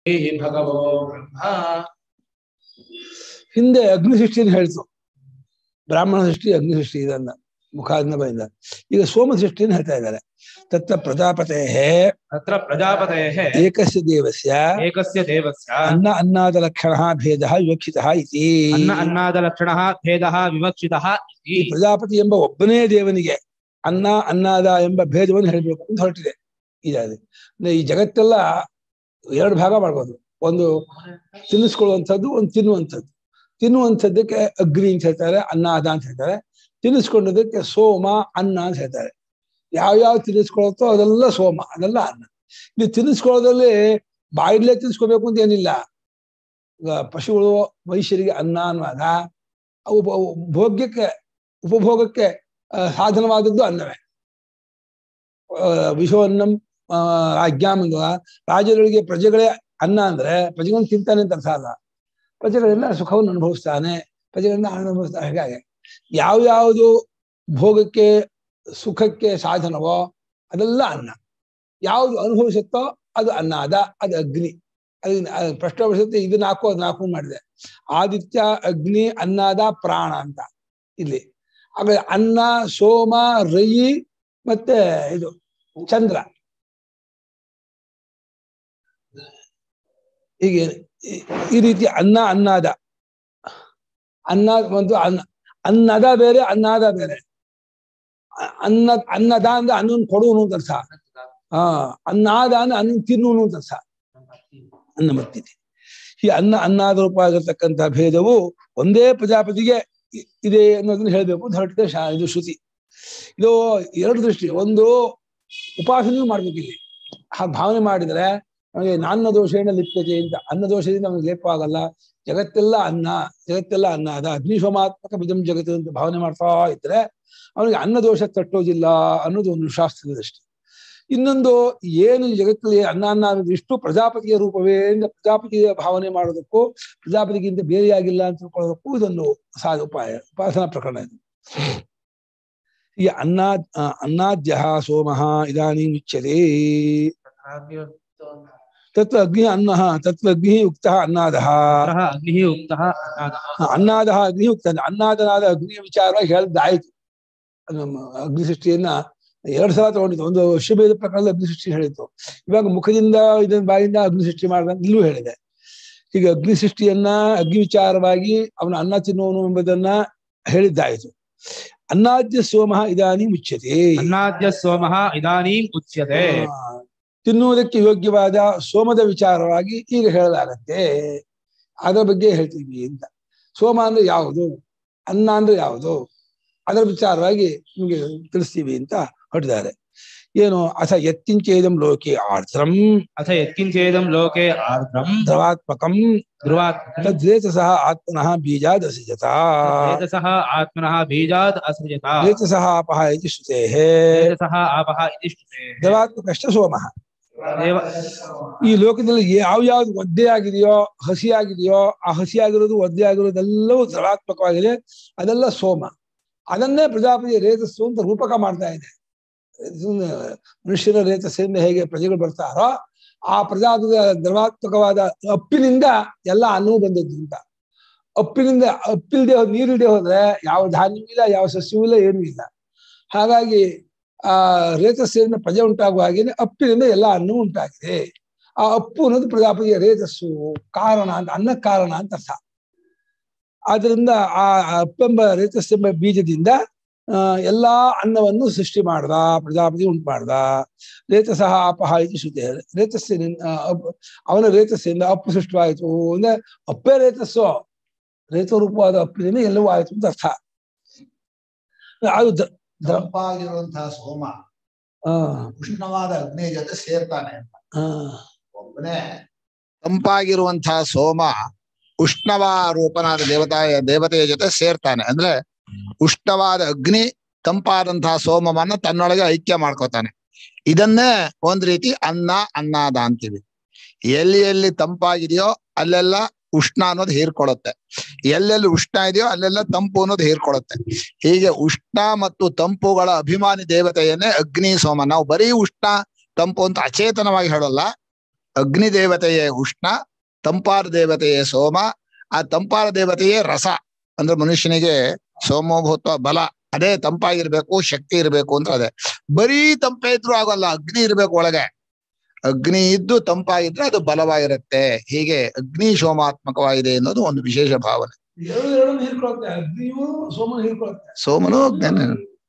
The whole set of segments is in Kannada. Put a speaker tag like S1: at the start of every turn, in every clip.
S1: ಭಗವೋ ಬ್ರಹ್ಮ
S2: ಹಿಂದೆ ಅಗ್ನಿ ಸೃಷ್ಟಿಯನ್ನು ಹೇಳ್ತು ಬ್ರಾಹ್ಮಣ ಸೃಷ್ಟಿ ಅಗ್ನಿ ಸೃಷ್ಟಿ ಇದನ್ನ ಮುಖಾದಿಂದ ಬೈದ ಈಗ ಸೋಮ ಸೃಷ್ಟಿಯನ್ನು ಹೇಳ್ತಾ ಇದ್ದಾರೆ ತತ್ರ ಪ್ರಜಾಪತೆ
S1: ತತ್ರ ಪ್ರಜಾಪತೇಃ
S2: ಏಕಸ್ಯ ದೇವಸ್ಯ
S1: ಏಕಸ್ಯ ದೇವಸ್ಯ
S2: ಅನ್ನ ಅನ್ನದ ಲಕ್ಷಣ ಭೇದ ವಿವಕ್ಷಿತ ಇತಿ
S1: ಅನ್ನ ಅನ್ನದ ಲಕ್ಷಣಃ ಭೇದಃ ವಿವಕ್ಷಿತಃ
S2: ಈ
S1: ಇತಿ
S2: ಪ್ರಜಾಪತಿ ಎಂಬ ಒಬ್ಬನೇ ದೇವನಿಗೆ ಅನ್ನ ಅನ್ನದ ಎಂಬ ಭೇದವನ್ನು ಹೇಳಬೇಕು ಅಂತ ಹೊರಟಿದೆ ಇದಾದೆ ಅಂದ್ರೆ ಈ ಜಗತ್ತೆಲ್ಲ ಎರಡು ಭಾಗ ಮಾಡ್ಬೋದು ಒಂದು ತಿನ್ನಿಸ್ಕೊಳ್ಳುವಂಥದ್ದು ಒಂದು ತಿನ್ನುವಂಥದ್ದು ತಿನ್ನುವಂಥದ್ದಕ್ಕೆ ಅಗ್ನಿ ಅಂತ ಹೇಳ್ತಾರೆ ಅನ್ನಾದ ಅಂತ ಹೇಳ್ತಾರೆ ತಿನ್ನಿಸ್ಕೊಂಡದಕ್ಕೆ ಸೋಮ ಅನ್ನ ಅಂತ ಹೇಳ್ತಾರೆ ಯಾವ್ಯಾವ ತಿನ್ನಿಸ್ಕೊಳ್ಳುತ್ತೋ ಅದೆಲ್ಲ ಸೋಮ ಅದೆಲ್ಲ ಅನ್ನ ಇಲ್ಲಿ ತಿನ್ನಿಸ್ಕೊಳ್ಳೋದ್ರಲ್ಲಿ ಬಾಯಿಲೇ ತಿನ್ನಿಸ್ಕೋಬೇಕು ಅಂತ ಏನಿಲ್ಲ ಈಗ ಪಶುಗಳು ಮನುಷ್ಯರಿಗೆ ಅನ್ನ ಅನ್ನುವಾಗ ಅವು ಅವು ಭೋಗ್ಯಕ್ಕೆ ಉಪಭೋಗಕ್ಕೆ ಆ, ಸಾಧನವಾದದ್ದು ಅನ್ನವೇ ಆ, ವಿಶ್ವನ್ನಂ ಆ, ರಾಜ್ಞಾಮ್ ಅಂದ್ವ ರಾಜರುಗಳಿಗೆ ಪ್ರಜೆಗಳೇ ಅನ್ನ ಅಂದ್ರೆ ಪ್ರಜೆಗಳನ್ನು ತಿಂತಾನೆ ಅಂತ ಅರ್ಥ ಅಲ್ಲ ಪ್ರಜೆಗಳಿಂದ ಸುಖವನ್ನು ಅನುಭವಿಸ್ತಾನೆ ಪ್ರಜೆಗಳಿಂದ ಆನಂದ ಅನುಭವಿಸ್ತಾನೆ ಹಾಗಾಗಿ ಯಾವ್ಯಾವುದು ಭೋಗಕ್ಕೆ ಸುಖಕ್ಕೆ ಸಾಧನವೋ ಅದೆಲ್ಲ ಅನ್ನ ಯಾವುದು ಅನುಭವಿಸುತ್ತೋ ಅದು ಅನ್ನ ಅದ ಅದು ಅಗ್ನಿ ಅದನ್ನ ಅದು ಪ್ರಶ್ನೆ ವರ್ಷಕ್ಕೆ ಇದು ನಾಲ್ಕು ಅದು ನಾಲ್ಕು ಮಾಡಿದೆ ಆದಿತ್ಯ ಅಗ್ನಿ ಅನ್ನದ ಪ್ರಾಣ ಅಂತ ಇಲ್ಲಿ ಆಮೇಲೆ ಅನ್ನ ಸೋಮ ರಯಿ ಮತ್ತೆ ಇದು ಚಂದ್ರ ಹೀಗೆ ಈ- ಈ ರೀತಿ ಅನ್ನ ಅನ್ನದ ಅನ್ನ ಒಂದು ಅನ್ನ ಅನ್ನದ ಬೇರೆ ಅನ್ನದ ಬೇರೆ ಅ- ಅನ್ನ ಅನ್ನದ ಅಂದ್ರೆ ಅನ್ನನ್ ಕೊಡುವನು ಅಂತ ಅರ್ಥ ಹಾ ಅನ್ನಾದ ಅಂದ್ರೆ ಅನ್ನ ತಿನ್ನುವನು ಅಂತ ಅರ್ಥ ಅನ್ನ ಮತ್ತಿದೆ ಈ ಅನ್ನ ಅನ್ನಾದ ರೂಪ ಆಗಿರ್ತಕ್ಕಂಥ ಭೇದವು ಒಂದೇ ಪ್ರಜಾಪತಿಗೆ ಇ- ಇದೆ ಅನ್ನೋದನ್ನ ಹೇಳ್ಬೇಕು ಅಂತ ಹೊರಟಿದೆ ಶಾ ಇದು ಶ್ರುತಿ ಇದು ಎರಡು ದೃಷ್ಟಿ ಒಂದು ಉಪಾಸನೆಯೂ ಮಾಡ್ಬೇಕು ಇಲ್ಲಿ ಆ ಭಾವನೆ ಮಾಡಿದ್ರೆ ನಮಗೆ ನಾನ್ನ ದೋಷೇಣ ಲಿಪ್ಯತೆ ಅಂತ ಅನ್ನ ದೋಷದಿಂದ ನಮಗೆ ಲೇಪ ಆಗಲ್ಲ ಜಗತ್ತೆಲ್ಲ ಅನ್ನ ಜಗತ್ತೆಲ್ಲ ಅನ್ನ ಅದ ಅಗ್ನಿಶೋಮಾತ್ಮಕ ಬಿಜಂ ಜಗತ್ತು ಅಂತ ಭಾವನೆ ಮಾಡ್ತಾ ಇದ್ರೆ ಅವನಿಗೆ ಅನ್ನ ದೋಷ ತಟ್ಟೋದಿಲ್ಲ ಅನ್ನೋದು ಒಂದು ಶಾಸ್ತ್ರದ ದೃಷ್ಟಿ ಇನ್ನೊಂದು ಏನು ಈ ಜಗತ್ತಲ್ಲಿ ಅನ್ನ ಅನ್ನ ಅನ್ನೋದು ಇಷ್ಟು ಪ್ರಜಾಪತಿಯ ರೂಪವೇ ಅಂತ ಪ್ರಜಾಪತಿಯ ಭಾವನೆ ಮಾಡೋದಕ್ಕೂ ಪ್ರಜಾಪತಿಗಿಂತ ಬೇರೆಯಾಗಿಲ್ಲ ಅಂತ ತಿಳ್ಕೊಳ್ಳೋದಕ್ಕೂ ಇದೊಂದು ಸಾಧ ಉಪಾಯ ಉಪಾಸನಾ ಪ್ರಕರಣ ಇದು ಈ ಅನ್ನಾ ಆ, ಅನ್ನದ್ಯ ಸೋಮಃ ಇದಾನೀಂ ಉಚ್ಯತೆ ತತ್ರ ಅಗ್ನಿ ಅನ್ನ ತತ್ರ ಅಗ್ನಿ ಉಕ್ತ ಅನ್ನಾದಃ
S1: ಅತಃ ಅಗ್ನಿಃ ಉಕ್ತಃ ಅನ್ನಾದಃ.
S2: ಅನ್ನಾದಃ ಅಗ್ನಿ ಉಕ್ತ ಅನ್ನಾದನಾದ ಅಗ್ನಿಯ ವಿಚಾರ ಹೇಳ್ದಾಯ್ತು ಅದು ನಮ್ಮ ಅಗ್ನಿ ಸೃಷ್ಟಿಯನ್ನ ಎರಡು ಸಲ ತಗೊಂಡಿತ್ತು ಒಂದು ಅಶ್ವಭೇದ ಪ್ರಕಾರದ ಅಗ್ನಿ ಸೃಷ್ಟಿ ಹೇಳಿತ್ತು ಇವಾಗ ಮುಖದಿಂದ ಇದನ್ನ ಬಾಯಿಂದ ಅಗ್ನಿ ಸೃಷ್ಟಿ ಮಾಡಿದ ಇಲ್ಲೂ ಹೇಳಿದೆ ಈಗ ಅಗ್ನಿ ಸೃಷ್ಟಿಯನ್ನ ಅಗ್ನಿ ವಿಚಾರವಾಗಿ ಅವನ ಅನ್ನ ತಿನ್ನುವನು ಎಂಬುದನ್ನ ಹೇಳಿದ್ದಾಯ್ತು ಅನ್ನಾದ್ಯ ಸೋಮಃ ಇದಾನಿ ಮುಚ್ಯತೆ
S1: ಅನ್ನಾದ್ಯ ಸೋಮಃ ಇದಾನೀಂ ಉಚ್ಯತೆ
S2: ಆ, ತಿನ್ನುವುದಕ್ಕೆ ಯೋಗ್ಯವಾದ ಸೋಮದ ವಿಚಾರವಾಗಿ ಈಗ ಹೇಳಲಾಗತ್ತೆ ಅದರ ಬಗ್ಗೆ ಹೇಳ್ತೀವಿ ಅಂತ ಸೋಮ ಅಂದ್ರೆ ಯಾವುದು ಅನ್ನ ಅಂದ್ರೆ ಯಾವುದು ಅದರ ವಿಚಾರವಾಗಿ ನಿಮಗೆ ತಿಳಿಸ್ತೀವಿ ಅಂತ ಹೊರಟಿದ್ದಾರೆ ಏನು ಅಥ ಯತ್ಕಿಂಚೇದಂ ಲೋಕೆ ಆರ್ದ್ರಂ
S1: ಅಥ ಯತ್ಕಿಂಚೇದಂ ಲೋಕೆ ಆರ್ದ್ರಂ
S2: ದ್ರವಾತ್ಮಕಂ
S1: ಧ್ರುವಾತ್
S2: ತದ್ರೇತಸಃ ಆತ್ಮನಃ ಬೀಜಾದಸೃಜತ
S1: ವೇದಸಃ ಆತ್ಮನಃ ಬೀಜಾತ್ ಅಸೃಜತ
S2: ರೇತಸಃ ಆಪಃ ಇತಿ ಶ್ರುತೇಃ
S1: ವೇದಸಃ ಆಪಃ ಇತಿ ಶ್ರುತೇಃ.
S2: ದ್ರವಾತ್ಮಕಶ್ಚ ಸೋಮಃ
S1: ದೇವ
S2: ಈ ಲೋಕದಲ್ಲಿ ಯಾವ ಯಾವ್ದು ಒದ್ದೆ ಆಗಿದೆಯೋ ಹಸಿ ಆಗಿದೆಯೋ ಆ ಹಸಿ ಆಗಿರೋದು ಒದ್ದೆ ಆಗಿರೋದೆಲ್ಲವೂ ದ್ರವಾತ್ಮಕವಾಗಿದೆ ಅದೆಲ್ಲ ಸೋಮ ಅದನ್ನೇ ಪ್ರಜಾಪತಿ ರೇತಸ್ಸು ಅಂತ ರೂಪಕ ಮಾಡ್ತಾ ಇದೆ ಸುಮ್ನೆ ಮನುಷ್ಯರ ರೇತಸ್ಸಿಂದ ಹೇಗೆ ಪ್ರಜೆಗಳು ಬರ್ತಾರೋ ಆ ಪ್ರಜಾಪತಿಯ ದ್ರವಾತ್ಮಕವಾದ ಅಪ್ಪಿನಿಂದ ಎಲ್ಲ ಅನ್ನವೂ ಬಂದದ್ದು ಅಂತ ಅಪ್ಪಿನಿಂದ ಅಪ್ಪಿಲ್ದೆ ಹೋದ್ ನೀರಿಲ್ದೆ ಹೋದ್ರೆ ಯಾವ ಧಾನ್ಯವೂ ಇಲ್ಲ ಯಾವ ಸಸ್ಯವೂ ಇಲ್ಲ ಏನೂ ಇಲ್ಲ ಹಾಗಾಗಿ ಆ ರೇತಸ್ಸಿನಿಂದ ಪ್ರಜೆ ಉಂಟಾಗುವ ಹಾಗೇನೆ ಅಪ್ಪಿನಿಂದ ಎಲ್ಲ ಅನ್ನವೂ ಉಂಟಾಗಿದೆ ಆ ಅಪ್ಪು ಅನ್ನೋದು ಪ್ರಜಾಪತಿಯ ರೇತಸ್ಸು ಕಾರಣ ಅಂತ ಅನ್ನ ಕಾರಣ ಅಂತ ಅರ್ಥ ಆದ್ರಿಂದ ಆ ಅಪ್ಪೆಂಬ ರೇತಸ್ಸೆಂಬ ಬೀಜದಿಂದ ಆ ಎಲ್ಲಾ ಅನ್ನವನ್ನು ಸೃಷ್ಟಿ ಮಾಡ್ದ ಪ್ರಜಾಪತಿ ಉಂಟು ಮಾಡ್ದ ರೇತಸಃ ಅಪಹ ಇದು ಶ್ರುತಿ ರೇತಸ್ಸಿನಿಂದ ಆ, ಅಪ್- ಅವನ ರೇತಸ್ಸಿಂದ ಅಪ್ಪು ಸೃಷ್ಟವಾಯಿತು ಅಂದ್ರೆ ಅಪ್ಪೇ ರೇತಸ್ಸು ರೇತರೂಪವಾದ ಅಪ್ಪಿನಿಂದ ಎಲ್ಲವೂ ಆಯ್ತು ಅಂತ ಅರ್ಥ ಅದು ದ- ದ-
S3: ತಂಪಾಗಿರುವಂತಹ ಸೋಮ
S2: ಆ,
S3: ಉಷ್ಣವಾದ ಅಗ್ನಿ ಜೊತೆ ಸೇರ್ತಾನೆ ಅಂತ
S2: ಆ,
S3: ಒಬ್ಬನೇ ತಂಪಾಗಿರುವಂತಹ ಸೋಮ ಉಷ್ಣವ ರೂಪನಾದ ದೇವತಾಯ ದೇವತೆಯ ಜೊತೆ ಸೇರ್ತಾನೆ ಅಂದ್ರೆ ಉಷ್ಣವಾದ ಅಗ್ನಿ ತಂಪಾದಂತಹ ಸೋಮವನ್ನ ತನ್ನೊಳಗೆ ಐಕ್ಯ ಮಾಡ್ಕೋತಾನೆ ಇದನ್ನೇ ಒಂದ್ ರೀತಿ ಅನ್ನ ಅನ್ನದ ಅಂತೀವಿ ಎಲ್ಲಿ ಎಲ್ಲಿ ತಂಪಾಗಿದೆಯೋ ಅಲ್ಲೆಲ್ಲ ಉಷ್ಣ ಅನ್ನೋದು ಹೀರ್ಕೊಳ್ಳುತ್ತೆ ಎಲ್ಲೆಲ್ಲಿ ಉಷ್ಣ ಇದೆಯೋ ಅಲ್ಲೆಲ್ಲ ತಂಪು ಅನ್ನೋದು ಹೀರ್ಕೊಳ್ಳುತ್ತೆ ಹೀಗೆ ಉಷ್ಣ ಮತ್ತು ತಂಪುಗಳ ಅಭಿಮಾನಿ ದೇವತೆಯನ್ನೇ ಅಗ್ನಿ ಸೋಮ ನಾವು ಬರೀ ಉಷ್ಣ ತಂಪು ಅಂತ ಅಚೇತನವಾಗಿ ಹೇಳಲ್ಲ ಅಗ್ನಿ ದೇವತೆಯೇ ಉಷ್ಣ ತಂಪಾದ ದೇವತೆಯೇ ಸೋಮ ಆ ತಂಪಾದ ದೇವತೆಯೇ ರಸ ಅಂದ್ರೆ ಮನುಷ್ಯನಿಗೆ ಸೋಮೋಭೂತ್ವ ಬಲ ಅದೇ ತಂಪಾಗಿರ್ಬೇಕು ಶಕ್ತಿ ಇರಬೇಕು ಅಂತ ಅದೇ ಬರೀ ತಂಪೆ ಇದ್ರು ಆಗೋಲ್ಲ ಅಗ್ನಿ ಇರ್ಬೇಕು ಒಳಗೆ ಅಗ್ನಿ ಇದ್ದು ತಂಪಾಗಿದ್ರೆ ಅದು ಬಲವಾಗಿರುತ್ತೆ ಹೀಗೆ ಅಗ್ನಿ ಸೋಮಾತ್ಮಕವಾಗಿದೆ ಅನ್ನೋದು ಒಂದು ವಿಶೇಷ ಭಾವನೆ
S2: ಎರಡು ಎರಡನ್ನು ಹೀರ್ಕೊಳುತ್ತೆ ಅಗ್ನಿಯು ಸೋಮನ ಹೀರ್ಕೊಳುತ್ತೆ
S3: ಸೋಮನು ಜ್ಞಾನ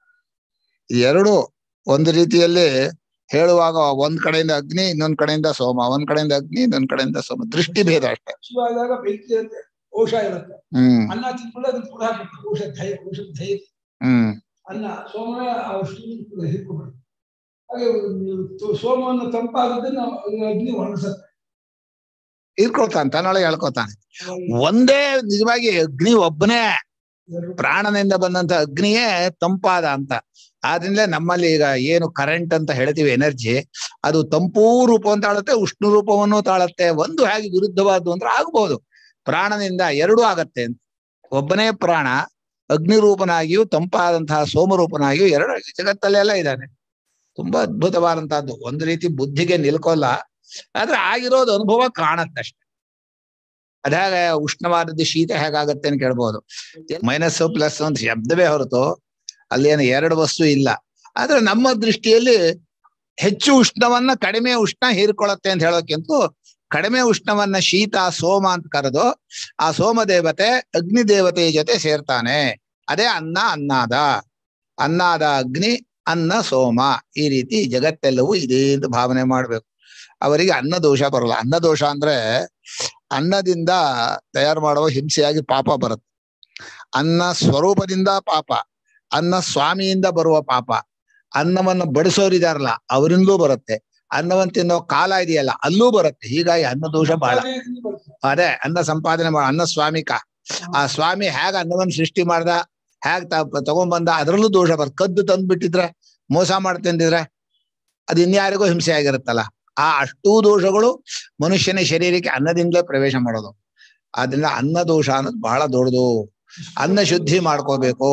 S3: ಎರಡು ಒಂದು ರೀತಿಯಲ್ಲಿ ಹೇಳುವಾಗ ಒಂದ್ ಕಡೆಯಿಂದ ಅಗ್ನಿ ಇನ್ನೊಂದ್ ಕಡೆಯಿಂದ ಸೋಮ ಒಂದ್ ಕಡೆಯಿಂದ ಅಗ್ನಿ ಇನ್ನೊಂದ್ ಕಡೆಯಿಂದ ಸೋಮ ದೃಷ್ಟಿ ಭೇದ ಅಷ್ಟೇ
S2: ಹಸಿವಾದಾಗ ಬೆಂಕಿ ಇರುತ್ತೆ ಔಷ ಇರುತ್ತೆ
S3: ಹ್ಮ್
S2: ಅನ್ನ ತಿನ್ಕೊಂಡ್ರೆ ಅದನ್ನ ಕೂಡ ಹಾಕುತ್ತೆ ಔಷಧ ಔಷಧ ಧೈರ್ಯ
S3: ಹ್ಮ್
S2: ಅನ್ನ ಸೋಮನ ಆ ಔಷಧಿ ಹಿಡ್ಕೊಂಡ್ಬಿಡುತ್ತೆ ಹಾಗೆ ತು- ಸೋಮವನ್ನು ತಂಪಾದದನ್ನ ಅಗ್ನಿ ಒಣಗಿಸುತ್ತೆ
S3: ಇರ್ಕೊಳ್ತಾನೆ ತನ್ನೊಳಗೆ ಹೇಳ್ಕೊತಾನೆ ಒಂದೇ ನಿಜವಾಗಿ ಅಗ್ನಿ ಒಬ್ಬನೇ ಪ್ರಾಣನಿಂದ ಬಂದಂತ ಅಗ್ನಿಯೇ ತಂಪಾದ ಅಂತ ಆದ್ರಿಂದ ನಮ್ಮಲ್ಲಿ ಈಗ ಏನು ಕರೆಂಟ್ ಅಂತ ಹೇಳ್ತೀವಿ ಎನರ್ಜಿ ಅದು ತಂಪೂ ರೂಪವನ್ನು ತಾಳುತ್ತೆ ಉಷ್ಣ ರೂಪವನ್ನು ತಾಳುತ್ತೆ ಒಂದು ಹೇಗೆ ವಿರುದ್ಧವಾದ್ದು ಅಂದ್ರೆ ಆಗ್ಬಹುದು ಪ್ರಾಣನಿಂದ ಎರಡೂ ಆಗತ್ತೆ ಅಂತ ಒಬ್ಬನೇ ಪ್ರಾಣ ಅಗ್ನಿ ರೂಪನಾಗಿಯೂ ತಂಪಾದಂತಹ ಸೋಮರೂಪನಾಗಿಯೂ ಎರಡು ಜಗತ್ತಲ್ಲೆಲ್ಲ ಇದ್ದಾನೆ ತುಂಬಾ ಅದ್ಭುತವಾದಂತಹದ್ದು ಒಂದು ರೀತಿ ಬುದ್ಧಿಗೆ ನಿಲ್ಕೋಲ್ಲ ಆದ್ರೆ ಆಗಿರೋದು ಅನುಭವ ಕಾಣತ್ತಷ್ಟೆ ಅದಾಗ ಉಷ್ಣವಾದದ್ದು ಶೀತ ಹೇಗಾಗತ್ತೆ ಅಂತ ಕೇಳ್ಬೋದು ಮೈನಸ್ ಪ್ಲಸ್ ಅಂತ ಶಬ್ದವೇ ಹೊರತು ಅಲ್ಲಿ ಏನು ಎರಡು ವಸ್ತು ಇಲ್ಲ ಆದ್ರೆ ನಮ್ಮ ದೃಷ್ಟಿಯಲ್ಲಿ ಹೆಚ್ಚು ಉಷ್ಣವನ್ನ ಕಡಿಮೆ ಉಷ್ಣ ಹೀರ್ಕೊಳ್ಳುತ್ತೆ ಅಂತ ಹೇಳೋಕ್ಕಿಂತ ಕಡಿಮೆ ಉಷ್ಣವನ್ನ ಶೀತ ಸೋಮ ಅಂತ ಕರೆದು ಆ ಸೋಮ ದೇವತೆ ಅಗ್ನಿ ದೇವತೆಯ ಜೊತೆ ಸೇರ್ತಾನೆ ಅದೇ ಅನ್ನ ಅನ್ನಾದ ಅನ್ನಾದ ಅಗ್ನಿ ಅನ್ನ ಸೋಮ ಈ ರೀತಿ ಜಗತ್ತೆಲ್ಲವೂ ಇದೆ ಅಂತ ಭಾವನೆ ಮಾಡ್ಬೇಕು ಅವರಿಗೆ ಅನ್ನ ದೋಷ ಬರಲ್ಲ ಅನ್ನ ದೋಷ ಅಂದ್ರೆ ಅನ್ನದಿಂದ ತಯಾರು ಮಾಡುವ ಹಿಂಸೆಯಾಗಿ ಪಾಪ ಬರುತ್ತೆ ಅನ್ನ ಸ್ವರೂಪದಿಂದ ಪಾಪ ಅನ್ನ ಸ್ವಾಮಿಯಿಂದ ಬರುವ ಪಾಪ ಅನ್ನವನ್ನು ಬಡಿಸೋರಿದಾರಲ್ಲ ಅವರಿಂದಲೂ ಬರುತ್ತೆ ಅನ್ನವನ್ನು ತಿನ್ನೋ ಕಾಲ ಇದೆಯಲ್ಲ ಅಲ್ಲೂ ಬರುತ್ತೆ ಹೀಗಾಗಿ ಅನ್ನ ದೋಷ ಬಹಳ ಅದೇ ಅನ್ನ ಸಂಪಾದನೆ ಮಾಡ ಅನ್ನ ಸ್ವಾಮಿಕ ಆ ಸ್ವಾಮಿ ಹೇಗ ಅನ್ನವನ್ನು ಸೃಷ್ಟಿ ಮಾಡ್ದ ಹೇಗ್ ತ- ತಗೊಂಡ್ಬಂದ ಅದ್ರಲ್ಲೂ ದೋಷ ಬರ್ ಕದ್ದು ತಂದ್ಬಿಟ್ಟಿದ್ರೆ ಮೋಸ ಮಾಡ್ತಂದಿದ್ರೆ ಅದು ಇನ್ಯಾರಿಗೂ ಹಿಂಸೆ ಆಗಿರುತ್ತಲ್ಲ ಆ ಅಷ್ಟೂ ದೋಷಗಳು ಮನುಷ್ಯನ ಶರೀರಕ್ಕೆ ಅನ್ನದಿಂದಲೇ ಪ್ರವೇಶ ಮಾಡೋದು ಆದ್ರಿಂದ ಅನ್ನ ದೋಷ ಅನ್ನೋದು ಬಹಳ ದೊಡ್ಡದು ಅನ್ನ ಶುದ್ಧಿ ಮಾಡ್ಕೋಬೇಕು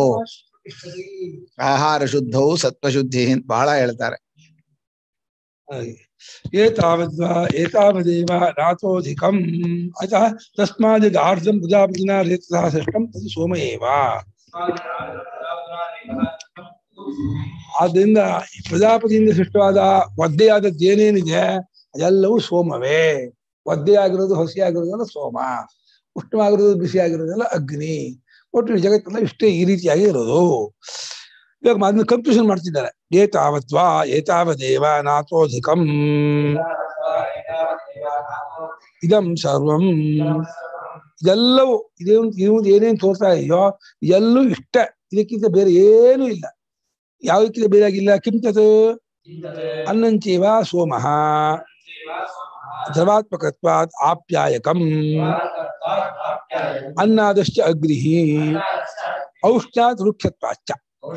S3: ಆಹಾರ ಶುದ್ಧವು ಸತ್ವಶುದ್ಧಿ ಅಂತ ಬಹಳ ಹೇಳ್ತಾರೆ
S2: ಏತಾವದ್ವಾ ಏತಾವದೇವ ನಾಥೋಧಿಕಂ ಅತಃ ತಸ್ಮಾದಿದಾರ್ಧಂ ಪ್ರಜಾಪತಿನ ರೇತಸಃ ಸೃಷ್ಟಂ ತದು ಸೋಮ ಏವ ಆದ್ದರಿಂದ ಈ ಪ್ರಜಾಪತಿಯಿಂದ ಸೃಷ್ಟವಾದ ಒದ್ದೆಯಾದದ್ದು ಏನೇನಿದೆ ಅದೆಲ್ಲವೂ ಸೋಮವೇ ಒದ್ದೆಯಾಗಿರೋದು ಹಸಿಯಾಗಿರೋದೆಲ್ಲ ಸೋಮ ಉಷ್ಣವಾಗಿರೋದು ಬಿಸಿಯಾಗಿರೋದೆಲ್ಲ ಅಗ್ನಿ ಒಟ್ಟು ಈ ಜಗತ್ತೆಲ್ಲ ಇಷ್ಟೇ ಈ ರೀತಿಯಾಗಿ ಇರೋದು ಇವಾಗ ಅದನ್ನ ಕನ್ಫ್ಯೂಷನ್ ಮಾಡ್ತಿದ್ದಾರೆ ಏತಾವತ್ವಾ ಏತಾವದೇವ ನಾಥೋಧಿಕಂ ಇದಂ ಸರ್ವಂ ಇದೆಲ್ಲವೂ ಇದೇನು ಇರುವುದು ಏನೇನು ತೋರ್ತಾ ಇದೆಯೋ ಎಲ್ಲೂ ಇಷ್ಟ ಇದಕ್ಕಿಂತ ಬೇರೆ ಏನೂ ಇಲ್ಲ ಯಾವುದಕ್ಕಿಂತ ಬೇರೆ ಆಗಿಲ್ಲ ಕಿಂತತ್ ಅನ್ನಂಚೇವ ಸೋಮಃ ದ್ರವಾತ್ಮಕತ್ವಾತ್ ಆಪ್ಯಾಯಕಂ ಅನ್ನಾದಶ್ಚ ಅಗ್ನಿಃ ಔಷ್ಣಾತ್ ವೃಕ್ಷತ್ವಾಚ್ಚ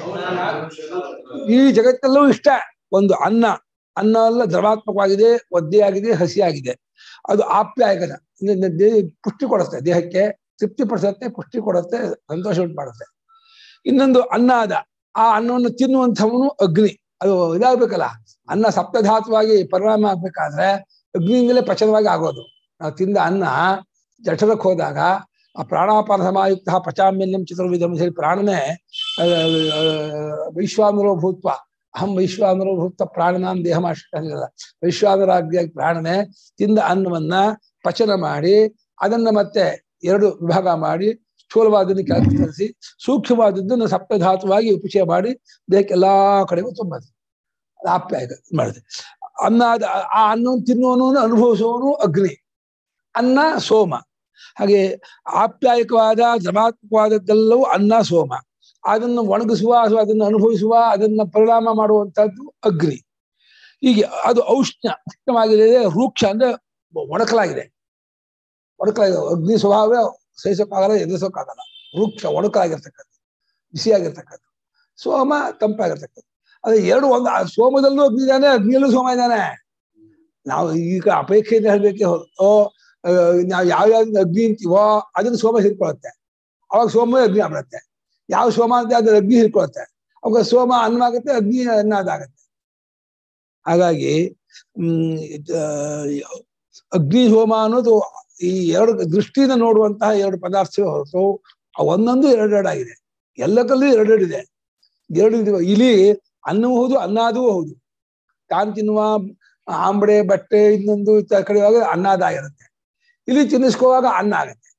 S2: ಈ ಜಗತ್ತೆಲ್ಲವೂ ಇಷ್ಟ ಒಂದು ಅನ್ನ ಅನ್ನ ಎಲ್ಲ ದ್ರವಾತ್ಮಕವಾಗಿದೆ ಒದ್ದೆಯಾಗಿದೆ ಹಸಿಯಾಗಿದೆ ಅದು ಆಪ್ಯಾಯಕನ ಅಂದ್ರೆ ನ- ದೇ- ಪುಷ್ಟಿ ಕೊಡುತ್ತೆ ದೇಹಕ್ಕೆ ತೃಪ್ತಿ ಪಡಿಸುತ್ತೆ ಪುಷ್ಟಿ ಕೊಡುತ್ತೆ ಸಂತೋಷ ಉಂಟು ಮಾಡುತ್ತೆ ಇನ್ನೊಂದು ಅನ್ನಾದ ಆ ಅನ್ನವನ್ನು ತಿನ್ನುವಂಥವನು ಅಗ್ನಿ ಅದು ಇದಾಗ್ಬೇಕಲ್ಲ ಅನ್ನ ಸಪ್ತಧಾತುವಾಗಿ ಪರಿಣಾಮ ಆಗ್ಬೇಕಾದ್ರೆ ಅಗ್ನಿಯಿಂದಲೇ ಪಚನವಾಗಿ ಆಗೋದು ನಾವು ತಿಂದ ಅನ್ನ ಜಠರಕ್ಕೆ ಹೋದಾಗ ಆ ಪ್ರಾಣಾಪಾನ ಸಮಾಯುಕ್ತ ಪಚಾಮ್ಯನ್ಯಂ ಚತುರ್ವಿಧಂ ಅಂತ ಹೇಳಿ ಪ್ರಾಣನೇ ಆ, ಆ, ವೈಶ್ವಾನರೋ ಭೂತ್ವ ಅಹಂ ವೈಶ್ವಾನರೋ ಭೂತ್ವ ಪ್ರಾಣನಾಂ ದೇಹಮಾಶ್ರಿತ ವೈಶ್ವಾನರಾಗ್ಯಾಗಿ ಪ್ರಾಣನೇ ತಿಂದ ಅನ್ನವನ್ನ ಪಚನ ಮಾಡಿ ಅದನ್ನ ಮತ್ತೆ ಎರಡು ವಿಭಾಗ ಮಾಡಿ ಸ್ಥೂಲವಾದನ್ನು ಕೆಳಗೆ ತರಿಸಿ ಸೂಕ್ಷ್ಮವಾದದ್ದನ್ನು ಸಪ್ತಧಾತುವಾಗಿ ಉಪಚಯ ಮಾಡಿ ದೇಹಕ್ಕೆ ಎಲ್ಲಾ ಕಡೆಗೂ ತುಂಬದು ಅದು ಆಪ್ಯಾಯಕ ಮಾಡುತ್ತೆ ಅನ್ನ ಅದ- ಆ ಅನ್ನವನ್ನು ತಿನ್ನುವನು ಅನುಭವಿಸುವವನು ಅಗ್ನಿ ಅನ್ನ ಸೋಮ ಹಾಗೆ ಆಪ್ಯಾಯಕವಾದ ದ್ರವಾತ್ಮಕವಾದದ್ದೆಲ್ಲವೂ ಅನ್ನ ಸೋಮ ಅದನ್ನು ಒಣಗಿಸುವ ಅಥವಾ ಅದನ್ನು ಅನುಭವಿಸುವ ಅದನ್ನ ಪರಿಣಾಮ ಮಾಡುವಂತಹದ್ದು ಅಗ್ನಿ ಹೀಗೆ ಅದು ಔಷ್ಣ ಉಷ್ಣವಾಗಿದೆ ರೂಕ್ಷ ಅಂದ್ರೆ ಒಣಕಲಾಗಿದೆ ಒಣಕಲಾಗಿದೆ ಅಗ್ನಿ ಸ್ವಭಾವವೇ ಸಹಿಸೋಕ್ಕಾಗಲ್ಲ ಎದುರಿಸೋಕ್ಕಾಗಲ್ಲ ರೂಕ್ಷ ಒಣಕಲಾಗಿರ್ತಕ್ಕದ್ದು ಬಿಸಿಯಾಗಿರ್ತಕ್ಕದ್ದು ಸೋಮ ತಂಪಾಗಿರ್ತಕ್ಕದ್ದು ಅದು ಎರಡು ಒಂದು ಆ ಸೋಮದಲ್ಲೂ ಅಗ್ನಿ ಇದ್ದಾನೆ ಅಗ್ನಿಯಲ್ಲೂ ಸೋಮ ಇದ್ದಾನೆ ನಾವು ಈಗ ಅಪೇಕ್ಷೆಯಿಂದ ಹೇಳ್ಬೇಕೆ ಹೊರತು ಆ, ನಾವು ಯಾವ್ಯಾವ ಅಗ್ನಿ ಅಂತೀವೋ ಅದನ್ನ ಸೋಮ ಹಿಡ್ಕೊಳುತ್ತೆ ಅವಾಗ ಸೋಮ ಅಗ್ನಿ ಆಗ್ಬಿಡುತ್ತೆ ಯಾವ ಸೋಮ ಅಂತ ಅದ್ರ ಅಗ್ನಿ ಹಿಡ್ಕೊಳುತ್ತೆ ಅವಾಗ ಸೋಮ ಅನ್ನವಾಗುತ್ತೆ ಅಗ್ನಿ ಅನ್ನ ಅದಾಗತ್ತೆ ಹಾಗಾಗಿ ಹ್ಮ್ ಇದ್, ಆ, ಅಗ್ನಿ ಹೋಮ ಅನ್ನೋದು ಈ ಎರಡು ದೃಷ್ಟಿಯಿಂದ ನೋಡುವಂತಹ ಎರಡು ಪದಾರ್ಥವೇ ಹೊರತು ಆ ಒಂದೊಂದು ಎರಡೆರಡಾಗಿದೆ ಎಲ್ಲಕ್ಕಲ್ಲೂ ಎರಡೆರಡಿದೆ ಎರಡು ಇದು ಇಲಿ ಅನ್ನವೂ ಹೌದು ಅನ್ನಾದೂ ಹೌದು ತಾನು ತಿನ್ನುವ ಆಂಬಡೆ ಬಟ್ಟೆ ಇನ್ನೊಂದು ತ- ಕಡಿಯುವಾಗ ಅನ್ನಾದ ಆಗಿರುತ್ತೆ ಇಲ್ಲಿ ತಿನ್ನಿಸ್ಕೋವಾಗ ಅನ್ನ ಆಗುತ್ತೆ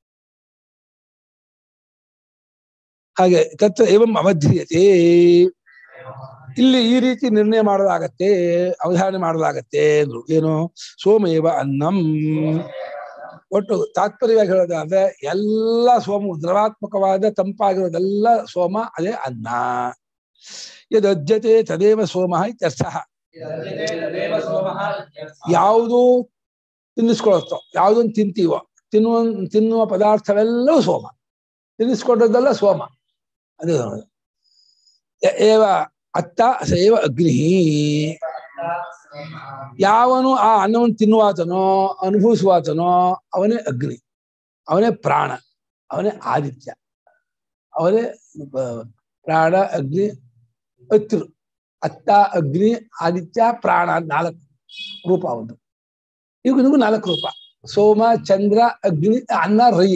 S2: ಹಾಗೆ ತತ್ರ ಏವಂ ಅವಧ್ಯತೆ ಇಲ್ಲಿ ಈ ರೀತಿ ನಿರ್ಣಯ ಮಾಡೋದಾಗತ್ತೆ ಅವಧಾರಣೆ ಮಾಡೋದಾಗತ್ತೆ ಅಂದ್ರು ಏನು ಸೋಮೇವ ಅನ್ನಂ ಒಟ್ಟು ತಾತ್ಪರ್ಯವಾಗಿ ಹೇಳೋದಾದ್ರೆ ಎಲ್ಲ ಸೋಮ ದ್ರವಾತ್ಮಕವಾದ ತಂಪಾಗಿರೋದೆಲ್ಲ ಸೋಮ ಅದೇ ಅನ್ನ ಯದಜ್ಜತೆ ತದೇವ ಸೋಮ ಇತ್ಯರ್ಥ ಯಾವುದು ತಿನ್ನಿಸ್ಕೊಳತ್ತೋ ಯಾವುದೊಂದು ತಿಂತೀವೋ ತಿನ್ನುವ ತಿನ್ನುವ ಪದಾರ್ಥವೆಲ್ಲವೂ ಸೋಮ ತಿನ್ನಿಸ್ಕೊಂಡದ್ದೆಲ್ಲ ಸೋಮ ಅದು ಯ- ಏವ ಅತ್ತ ಸೇವ ಅಗ್ನಿ ಯಾವನು ಆ ಅನ್ನವನ್ನು ತಿನ್ನುವಾತನೋ ಅನುಭವಿಸುವಾತನೋ ಅವನೇ ಅಗ್ನಿ ಅವನೇ ಪ್ರಾಣ ಅವನೇ ಆದಿತ್ಯ ಅವನೇ ಬ- ಪ್ರಾಣ ಅಗ್ನಿ ಅತ್ರು ಅತ್ತ ಅಗ್ನಿ ಆದಿತ್ಯ ಪ್ರಾಣ ಅಂತ ನಾಲ್ಕು ರೂಪ ಒಂದು ಇವು ನಾಲ್ಕು ರೂಪ ಸೋಮ ಚಂದ್ರ ಅಗ್ನಿ ಅನ್ನ ರೈ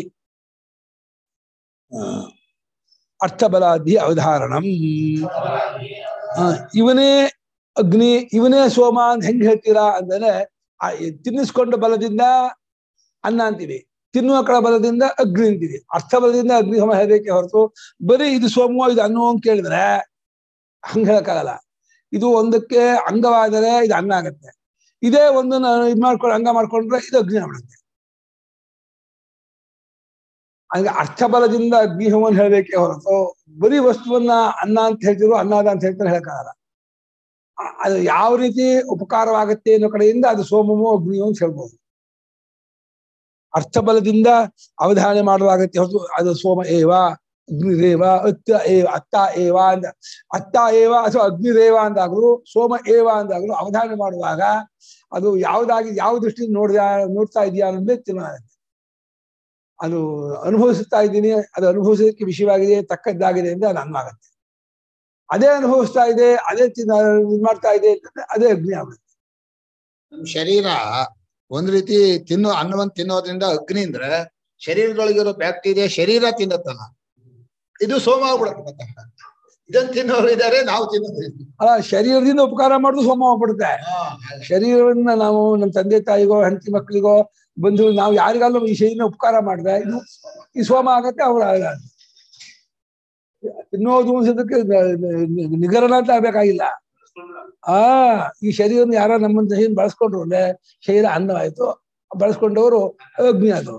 S2: ಆ, ಅರ್ಥಬಲಾದಿ ಅವಧಾರಣಂ ಆ, ಇವನೇ ಅಗ್ನಿ ಇವನೇ ಸೋಮ ಅಂತ ಹೆಂಗ್ ಹೇಳ್ತೀರಾ ಅಂದ್ರೆ ಆ ಈ ತಿನ್ನಿಸ್ಕೊಂಡ ಬಲದಿಂದ ಅನ್ನ ಅಂತೀವಿ ತಿನ್ನುವ ಕಳ ಬಲದಿಂದ ಅಗ್ನಿ ಅಂತೀವಿ ಅರ್ಥ ಬಲದಿಂದ ಅಗ್ನಿ ಹೋಮ ಹೇಳಬೇಕೆ ಹೊರತು ಬರೀ ಇದು ಸೋಮೋ ಇದು ಅನ್ನೋ ಅಂತ ಕೇಳಿದ್ರೆ ಹಂಗ ಹೇಳಕ್ಕಾಗಲ್ಲ ಇದು ಒಂದಕ್ಕೆ ಅಂಗವಾದರೆ ಇದು ಅನ್ನ ಆಗತ್ತೆ ಇದೇ ಒಂದನ್ನ ಇದ್ ಮಾಡ್ಕೊಂಡು ಅಂಗ ಮಾಡ್ಕೊಂಡ್ರೆ ಇದು ಅಗ್ನಿ ಆಗ್ಬಿಡುತ್ತೆ ಹಂಗೆ ಅರ್ಥಬಲದಿಂದ ಅಗ್ನಿ ಹೋಮನ್ ಹೇಳ್ಬೇಕೆ ಹೊರತು ಬರೀ ವಸ್ತುವನ್ನ ಅನ್ನ ಅಂತ ಹೇಳ್ತಿರೋ ಅನ್ನದ ಅಂತ ಹೇಳ್ತಾರೆ ಹೇಳಕ್ಕಾಗಲ್ಲ ಆ- ಅದು ಯಾವ ರೀತಿ ಉಪಕಾರವಾಗುತ್ತೆ ಅನ್ನೋ ಕಡೆಯಿಂದ ಅದು ಸೋಮಮೋ ಅಗ್ನಿಯೋ ಅಂತ ಹೇಳ್ಬೋದು ಅರ್ಥಬಲದಿಂದ ಅವಧಾನೆ ಮಾಡಲಾಗತ್ತೆ ಹೊರತು ಅದು ಸೋಮ ಏವ ಅಗ್ನಿರೇವ ಅತ್ತ ಏವ ಅತ್ತ ಏವ ಅಂತ ಅತ್ತ ಏವ ಅಥವಾ ಅಗ್ನಿರೇವ ಅಂದಾಗಲೂ ಸೋಮ ಏವ ಅಂದಾಗಲೂ ಅವಧಾನೆ ಮಾಡುವಾಗ ಅದು ಯಾವ್ದಾಗಿ ಯಾವ ದೃಷ್ಟಿಯಿಂದ ನೋಡಿದ ನೋಡ್ತಾ ಇದೆಯಾ ಅನ್ನೋದೇ ತೀರ್ಮಾನ ಆಗುತ್ತೆ ಅದು ಅನುಭವಿಸುತ್ತಾ ಇದ್ದೀನಿ ಅದು ಅನುಭವಿಸೋದಕ್ಕೆ ವಿಷಯವಾಗಿದೆ ತಕ್ಕದ್ದಾಗಿದೆ ಅಂತ ಅದು ಅನ್ನಾಗತ್ತೆ ಅದೇ ಅನುಭವಿಸ್ತಾ ಇದೆ ಅದೇ ತಿನ್ನ ಇದ್ ಮಾಡ್ತಾ ಇದೆ ಅಂತಂದ್ರೆ ಅದೇ ಅಗ್ನಿ ಆಗುತ್ತೆ
S3: ನಮ್ ಶರೀರ ಒಂದ್ ರೀತಿ ತಿನ್ನೋ ಅನ್ನವನ್ನು ತಿನ್ನೋದ್ರಿಂದ ಅಗ್ನಿ ಅಂದ್ರೆ ಶರೀರದೊಳಗಿರೋ ಬ್ಯಾಕ್ಟೀರಿಯಾ ಶರೀರ ತಿನ್ನತ್ತಲ್ಲ ಇದು ಸೋಮ ಆಗ್ಬಿಡುತ್ತೆ ಮತ್ತೆ ಇದನ್ನ ತಿನ್ನೋರು ಇದಾರೆ ನಾವು ತಿನ್ನೋದು
S2: ಅಲ್ಲ ಶರೀರದಿಂದ ಉಪಕಾರ ಮಾಡುದು ಸೋಮ ಹೋಗ್ಬಿಡುತ್ತೆ ಶರೀರವನ್ನ ನಾವು ನಮ್ಮ ತಂದೆ ತಾಯಿಗೋ ಹೆಂಡತಿ ಮಕ್ಕಳಿಗೋ ಬಂಧು ನಾವು ಯಾರಿಗಾದ್ರೂ ಈ ಶರೀರ ಉಪಕಾರ ಮಾಡಿದ್ರೆ ಇದು ಈ ಸೋಮ ಆಗತ್ತೆ ಅವ್ರ ತಿನ್ನೋದು ಅನ್ಸೋದಕ್ಕೆ ನಿಗರಣ ಅಂತ ಆಗ್ಬೇಕಾಗಿಲ್ಲ ಆ ಈ ಶರೀರನ ಯಾರ ನಮ್ಮ ಶರೀರ ಬಳಸ್ಕೊಂಡ್ರು ಅಂದ್ರೆ ಶರೀರ ಅನ್ನವಾಯ್ತು ಬಳಸ್ಕೊಂಡವರು ಅಗ್ನಿ ಆದ್ರು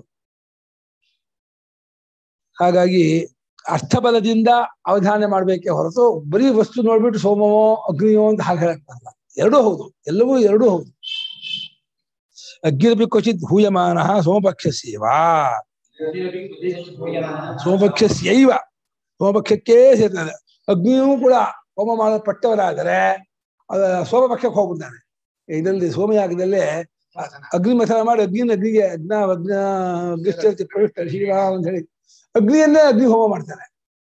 S2: ಹಾಗಾಗಿ ಅರ್ಥಬಲದಿಂದ ಅವಧಾನ ಮಾಡ್ಬೇಕೆ ಹೊರತು ಬರೀ ವಸ್ತು ನೋಡ್ಬಿಟ್ಟು ಸೋಮವೋ ಅಗ್ನಿಯೋ ಅಂತ ಹಾಗೆ ಹೇಳಕ್ ಬರಲ್ಲ ಎರಡೂ ಹೌದು ಎಲ್ಲವೂ ಎರಡೂ ಹೌದು ಅಗ್ನಿರಪಿ ಕ್ವಚಿತ್ ಹೂಯಮಾನ ಸೋಮಪಕ್ಷಸ್ಯವಾ ಸೋಮಪಕ್ಷಸ್ಯೈವ ಸೋಮಪಕ್ಷಕ್ಕೇ ಸೇರ್ತದೆ ಅಗ್ನಿಯೂ ಕೂಡ ಹೋಮ ಮಾಡಲ್ಪಟ್ಟವರಾದರೆ ಅದ ಸೋಮಪಕ್ಷಕ್ಕೆ ಹೋಗ್ಬಿಡ್ತಾನೆ ಇದರಲ್ಲಿ ಸೋಮಯಾಗದಲ್ಲಿ ಅಗ್ನಿ ಮಥನ ಮಾಡಿ ಅಗ್ನಿನ ಅಗ್ನಿಗೆ ಅಗ್ನ ಅಗ್ನ ಅಗ್ನಿಶ್ಚರ್ತಿ ಪ್ರವಿಷ್ಟ ಶ್ರೀರಾ ಅಂತ ಹೇಳಿ ಅಗ್ನಿಯನ್ನೇ ಅಗ್ನಿ ಹೋಮ ಮಾಡ್ತಾನೆ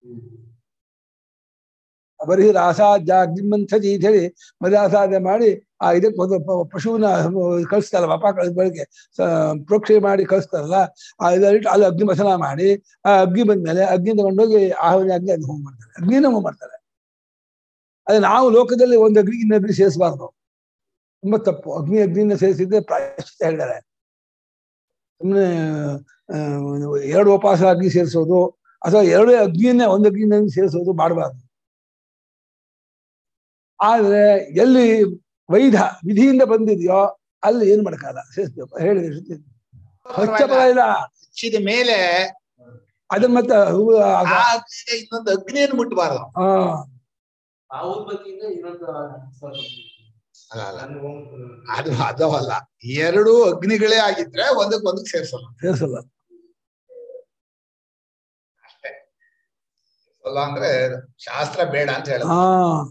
S2: ಬರೀ ರಾಸಾಧ್ಯ ಅಗ್ನಿಮಂಥದಿ ಅಂತ ಹೇಳಿ ಮದಾಸಾಧ್ಯ ಮಾಡಿ ಆ ಇದಕ್ಕೆ ಒಂದು ಪ- ಪಶುವನ್ನ ಕಳಿಸ್ತಾರಲ್ಲ ಪಾಪ ಕಳಿಸ್ ಬೆಳಗ್ಗೆ ಪ್ರೋಕ್ಷೆ ಮಾಡಿ ಕಳಿಸ್ತಾರಲ್ಲ ಆ ಇದರಿಟ್ಟು ಅಲ್ಲಿ ಅಗ್ನಿ ಮಥನ ಮಾಡಿ ಆ ಅಗ್ನಿ ಬಂದ್ಮೇಲೆ ಅಗ್ನಿ ತಗೊಂಡೋಗಿ ಆಹುತಿ ಅಗ್ನಿ ಅದು ಹೋಮ ಮಾಡ್ತಾರೆ ಅಗ್ನಿನ ಹೋಮ ಮಾಡ್ತಾರೆ ಅದೇ ನಾವು ಲೋಕದಲ್ಲಿ ಒಂದು ಅಗ್ನಿ ಇನ್ನ ಅಗ್ನಿ ಸೇರಿಸಬಾರ್ದು ತುಂಬಾ ತಪ್ಪು ಅಗ್ನಿ ಅಗ್ನಿನ ಸೇರಿಸಿದ್ರೆ ಪ್ರಾಯಶ್ಚಿತ್ತ ಹೇಳಿದ್ದಾರೆ ಸುಮ್ಮನೆ ಎರಡು ಉಪವಾಸ ಅಗ್ನಿ ಸೇರಿಸೋದು ಅಥವಾ ಎರಡು ಅಗ್ನಿಯನ್ನೇ ಒಂದು ಅಗ್ನಿನ ಸೇರಿಸೋದು ಮಾಡಬಾರ್ದು ಆದ್ರೆ ಎಲ್ಲಿ ವೈಧ ವಿಧಿಯಿಂದ ಬಂದಿದೆಯೋ ಅಲ್ಲಿ ಏನ್ ಮಾಡಕ್ಕಾಗಲ್ಲ ಸೇರಿಸ್ಬೇಕು ಹೇಳಿದೆ ಶ್ರುತಿ. ಹೊಚ್ಚಬಲ ಇಲ್ಲ
S3: ಹಚ್ಚಿದ ಮೇಲೆ
S2: ಅದನ್ನ ಮತ್ತೆ ಹೂವು
S3: ಆ
S2: ಆಗ-
S3: ಅಗ್ನಿಗೆ ಇನ್ನೊಂದು ಅಗ್ನಿಯನ್ನು ಮುಟ್ಟಬಾರದು
S2: ಆ,
S4: ಆ ಉತ್ಪತ್ತಿಯಿಂದ ಇನ್ನೊಂದು
S3: ಅಲ್ಲ ಅಲ್ಲ ಅದು ಅದವಲ್ಲ ಎರಡು ಅಗ್ನಿಗಳೇ ಆಗಿದ್ರೆ ಒಂದಕ್ಕೆ ಒಂದಕ್ಕೆ ಸೇರ್ಸೋಣ
S2: ಸೇರಿಸಲ್ಲ
S3: ಅಲ್ಲ ಅಂದ್ರೆ ಶಾಸ್ತ್ರ ಬೇಡ ಅಂತ ಹೇಳ
S2: ಹಾ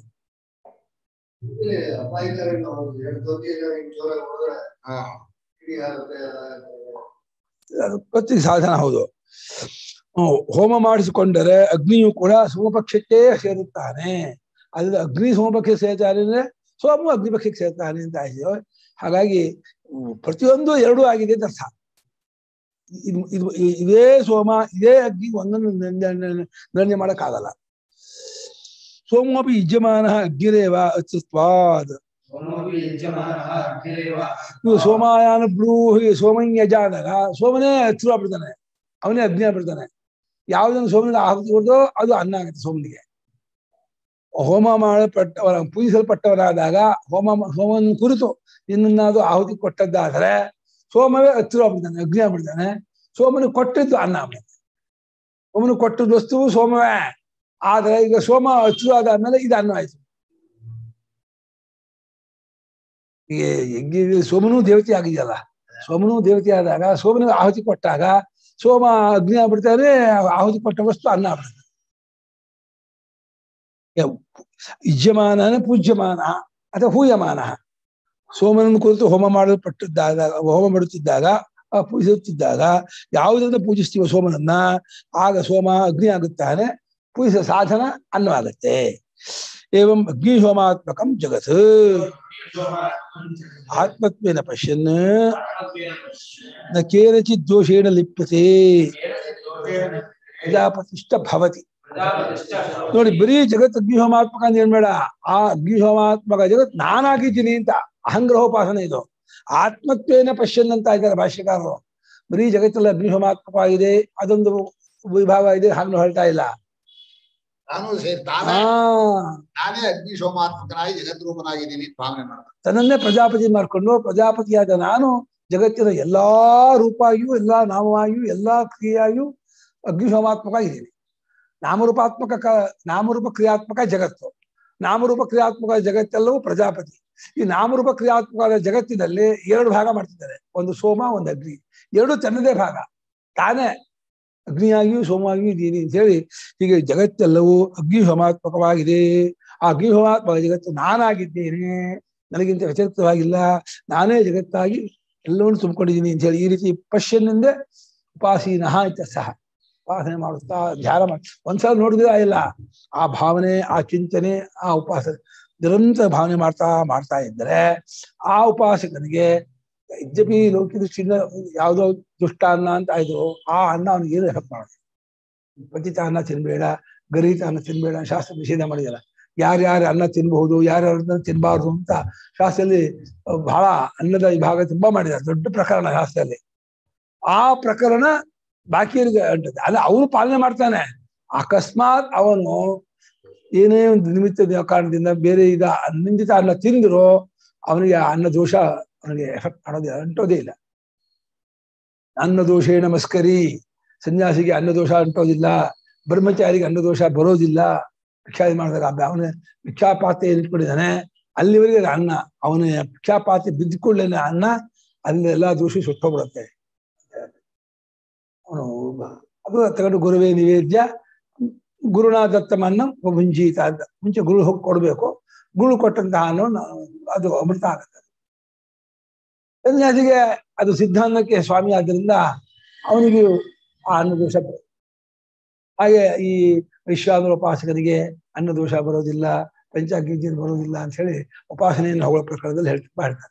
S2: ಅದು ಪ್ರತಿ ಸಾಧನ ಹೌದು ಹ್ಮ್, ಹೋಮ ಮಾಡಿಸಿಕೊಂಡರೆ ಅಗ್ನಿಯು ಕೂಡ ಸೋಮಪಕ್ಷಕ್ಕೆ ಸೇರುತ್ತಾನೆ ಅದ್ರ ಅಗ್ನಿ ಸೋಮಪಕ್ಷಕ್ಕೆ ಸೇರ್ತಾನೆ ಅಂದ್ರೆ ಸೋಮು ಅಗ್ನಿಪಕ್ಷಕ್ಕೆ ಸೇರ್ತಾನೆ ಅಂತ ಆಯ್ತು ಹಾಗಾಗಿ ಪ್ರತಿಯೊಂದು ಎರಡು ಆಗಿದೆ ಅಂತ ಅರ್ಥ ಇದು ಇದು ಇದೇ ಸೋಮ ಇದೇ ಅಗ್ನಿ ಒಂದನ್ನು ನಿರ್ಣಯ- ನಿರ್ಣಯ ಮಾಡಕ್ಕಾಗಲ್ಲ ಸೋಮೋಪಿ ಯಜಮಾನ ಅಗ್ನಿರೇವ ಅತ್ಯತ್ವಾದ್
S1: ಸೋಮೋಪಿ ಯಜ್ಯಮಾನಃ ಅಗ್ನಿರೇವ.
S2: ಇವು ಸೋಮಾಯಾನ ಬ್ರೂಹಿ ಸೋಮನ್ಯಜ ಅಂದಾಗ ಸೋಮನೇ ಹತ್ರ ಬಿಡ್ತಾನೆ ಅವನೇ ಅಗ್ನಿ ಬಿಡ್ತಾನೆ ಯಾವುದನ್ನು ಸೋಮನಿಗೆ ಆಹುತಿ ಕೊಡ್ದೋ ಅದು ಅನ್ನ ಆಗುತ್ತೆ ಸೋಮನಿಗೆ ಹೋಮ ಮಾಡಲ್ಪಟ್ಟವರ ಪೂಜಿಸಲ್ಪಟ್ಟವರಾದಾಗ ಹೋಮ ಮಾ- ಹೋಮವನ್ನು ಕುರಿತು ಇನ್ನನ್ನಾದ್ರು ಆಹುತಿ ಕೊಟ್ಟದ್ದಾದರೆ ಸೋಮವೇ ಹತ್ತಿರ ಆಗ್ಬಿಡ್ತಾನೆ ಅಗ್ನಿ ಆಗ್ಬಿಡ್ತಾನೆ ಸೋಮನಿಗೆ ಕೊಟ್ಟಿದ್ದು ಅನ್ನ ಆಗ್ಬಿಡುತ್ತೆ ಸೋಮನಿಗೆ ಕೊಟ್ಟದ್ದು ವಸ್ತುವು ಸೋಮವೇ ಆದ್ರೆ ಈಗ ಸೋಮ ಹತ್ತಿರ ಆದ್ಮೇಲೆ ಇದು ಅನ್ನ ಆಯ್ತು ಈಗ ಯಜ್ಞ ಸೋಮನೂ ದೇವತೆ ಆಗಿದೆಯಲ್ಲ ಸೋಮನೂ ದೇವತೆ ಆದಾಗ ಸೋಮನಿಗೆ ಆಹುತಿ ಕೊಟ್ಟಾಗ ಸೋಮ ಅಗ್ನಿ ಆಗ್ಬಿಡ್ತಾನೆ ಆಹುತಿ ಕೊಟ್ಟ ವಸ್ತು ಅನ್ನ ಆಗ್ಬಿಡ್ತಾನೆ ಯಜ್ಯಮಾನ ಪೂಜ್ಯಮಾನ ಅಥವಾ ಹೂಯಮಾನ ಸೋಮನನ್ನು ಕುರಿತು ಹೋಮ ಮಾಡಲ್ಪಟ್ಟಿದ್ದಾಗ ಹೋಮ ಮಾಡುತ್ತಿದ್ದಾಗ ಆ ಪೂಜಿಸುತ್ತಿದ್ದಾಗ ಯಾವುದರಿಂದ ಪೂಜಿಸ್ತೀವೋ ಸೋಮನನ್ನ ಆಗ ಸೋಮ ಅಗ್ನಿ ಆಗುತ್ತಾನೆ ಪೂಜಿಸುವ ಸಾಧನ ಅನ್ನವಾಗುತ್ತೆ ಏವಂ ಅಗ್ನಿ ಹೋಮಾತ್ಮಕಂ ಜಗತ್ ಆತ್ಮತ್ವೇನ ಪಶ್ಯನ್ ನ ಕೇನಚಿತ್ ದೋಷೇಣ ಲಿಪ್ಯತೆ ಪ್ರಜಾಪತಿಷ್ಠ ಭವತಿ ನೋಡಿ ಬರೀ ಜಗತ್ ಅಗ್ನಿಹೋಮಾತ್ಮಕ ಅಂತ ಏನ್ಬೇಡ ಆ ಅಗ್ನಿಹೋಮಾತ್ಮಕ ಜಗತ್ ನಾನಾಗಿದ್ದೀನಿ ಅಂತ ಅಹಂಗ್ರಹೋಪಾಸನೆ ಇದು ಆತ್ಮತ್ವೇನ ಪಶ್ಯನ್ ಅಂತ ಇದ್ದಾರೆ ಭಾಷ್ಯಕಾರರು ಬರೀ ಜಗತ್ತಲ್ಲಿ ಅಗ್ನಿಹೋಮಾತ್ಮಕವಾಗಿದೆ ಅದೊಂದು ವಿಭಾಗ ಇದೆ ಹಾಗೆ ಹೊರಟ ಇಲ್ಲ
S3: ನಾನು ಸೇರಿ
S2: ಆ
S3: ತಾನೇ ನಾನೇ ಅಗ್ನಿ ಸೋಮಾತ್ಮಕನಾಗಿ ಜಗದ್ರೂಪನಾಗಿದ್ದೀನಿ ಅಂತ ಭಾವನೆ ಮಾಡ್ತಾರೆ
S2: ತನ್ನನ್ನೇ ಪ್ರಜಾಪತಿ ಮಾಡ್ಕೊಂಡು ಪ್ರಜಾಪತಿಯಾದ ನಾನು ಜಗತ್ತಿನ ಎಲ್ಲಾ ರೂಪಾಗಿಯೂ ಎಲ್ಲಾ ನಾಮವಾಗಿಯೂ ಎಲ್ಲಾ ಕ್ರಿಯೆಯಾಗಿಯೂ ಅಗ್ನಿಹೋಮಾತ್ಮಕ ಇದ್ದೀನಿ ನಾಮರೂಪಾತ್ಮಕ ಕ- ನಾಮರೂಪ ಕ್ರಿಯಾತ್ಮಕ ಜಗತ್ತು ನಾಮರೂಪ ಕ್ರಿಯಾತ್ಮಕ ಜಗತ್ತೆಲ್ಲವೂ ಪ್ರಜಾಪತಿ ಈ ನಾಮರೂಪ ಕ್ರಿಯಾತ್ಮಕ ಜಗತ್ತಿನಲ್ಲಿ ಎರಡು ಭಾಗ ಮಾಡ್ತಿದ್ದಾರೆ ಒಂದು ಸೋಮ ಒಂದು ಅಗ್ನಿ ಎರಡು ತನ್ನದೇ ಭಾಗ ತಾನೇ ಅಗ್ನಿಯಾಗಿಯೂ ಸೋಮವಾಗಿಯೂ ಇದ್ದೀನಿ ಅಂತ ಹೇಳಿ ಹೀಗೆ ಜಗತ್ತೆಲ್ಲವೂ ಅಗ್ನಿ ಹೋಮಾತ್ಮಕವಾಗಿದೆ ಆ ಅಗ್ನಿ ಹೋಮಾತ್ಮಕ ಜಗತ್ತು ನಾನಾಗಿದ್ದೇನೆ ನನಗಿಂತ ವ್ಯತಿರಿಕ್ತವಾಗಿಲ್ಲ ನಾನೇ ಜಗತ್ತಾಗಿ ಎಲ್ಲವನ್ನು ತುಂಬಿಕೊಂಡಿದ್ದೀನಿ ಅಂತ ಹೇಳಿ ಈ ರೀತಿ ಪಶ್ಯನ್ನಿಂದ ಉಪಾಸೀನಃ ಅಂತ ಸಹ ಉಪಾಸನೆ ಮಾಡುತ್ತಾ ಧ್ಯಾನ ಮಾಡಿ ಒಂದ್ಸಲ ನೋಡಿದ್ರೆ ಇಲ್ಲ ಆ ಭಾವನೆ ಆ ಚಿಂತನೆ ಆ ಉಪಾಸನೆ ನಿರಂತರ ಭಾವನೆ ಮಾಡ್ತಾ ಮಾಡ್ತಾ ಇದ್ದರೆ ಆ ಉಪಾಸಕನಿಗೆ ಯದ್ಯಪಿ ಲೌಕಿಕ ದೃಷ್ಟಿಯಿಂದ ಯಾವುದೋ ದುಷ್ಟ ಅನ್ನ ಅಂತ ಆಯ್ತು ಆ ಅನ್ನ ಅವನಿಗೆ ಏನು ಎಫೆಕ್ಟ್ ಮಾಡೋದು ಪತಿತ ಅನ್ನ ತಿನ್ಬೇಡ ಗರೀತ ಅನ್ನ ತಿನ್ಬೇಡ ಶಾಸ್ತ್ರ ನಿಷೇಧ ಮಾಡಿದಲ್ಲ ಯಾರ್ಯಾರು ಅನ್ನ ತಿನ್ಬಹುದು ಯಾರ್ಯಾರು ಅನ್ನ ತಿನ್ಬಾರ್ದು ಅಂತ ಶಾಸ್ತ್ರದಲ್ಲಿ ಅಹ್, ಬಹಳ ಅನ್ನದ ವಿಭಾಗ ತುಂಬಾ ಮಾಡಿದ್ದಾರೆ ದೊಡ್ಡ ಪ್ರಕರಣ ಶಾಸ್ತ್ರದಲ್ಲಿ ಆ ಪ್ರಕರಣ ಬಾಕಿಯವರಿಗೆ ಅಂಟದೆ ಅಲ್ಲ ಅವನು ಪಾಲನೆ ಮಾಡ್ತಾನೆ ಅಕಸ್ಮಾತ್ ಅವನು ಏನೇ ಒಂದು ನಿಮಿತ್ತ ಕಾರಣದಿಂದ ಬೇರೆ ಈಗ ನಿಂದಿತ ಅನ್ನ ತಿಂದ್ರು ಅವನಿಗೆ ಆ ಅನ್ನ ದೋಷ ಅವನಿಗೆ ಎಫೆಕ್ಟ್ ಮಾಡೋದೇ ಅಂಟೋದೇ ಇಲ್ಲ ಅನ್ನ ದೋಷೇಣ ಮಸ್ಕರಿ ಸನ್ಯಾಸಿಗೆ ಅನ್ನ ದೋಷ ಅಂಟೋದಿಲ್ಲ ಬ್ರಹ್ಮಚಾರಿಗೆ ಅನ್ನ ದೋಷ ಬರೋದಿಲ್ಲ ಭಿಕ್ಷಾದಿ ಮಾಡಿದಾಗ ಅವನ ಭಿಕ್ಷಾಪಾತ್ರೆ ಇಟ್ಕೊಂಡಿದ್ದಾನೆ ಅಲ್ಲಿವರೆಗೆ ಅದು ಅನ್ನ ಅವನ ಭಿಕ್ಷಾಪಾತ್ರೆ ಬಿದ್ದುಕೊಳ್ಳೇನೆ ಅನ್ನ ಅಲ್ಲಿ ಎಲ್ಲಾ ದೋಷ ಸುಟ್ಟೋಗ್ಬಿಡುತ್ತೆ ಅವನು ಅದು ತಗೊಂಡು ಗುರುವೇ ನಿವೇದ್ಯ ಗುರುನ ದತ್ತಮನ್ನ ಭುಂಜೀತ ಅಂತ ಮುಂಚೆ ಗುರು ಹೋಗಿ ಕೊಡ್ಬೇಕು ಗುರು ಕೊಟ್ಟಂತಹ ಅನ್ನ ಅದು ಅಮೃತ ಆಗುತ್ತೆ ಸನ್ಯಾಸಿಗೆ ಅದು ಸಿದ್ಧಾಂತಕ್ಕೆ ಸ್ವಾಮಿ ಆದ್ದರಿಂದ ಅವನಿಗೆ ಆ ಅನ್ನ ದೋಷ ಬರುತ್ತೆ. ಹಾಗೆ ಈ ವಿಶ್ವಾಮಿರ ಉಪಾಸಕರಿಗೆ ಅನ್ನ ದೋಷ ಬರೋದಿಲ್ಲ ಪಂಚಾಗ್ನಿ ಬರೋದಿಲ್ಲ ಅಂತ ಹೇಳಿ ಉಪಾಸನೆಯನ್ನು ಹೊಗಳ ಪ್ರಕಾರದಲ್ಲಿ ಹೇಳ್ತಾ ಹೇಳ್ತಾರೆ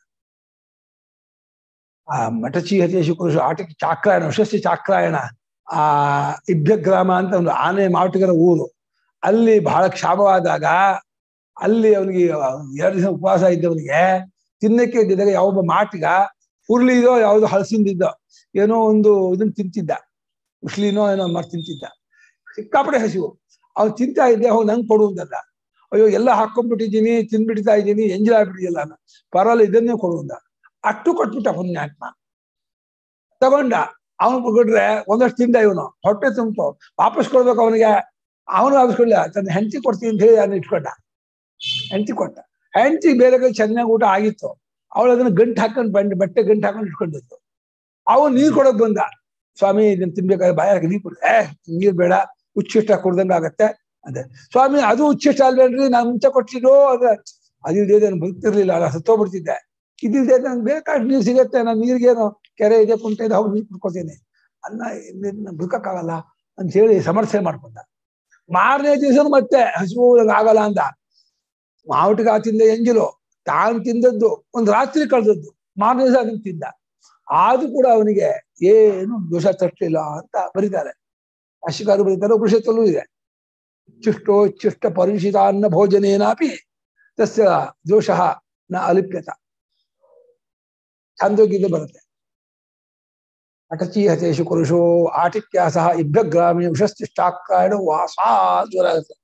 S2: ಆ ಮಠಚಿ ಹತೇಶು ಪುರುಷ ಆಟಕ್ಕೆ ಚಾಕ್ರಾಯಣ ಯಶಸ್ವಿ ಚಾಕ್ರಾಯಣ ಆ ಇಭ್ಯಗ್ರಾಮ ಅಂತ ಒಂದು ಆನೆ ಮಾಟುಗರ ಊರು ಅಲ್ಲಿ ಬಹಳ ಕ್ಷಾಮವಾದಾಗ ಅಲ್ಲಿ ಅವನಿಗೆ ಎರಡು ದಿವಸ ಉಪವಾಸ ಇದ್ದವನಿಗೆ ತಿನ್ನಕ್ಕೆ ಇದ್ದಿದ್ದಾಗ ಯಾವೊಬ್ಬ ಮಾಟಿಗ ಉರ್ಲಿದೋ ಯಾವ್ದೋ ಹಲಸಿಂದಿದ್ದೋ ಏನೋ ಒಂದು ಇದನ್ನ ತಿಂತಿದ್ದ ಉಸ್ಲಿನೋ ಏನೋ ಮಾಡಿ ತಿಂತಿದ್ದ ಸಿಕ್ಕಾಪಟ್ಟೆ ಹಸಿವು ಅವ್ನು ತಿಂತಾ ಇದ್ದೆ ಹೋಗಿ ನಂಗೆ ಕೊಡು ಅಂತಲ್ಲ ಅಯ್ಯೋ ಎಲ್ಲ ಹಾಕೊಂಡ್ಬಿಟ್ಟಿದ್ದೀನಿ ತಿನ್ಬಿಡ್ತಾ ಇದ್ದೀನಿ ಎಂಜಾಯ್ ಆಗ್ಬಿಟ್ಟಿಲ್ಲ ನಾನು ಪರವಾಗಿಲ್ಲ ಇದನ್ನೇ ಕೊಡು ಅಂದ ಅಷ್ಟು ಕೊಟ್ಬಿಟ್ಟ ಪುಣ್ಯಾತ್ಮ ತಗೊಂಡ ಅವನು ಕೊಟ್ರೆ ಒಂದಷ್ಟು ತಿಂದ ಇವನು ಹೊಟ್ಟೆ ತುಂಬಿತು ವಾಪಸ್ ಕೊಡ್ಬೇಕು ಅವನಿಗೆ ಅವನು ವಾಪಸ್ ಕೊಡ್ಲಿಲ್ಲ ತನ್ನ ಹೆಂಡತಿ ಕೊಡ್ತೀನಿ ಅಂತ ಹೇಳಿ ಅದನ್ನ ಇಟ್ಕೊಂಡ ಹೆಂಡತಿ ಕೊಟ್ಟ ಹೆಂಡತಿ ಬೇರೆ ಕಡೆ ಚೆನ್ನಾಗಿ ಊಟ ಆಗಿತ್ತು ಅವಳು ಅದನ್ನ ಗಂಟು ಹಾಕೊಂಡು ಬಂದು ಬಟ್ಟೆ ಗಂಟು ಹಾಕೊಂಡು ಇಟ್ಕೊಂಡಿತ್ತು ಅವನು ನೀರ್ ಕೊಡಕ್ ಬಂದ ಸ್ವಾಮಿ ಇದನ್ನ ತಿನ್ಬೇಕಾದ್ರೆ ಬಾಯಾಗ ನೀರ್ ಕೊಡ ಏ ನೀರ್ ಬೇಡ ಉಚ್ಚಿಷ್ಟ ಕುಡ್ದಂಗ ಆಗತ್ತೆ ಅದೇ ಸ್ವಾಮಿ ಅದು ಉಚ್ಚಿಷ್ಟ ಅಲ್ವೇನ್ರಿ ನಾನ್ ಮುಂಚೆ ಕೊಟ್ಟಿರೋ ಅದ ಅದಿಲ್ದೇ ನಾನು ಬದುಕ್ತಿರ್ಲಿಲ್ಲ ಅಲ್ಲ ಸತ್ತೋಗ್ಬಿಡ್ತಿದ್ದೆ ಇದಿಲ್ದೆ ನಂಗೆ ಬೇಕಾದ್ ನೀರ್ ಸಿಗತ್ತೆ ನಾನು ನೀರ್ಗೇನು ಕೆರೆ ಇದೆ ಕುಂಟೆ ಇದೆ ಹೋಗಿ ನೀರ್ ಕುಡ್ಕೊತೀನಿ ಅನ್ನ ಇದನ್ನ ಬದುಕಕ್ಕಾಗಲ್ಲ ಅಂತ ಹೇಳಿ ಸಮರ್ಥನೆ ಮಾಡ್ಕೊಂಡ ಮಾರನೇ ದಿವಸ ಮತ್ತೆ ಹಸಿವು ಆಗಲ್ಲ ಅಂದ ಮಾವಟಿಗೆ ತಿಂದ ಎಂಜಿಲು ತಾನು ತಿಂದದ್ದು ಒಂದು ರಾತ್ರಿ ಕಳೆದದ್ದು ಮಾರನೇ ದಿವಸ ಅದನ್ನ ತಿಂದ ಆದ್ರೂ ಕೂಡ ಅವನಿಗೆ ಏನು ದೋಷ ತಟ್ಟಲಿಲ್ಲ ಅಂತ ಬರೀತಾರೆ ಅಶಿಕಾರು ಬರೀತಾರೆ ಉಪನಿಷತ್ತಲ್ಲೂ ಇದೆ ಚಿಷ್ಟೋ ಚಿಷ್ಟ ಪರಿಶಿತ ಅನ್ನ ಭೋಜನೇನಾಪಿ ತಸ್ಯ ದೋಷ ನ ಅಲಿಪ್ಯತ ಛಂದೋಗಿದ್ದು ಬರುತ್ತೆ ಅಟಚೀಹತೇಶು ಕುರುಷೋ ಆಟಿಕ್ಯಾಸ ಇಭ್ಯಗ್ರಾಮಿ ವಿಷಸ್ತಿಷ್ಟಾಕ್ರಾಯಣ ವಾಸಾ ಜ್ವರ ಆಗುತ್ತೆ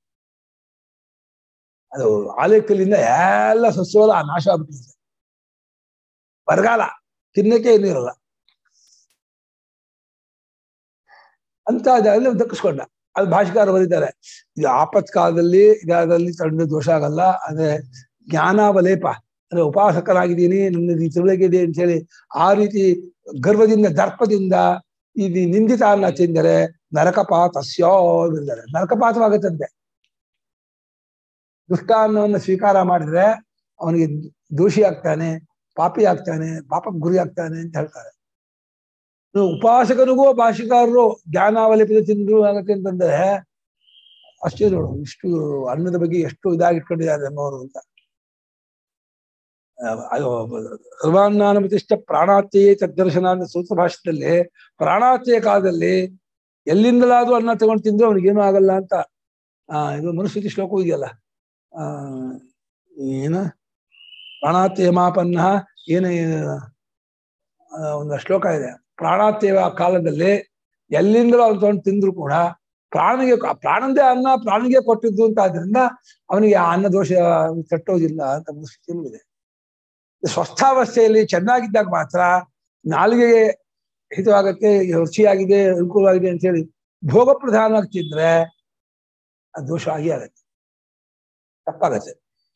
S2: ಅದು ಆಲೇಕಲ್ಲಿಂದ ಎಲ್ಲ ಸಸ್ಯವೆಲ್ಲ ನಾಶ ಆಗ್ಬಿಟ್ಟಿದೆ ಬರಗಾಲ ತಿನ್ನಕ್ಕೆ ನೀರಲ್ಲ ಅಂತ ಅದರಲ್ಲಿ ದಕ್ಕಿಸ್ಕೊಂಡ ಅದು ಭಾಷೆಕಾರ ಬರೀತಾರೆ ಇದು ಆಪತ್ಕಾಲದಲ್ಲಿ ಇದಾದಲ್ಲಿ ಸಣ್ಣ ದೋಷ ಆಗಲ್ಲ ಅಂದ್ರೆ ಜ್ಞಾನಾವಲೇಪ ಅಂದ್ರೆ ಉಪಾಸಕನಾಗಿದ್ದೀನಿ ನನ್ನ ಈ ತಿಳುವಳಿಕೆ ಇದೆ ಅಂತ ಹೇಳಿ ಆ ರೀತಿ ಗರ್ವದಿಂದ ದರ್ಪದಿಂದ ಇದು ನಿಂದಿತ ಅನ್ನ ತಿಂದರೆ ನರಕಪಾತಸ್ಯೋ ಎಂದರೆ ನರಕಪಾತವಾಗುತ್ತಂತೆ ದುಷ್ಟಾನ್ನವನ್ನು ಸ್ವೀಕಾರ ಮಾಡಿದ್ರೆ ಅವನಿಗೆ ದೋಷಿ ಆಗ್ತಾನೆ ಪಾಪಿ ಆಗ್ತಾನೆ ಪಾಪಕ್ಕೆ ಗುರಿ ಆಗ್ತಾನೆ ಅಂತ ಹೇಳ್ತಾರೆ ಇನ್ನು ಉಪಾಸಕನಿಗೂ ಭಾಷಿಕಾರರು ಜ್ಞಾನಾವಲಿಪಿದ ತಿಂದು ಆಗತ್ತೆ ಅಂತಂದ್ರೆ ಅಷ್ಟೇ ನೋಡು ಇಷ್ಟು ಅನ್ನದ ಬಗ್ಗೆ ಎಷ್ಟು ಇದಾಗಿಟ್ಕೊಂಡಿದ್ದಾರೆ ನಮ್ಮವರು ಅಂತ ಸರ್ವಾನ್ನಾನಮತಿಷ್ಠ ಪ್ರಾಣಾತ್ಯೆ ತದ್ದರ್ಶನ ಅಂತ ಸೂತ್ರ ಭಾಷೆಯಲ್ಲಿ ಪ್ರಾಣಾತ್ಯೆ ಕಾಲದಲ್ಲಿ ಎಲ್ಲಿಂದಲಾದ್ರೂ ಅನ್ನ ತಗೊಂಡು ತಿಂದ್ರೆ ಅವನಿಗೇನು ಆಗಲ್ಲ ಅಂತ ಆ ಇದು ಮನುಸ್ಮೃತಿ ಶ್ಲೋಕ ಇದೆಯಲ್ಲ ಆ ಏನ ಪ್ರಾಣಾತ್ಯೆ ಮಾಪನ್ನ ಏನ ಆ, ಒಂದು ಶ್ಲೋಕ ಇದೆ ಪ್ರಾಣಾತ್ಯವ ಕಾಲದಲ್ಲಿ ಎಲ್ಲಿಂದಲೂ ಅವ್ನು ತಗೊಂಡು ತಿಂದ್ರು ಕೂಡ ಪ್ರಾಣಿಗೆ ಪ್ರಾಣಂದೇ ಅನ್ನ ಪ್ರಾಣಿಗೆ ಕೊಟ್ಟಿದ್ದು ಅಂತ ಆದ್ರಿಂದ ಅವನಿಗೆ ಆ ಅನ್ನ ದೋಷ ತಟ್ಟೋದಿಲ್ಲ ಅಂತ ಮನಸ್ಥಿತಿಯೂ ಇದೆ ಸ್ವಸ್ಥಾವಸ್ಥೆಯಲ್ಲಿ ಚೆನ್ನಾಗಿದ್ದಾಗ ಮಾತ್ರ ನಾಲಿಗೆಗೆ ಹಿತವಾಗತ್ತೆ ರುಚಿಯಾಗಿದೆ ಅನುಕೂಲವಾಗಿದೆ ಅಂತ ಹೇಳಿ ಭೋಗ ಪ್ರಧಾನವಾಗಿ ತಿಂದ್ರೆ ಅದು ದೋಷ ಆಗಿ ಆಗತ್ತೆ ತಪ್ಪಾಗತ್ತೆ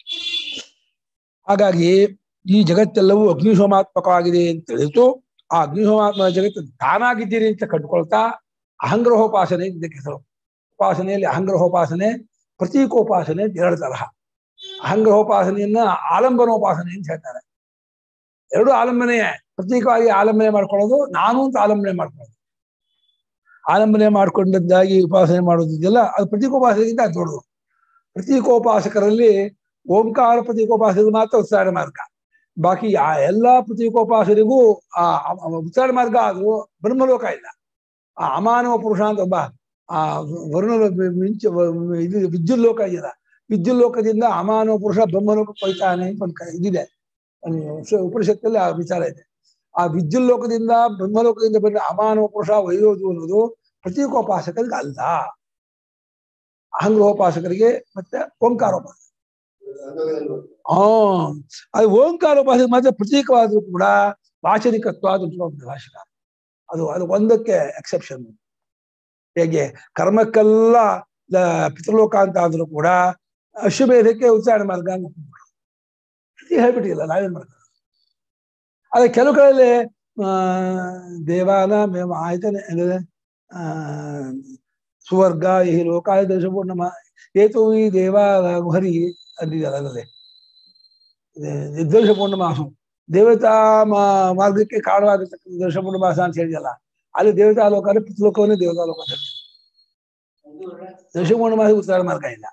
S2: ಹಾಗಾಗಿ ಈ ಜಗತ್ತೆಲ್ಲವೂ ಅಗ್ನಿಶೋಮಾತ್ಮಕವಾಗಿದೆ ಅಂತ ತಿಳಿದು ಆ ಅಗ್ನಿಶೋಮಾತ್ಮ ಜಗತ್ತು ತಾನಾಗಿದ್ದೀರಿ ಅಂತ ಕಂಡುಕೊಳ್ತಾ ಅಹಂಗ್ರಹೋಪಾಸನೆ ಇದಕ್ಕೆ ಹೆಸರು ಉಪಾಸನೆಯಲ್ಲಿ ಅಹಂಗ್ರಹೋಪಾಸನೆ ಪ್ರತೀಕೋಪಾಸನೆ ಅಂತ ಎರಡು ತರಹ ಅಹಂಗ್ರಹೋಪಾಸನೆಯನ್ನ ಆಲಂಬನೋಪಾಸನೆ ಅಂತ ಹೇಳ್ತಾರೆ ಎರಡು ಆಲಂಬನೆಯೇ ಪ್ರತ್ಯೇಕವಾಗಿ ಆಲಂಬನೆ ಮಾಡ್ಕೊಳ್ಳೋದು ನಾನು ಅಂತ ಆಲಂಬನೆ ಮಾಡ್ಕೊಳ್ಳೋದು ಆಲಂಬನೆ ಮಾಡ್ಕೊಂಡದ್ದಾಗಿ ಉಪಾಸನೆ ಮಾಡೋದಿದೆಯಲ್ಲ ಅದು ಪ್ರತೀಕೋಪಾಸನೆಗಿಂತ ಅದು ದೊಡ್ಡದು ಪ್ರತೀಕೋಪಾಸಕರಲ್ಲಿ ಓಂಕಾರ ಪ್ರತೀಕೋಪಾಸಕರು ಮಾತ್ರ ಉತ್ಸಾಹ ಮಾರ್ಗ ಬಾಕಿ ಆ ಎಲ್ಲಾ ಪ್ರತೀಕೋಪಾಸರಿಗೂ ಆ ಆ ಉತ್ಸಾಹ ಮಾರ್ಗ ಆದ್ರೂ ಬ್ರಹ್ಮಲೋಕ ಇಲ್ಲ ಆ ಅಮಾನವ ಪುರುಷ ಅಂತ ಒಬ್ಬ ಆ ವರುಣ ಮಿಂಚ ಇದು ವಿದ್ಯುತ್ ಲೋಕ ಇದೆಯಲ್ಲ ವಿದ್ಯುತ್ ಲೋಕದಿಂದ ಅಮಾನವ ಪುರುಷ ಬ್ರಹ್ಮಲೋಕ ಕೊಯ್ತಾನೆ ಅಂತ ಒಂದು ಕ- ಇದಿದೆ ಒಂದು ಸ- ಉಪನಿಷತ್ತಲ್ಲಿ ಆ ವಿಚಾರ ಇದೆ ಆ ವಿದ್ಯುತ್ ಲೋಕದಿಂದ ಬ್ರಹ್ಮಲೋಕದಿಂದ ಬಂದ ಅಮಾನವ ಪುರುಷ ಒಯ್ಯೋದು ಅನ್ನೋದು ಪ್ರತೀಕೋಪಾಸಕರಿಗೆ ಅಲ್ಲ ಅಹಂಗ್ರಹೋಪಾಸಕರಿಗೆ ಮತ್ತೆ ಓಂಕಾರೋಪಾಸಕ ಹಾ ಅದು ಓಂಕಾರೋಪಾಸಕ ಮಾತ್ರ ಪ್ರತೀಕವಾದ್ರೂ ಕೂಡ ವಾಚನಿಕತ್ವ ಅದು ಭಾಷಿಕ ಅದು ಅದು ಒಂದಕ್ಕೆ ಎಕ್ಸೆಪ್ಷನ್ ಹೇಗೆ ಕರ್ಮಕ್ಕೆಲ್ಲ ಲ- ಪಿತೃಲೋಕ ಅಂತ ಆದ್ರೂ ಕೂಡ ಅಶ್ವಮೇಧಕ್ಕೆ ಉಚ್ಚಾರಣೆ ಮಾರ್ಗ ಅಂತ ಶ್ರುತಿ ಹೇಳ್ಬಿಟ್ಟಿಲ್ಲ ನಾವೇನ್ ಮಾಡ್ತಾರೆ ಅದೇ ಕೆಲವು ಕಡೆಯಲ್ಲಿ ಆ ದೇವಾನ ಮೇಮ ಆಯ್ತಾನೆ ಅಂದ್ರೆ ಆ ಸುವರ್ಗ ಈ ಲೋಕಾಯ ದಶಪೂರ್ಣಮ ಏತು ಈ ದೇವ ಹರಿ ಅಂದಿದಲ್ಲ ಅಲ್ಲದೆ ನಿರ್ದೋಷ ಪೂರ್ಣಮಾಸು ದೇವತಾ ಮಾ- ಮಾರ್ಗಕ್ಕೆ ಕಾರಣವಾಗಿರ್ತಕ್ಕಂಥ ದೋಷ ಪೂರ್ಣಮಾಸ ಅಂತ ಹೇಳಿದಲ್ಲ ಅಲ್ಲಿ ದೇವತಾ ಲೋಕ ಅಂದ್ರೆ ಪಿತೃಲೋಕವನ್ನೇ ದೇವತಾ ಲೋಕ ಅಂತ ಹೇಳ್ತಾರೆ. ದೋಷ ಪೂರ್ಣಮಾಸ ಉತ್ತರಾಯಣ ಮಾರ್ಗ ಇಲ್ಲ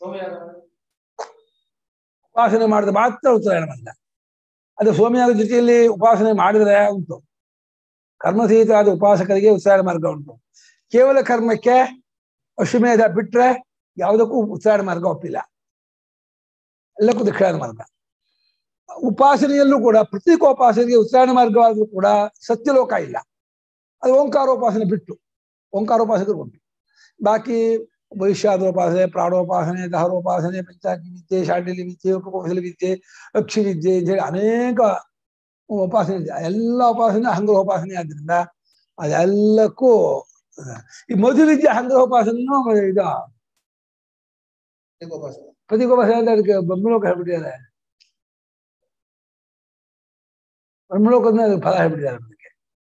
S2: ಉಪಾಸನೆ ಮಾಡಿದ್ರೆ ಮಾತ್ರ ಉತ್ತರಾಯಣ ಮಾರ್ಗ ಅದು ಸೋಮಯಾಗ ಜೊತೆಯಲ್ಲಿ ಉಪಾಸನೆ ಮಾಡಿದ್ರೆ ಉಂಟು ಕರ್ಮಸಹಿತವಾದ ಉಪಾಸಕರಿಗೆ ಉತ್ಸಾಹ ಮಾರ್ಗ ಉಂಟು ಕೇವಲ ಕರ್ಮಕ್ಕೆ ಅಶ್ವಮೇಧ ಬಿಟ್ರೆ ಯಾವುದಕ್ಕೂ ಉತ್ಸಾಹ ಮಾರ್ಗ ಒಪ್ಪಿಲ್ಲ ಎಲ್ಲಕ್ಕೂ ದಕ್ಷಿಣ ಮಾರ್ಗ ಉಪಾಸನೆಯಲ್ಲೂ ಕೂಡ ಪ್ರತೀಕೋಪಾಸನೆಗೆ ಉತ್ಸಾಹ ಮಾರ್ಗವಾದ್ರೂ ಕೂಡ ಸತ್ಯಲೋಕ ಇಲ್ಲ ಅದು ಓಂಕಾರೋಪಾಸನೆ ಬಿಟ್ಟು ಓಂಕಾರೋಪಾಸಕರು ಉಂಟು ಬಾಕಿ ವೈಶ್ಯಾದೋಪಾಸನೆ ಪ್ರಾಣೋಪಾಸನೆ ದಹರೋಪಾಸನೆ ಪಂಚಾಗ್ನಿ ವಿದ್ಯೆ ಶಾಂಡಿಲಿ ವಿದ್ಯೆ ಉಪಕೋಶಲ ವಿದ್ಯೆ ಅಕ್ಷಿ ವಿದ್ಯೆ ಅಂತ ಹೇಳಿ ಅನೇಕ ಉಪಾಸನೆ ಇದೆ ಎಲ್ಲ ಉಪಾಸನೆ ಹಂಗ್ರಹೋಪಾಸನೆ ಆದ್ರಿಂದ ಅದೆಲ್ಲಕ್ಕೂ ಆ, ಈ ಮಧು ವಿದ್ಯೆ ಹಂಗ್ರಹೋಪಾಸನೆನೂ ಇದು ಪ್ರತಿಕೋಪಾಸನೆ ಅಂತ ಅದಕ್ಕೆ ಬ್ರಹ್ಮಲೋಕ ಹೇಳ್ಬಿಟ್ಟಿದ್ದಾರೆ ಬ್ರಹ್ಮಲೋಕದ ಅದಕ್ಕೆ ಫಲ ಹೇಳ್ಬಿಟ್ಟಿದ್ದಾರೆ ಅದಕ್ಕೆ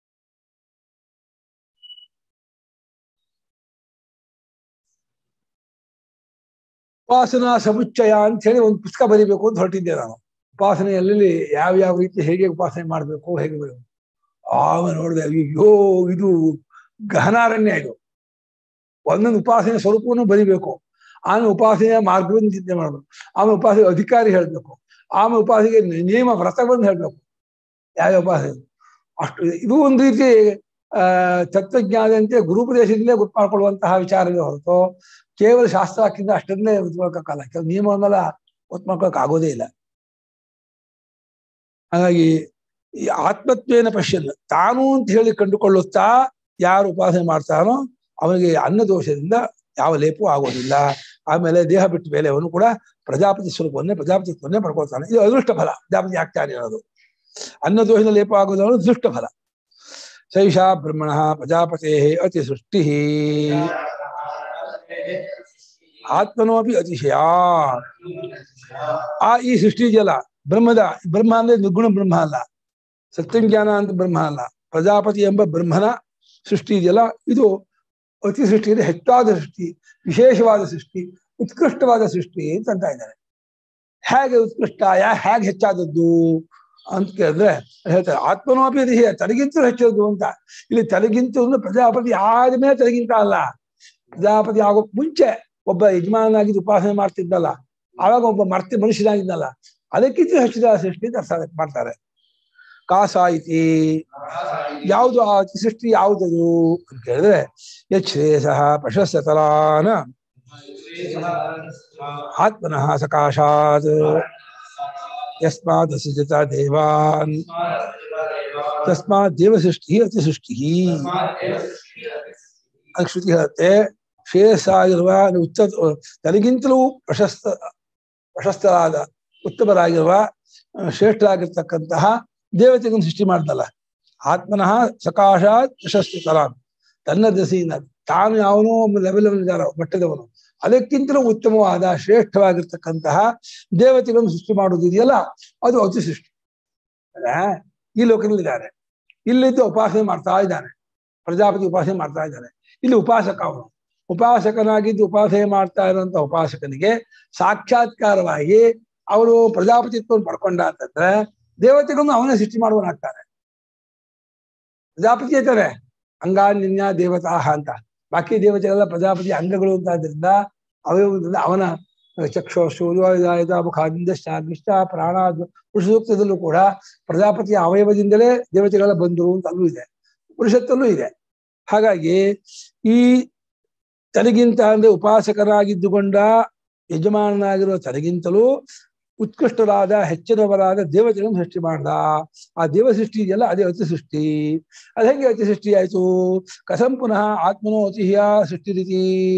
S2: ಉಪಾಸನಾ ಸಮುಚ್ಚಯ ಅಂತ ಹೇಳಿ ಒಂದು ಪುಸ್ತಕ ಬರೀಬೇಕು ಅಂತ ಹೊರಟಿದ್ದೆ ನಾನು ಉಪಾಸನೆಯಲ್ಲಿ ಯಾವ ಯಾವ ರೀತಿ ಹೇಗೆ ಉಪಾಸನೆ ಮಾಡಬೇಕು ಹೇಗೆ ಬರೀಬೇಕು. ಆಮೇಲೆ ನೋಡಿದೆ ಅಯ್ಯೋ ಇದು ಗಹನಾರಣ್ಯ ಇದು ಒಂದೊಂದು ಉಪಾಸನೆ ಸ್ವರೂಪವನ್ನು ಬರಿಬೇಕು ಆಮೇಲೆ ಉಪಾಸನೆಯ ಮಾರ್ಗವನ್ನು ಚಿಂತೆ ಮಾಡಬೇಕು ಆಮೇಲೆ ಉಪಾಸನೆ ಅಧಿಕಾರಿ ಹೇಳ್ಬೇಕು ಆಮೇಲೆ ಉಪಾಸನೆಗೆ ನಿಯಮ ವ್ರತವನ್ನು ಹೇಳ್ಬೇಕು ಯಾವ ಉಪಾಸನೆ ಅಷ್ಟು ಇದು ಒಂದು ರೀತಿ ಆ ತತ್ವಜ್ಞಾನದಂತೆ ಗುರುಪದೇಶದಿಂದಲೇ ಗೊತ್ತು ಮಾಡ್ಕೊಳ್ಳುವಂತಹ ವಿಚಾರವೇ ಹೊರತು ಕೇವಲ ಶಾಸ್ತ್ರಕ್ಕಿಂತ ಅಷ್ಟನ್ನೇ ಗೊತ್ತುಕೊಳಕ್ಕಾಗಲ್ಲ ಕೆಲವು ನಿಯಮವನ್ನೆಲ್ಲ ಗೊತ್ತು ಮಾಡ್ಕೊಳಕ್ ಆಗೋದೇ ಇಲ್ಲ ಹಾಗಾಗಿ ಈ ಆತ್ಮತ್ವೇನ ಪಶ್ಯನ್ ತಾನು ಅಂತ ಹೇಳಿ ಕಂಡುಕೊಳ್ಳುತ್ತಾ ಯಾರು ಉಪಾಸನೆ ಮಾಡ್ತಾನೋ ಅವನಿಗೆ ಅನ್ನದೋಷದಿಂದ ಯಾವ ಲೇಪವೂ ಆಗೋದಿಲ್ಲ ಆಮೇಲೆ ದೇಹ ಬಿಟ್ಟ ಮೇಲೆ ಅವನು ಕೂಡ ಪ್ರಜಾಪತಿ ಸ್ವರೂಪವನ್ನೇ ಪ್ರಜಾಪತಿತ್ವನ್ನೇ ಪಡ್ಕೊಳ್ತಾನೆ ಇದು ಅದೃಷ್ಟ ಫಲ ಪ್ರಜಾಪತಿ ಆಗ್ತಾನೆ ಇರೋದು ಅನ್ನದೋಷದ ಲೇಪ ಆಗೋದು ಅನ್ನೋದು ದೃಷ್ಟ ಫಲ ಸೈಷಾ ಬ್ರಹ್ಮಣ ಪ್ರಜಾಪತೆ ಅತಿ ಸೃಷ್ಟಿ ಆತ್ಮನೋಪಿ ಅತಿಶಯ ಆ ಈ ಸೃಷ್ಟಿ ಇದೆಯಲ್ಲ ಬ್ರಹ್ಮದ ಬ್ರಹ್ಮ ಅಂದ್ರೆ ನಿರ್ಗುಣ ಬ್ರಹ್ಮ ಅಲ್ಲ ಸತ್ಯಜ್ಞಾನ ಅಂತ ಬ್ರಹ್ಮ ಅಲ್ಲ ಪ್ರಜಾಪತಿ ಎಂಬ ಬ್ರಹ್ಮನ ಸೃಷ್ಟಿ ಇದೆಯಲ್ಲ ಇದು ಅತಿ ಸೃಷ್ಟಿ ಅಂದ್ರೆ ಹೆಚ್ಚಾದ ಸೃಷ್ಟಿ ವಿಶೇಷವಾದ ಸೃಷ್ಟಿ ಉತ್ಕೃಷ್ಟವಾದ ಸೃಷ್ಟಿ ಅಂತ ಅಂತ ಇದ್ದಾರೆ ಹೇಗೆ ಉತ್ಕೃಷ್ಟ ಯಾ ಹೇಗೆ ಹೆಚ್ಚಾದದ್ದು ಅಂತ ಕೇಳಿದ್ರೆ ಹೇಳ್ತಾರೆ ಆತ್ಮನೋಪಿ ಅತಿಶಯ ತನಗಿಂತಲೂ ಹೆಚ್ಚದ್ದು ಅಂತ ಇಲ್ಲಿ ತನಗಿಂತ ಅಂದ್ರೆ ಪ್ರಜಾಪತಿ ಆದ್ಮೇಲೆ ತನಗಿಂತ ಅಲ್ಲ ಪ್ರಜಾಪತಿ ಆಗೋ ಮುಂಚೆ ಒಬ್ಬ ಯಜಮಾನಾಗಿದ್ದು ಉಪಾಸನೆ ಮಾಡ್ತಿದ್ದಲ್ಲ ಆವಾಗ ಒಬ್ಬ ಮರ್ತಿ ಮನುಷ್ಯನಾಗಿದ್ದಲ್ಲ ಅದಕ್ಕಿಂತ ಹೆಚ್ಚಿದ ಸೃಷ್ಟಿ ಅಂತ ಅರ್ಥ ಮಾಡ್ತಾರೆ ಕಾಸಾಯಿತಿ ಯಾವುದು ಆ ಅತಿ ಸೃಷ್ಟಿ ಯಾವುದದು ಅಂತ ಕೇಳಿದ್ರೆ ಯಶ್ರೇಯಸಃ ಪ್ರಶಸ್ತತಲಾನ ಆತ್ಮನಃ ಸಕಾಶಾತ್ ಯಸ್ಮಾತ್ ಸೃಜತ ದೇವಾನ್ ತಸ್ಮಾತ್ ದೇವಸೃಷ್ಟಿ ಅತಿ ಸೃಷ್ಟಿ ಅದು ಶ್ರುತಿ ಹೇಳುತ್ತೆ ಶ್ರೇಯಸ್ಸಾಗಿರುವ ಉಚ್ಚ ತನಗಿಂತಲೂ ಪ್ರಶಸ್ತ ಪ್ರಶಸ್ತರಾದ ಉತ್ತಮರಾಗಿರುವ ಆ, ಶ್ರೇಷ್ಠರಾಗಿರ್ತಕ್ಕಂತಹ ದೇವತೆಗಳನ್ನು ಸೃಷ್ಟಿ ಮಾಡ್ದಲ್ಲ ಆತ್ಮನಃ ಸಕಾಶಾತ್ ಪ್ರಶಸ್ತಿ ತರ ತನ್ನ ದಸೆಯಿಂದ ತಾನು ಯಾವನೋ ಒಂದು ಲೆವೆಲ್ ಇದ್ದಾರೋ ಮಟ್ಟದವನು ಅದಕ್ಕಿಂತಲೂ ಉತ್ತಮವಾದ ಶ್ರೇಷ್ಠವಾಗಿರ್ತಕ್ಕಂತಹ ದೇವತೆಗಳನ್ನು ಸೃಷ್ಟಿ ಮಾಡುವುದು ಇದೆಯಲ್ಲ ಅದು ಅತಿ ಸೃಷ್ಟಿ ಅಲ್ಲ? ಈ ಲೋಕದಲ್ಲಿದ್ದಾನೆ ಇಲ್ಲಿದ್ದು ಉಪಾಸನೆ ಮಾಡ್ತಾ ಇದ್ದಾನೆ ಪ್ರಜಾಪತಿ ಉಪಾಸನೆ ಮಾಡ್ತಾ ಇದ್ದಾನೆ ಇಲ್ಲಿ ಉಪಾಸಕ ಅವನು ಉಪಾಸಕನಾಗಿದ್ದು ಉಪಾಸನೆ ಮಾಡ್ತಾ ಇರುವಂತ ಉಪಾಸಕನಿಗೆ ಸಾಕ್ಷಾತ್ಕಾರವಾಗಿ ಅವನು ಪ್ರಜಾಪತಿತ್ವವನ್ನು ಪಡ್ಕೊಂಡ ಅಂತಂದ್ರೆ ದೇವತೆಗಳನ್ನು ಅವನೇ ಸೃಷ್ಟಿ ಮಾಡುವನಾಗ್ತಾನೆ ಪ್ರಜಾಪತಿ ಇರ್ತಾರೆ ಅಂಗಾನ್ಯ ದೇವತಾಹ ಅಂತ ಬಾಕಿ ದೇವತೆಗಳೆಲ್ಲ ಪ್ರಜಾಪತಿ ಅಂಗಗಳು ಅಂತ ಆದ್ರಿಂದ ಅವಯವದಿಂದ ಅವನ ಚಕ್ಷು ಸೂರ್ಯೋದಯದ ಮುಖಾದಿಂದ ಶಾಗ್ನಿಷ್ಠ ಪ್ರಾಣ ಪುರುಷ ಸೂಕ್ತದಲ್ಲೂ ಕೂಡ ಪ್ರಜಾಪತಿಯ ಅವಯವದಿಂದಲೇ ದೇವತೆಗಳ ಬಂದರು ಅಂತ ಅಲ್ಲೂ ಇದೆ ಪುರುಷತ್ವಲ್ಲೂ ಇದೆ ಹಾಗಾಗಿ ಈ ತನಗಿಂತ ಅಂದ್ರೆ ಉಪಾಸಕರಾಗಿದ್ದುಕೊಂಡ ಯಜಮಾನನಾಗಿರುವ ತನಗಿಂತಲೂ ಉತ್ಕೃಷ್ಟರಾದ ಹೆಚ್ಚಿನವರಾದ ದೇವತೆಗಳನ್ನು ಸೃಷ್ಟಿ ಮಾಡ್ದ ಆ ದೇವ ಸೃಷ್ಟಿ ಇದೆಯಲ್ಲ ಅದೇ ಅತಿ ಸೃಷ್ಟಿ ಅದು ಹೆಂಗೆ ಅತಿ ಸೃಷ್ಟಿ ಆಯ್ತು ಕಥಂ ಪುನಃ ಆತ್ಮನೋ ಅತಿಶಯ ಸೃಷ್ಟಿ ರೀತಿ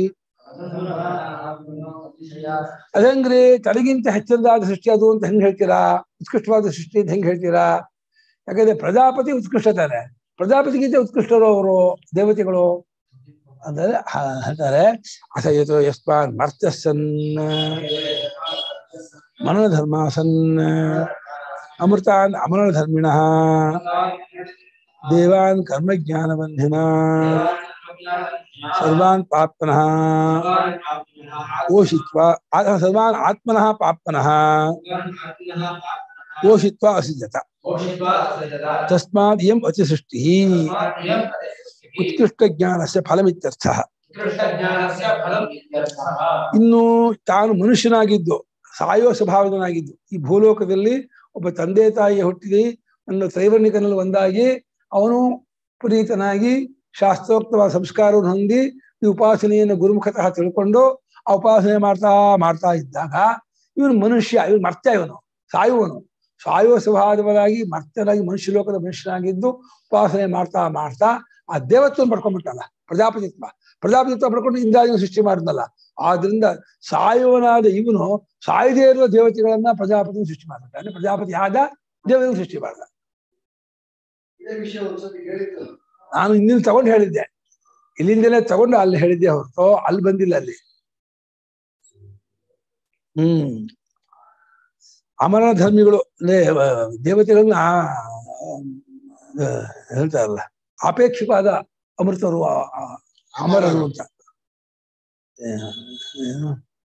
S2: ಅದಂಗ್ರಿ ತನಗಿಂತ ಹೆಚ್ಚಿನದಾದ ಸೃಷ್ಟಿ ಅದು ಅಂತ ಹೆಂಗ್ ಹೇಳ್ತೀರಾ ಉತ್ಕೃಷ್ಟವಾದ ಸೃಷ್ಟಿ ಅಂತ ಹೆಂಗ್ ಹೇಳ್ತೀರಾ ಯಾಕಂದ್ರೆ ಪ್ರಜಾಪತಿ ಉತ್ಕೃಷ್ಟ ತಾನೆ ಪ್ರಜಾಪತಿಗಿಂತ ಉತ್ಕೃಷ್ಟರು ಅವರು ದೇವತೆಗಳು ಅಂದ್ರೆ ಹ- ಹೇಳ್ತಾರೆ ಅಸಯತು ಯಸ್ಮಾನ್ ಮರ್ತಸನ್ ಮನೋಧರ್ಮಾಸನ್ ಅಮೃತಾನ್ ಅಮರಧರ್ಮಿಣ ದೇವಾನ್ ಕರ್ಮಜ್ಞಾನಬಂಧಿನ ಸರ್ವಾನ್ ಪಾಪ್ಮನಃ ಓಷಿತ್ವ ಆ- ಸರ್ವಾನ್ ಆತ್ಮನಃ ಪಾಪ್ಮನಃ ಓಷಿತ್ವ ಅಸಿಜತ ತಸ್ಮಾತ್ ಇಯಂ ಅತಿಸೃಷ್ಟಿ ಉತ್ಕೃಷ್ಟ ಜ್ಞಾನಸ್ಯ ಫಲಮಿತ್ಯರ್ಥ ಇನ್ನು ತಾನು ಮನುಷ್ಯನಾಗಿದ್ದು ಸಾಯೋ ಸ್ವಭಾವದನಾಗಿದ್ದು ಈ ಭೂಲೋಕದಲ್ಲಿ ಒಬ್ಬ ತಂದೆ ತಾಯಿಯ ಹುಟ್ಟಿದಿ ನನ್ನ ತ್ರೈವರ್ಣಿಕನಲ್ಲಿ ಒಂದಾಗಿ ಅವನು ಪುನೀತನಾಗಿ ಶಾಸ್ತ್ರೋಕ್ತವಾದ ಸಂಸ್ಕಾರವನ್ನು ಹೊಂದಿ ಈ ಉಪಾಸನೆಯನ್ನು ಗುರುಮುಖತಃ ತಿಳ್ಕೊಂಡು ಆ ಉಪಾಸನೆ ಮಾಡ್ತಾ ಮಾಡ್ತಾ ಇದ್ದಾಗ ಇವನು ಮನುಷ್ಯ ಇವನು ಮರ್ತ್ಯ ಇವನು ಸಾಯುವನು ಸಾಯುವ ಸ್ವಭಾವದವರಾಗಿ ಮರ್ತ್ಯನಾಗಿ ಮನುಷ್ಯ ಲೋಕದ ಮನುಷ್ಯನಾಗಿದ್ದು ಉಪಾಸನೆ ಮಾಡ್ತಾ ಮಾಡ್ತಾ ಆ ದೇವತ್ವವನ್ನು ಪಡ್ಕೊಂಡ್ಬಿಟ್ಟಲ್ಲ ಪ್ರಜಾಪತಿತ್ವ ಪ್ರಜಾಪತಿತ್ವ ಪಡ್ಕೊಂಡು ಇಂದ್ರಾಜಿನ ಸೃಷ್ಟಿ ಮಾಡಿದ್ನಲ್ಲ ಆದ್ರಿಂದ ಸಾಯುವನಾದ ಇವನು ಸಾಯದೇ ಇರುವ ದೇವತೆಗಳನ್ನ ಪ್ರಜಾಪತಿ ಸೃಷ್ಟಿ ಮಾಡ್ತಾನೆ ಪ್ರಜಾಪತಿ ಆದ ದೇವತೆಗಳನ್ನು ಸೃಷ್ಟಿ ಮಾಡ್ದ
S1: ಇದೇ ವಿಷಯ ಒಂದ್ಸತಿ ಹೇಳಿದ್ದು
S2: ನಾನು ಇನ್ನಿಲ್ಲಿ ತಗೊಂಡು ಹೇಳಿದ್ದೆ ಇಲ್ಲಿಂದಲೇ ತಗೊಂಡು ಅಲ್ಲಿ ಹೇಳಿದ್ದೆ ಹೊರತು ಅಲ್ಲಿ ಬಂದಿಲ್ಲ ಅಲ್ಲಿ ಹ್ಮ್ ಅಮರ ಧರ್ಮಿಗಳು ಅಂದ್ರೆ ಆ, ದೇವತೆಗಳನ್ನ ಆ, ಆ, ಹೇಳ್ತಾರಲ್ಲ ಅಪೇಕ್ಷಿಕವಾದ ಅಮೃತರು ಆ, ಆ, ಅಮರರು ಅಂತ ಏನು? ಏನು?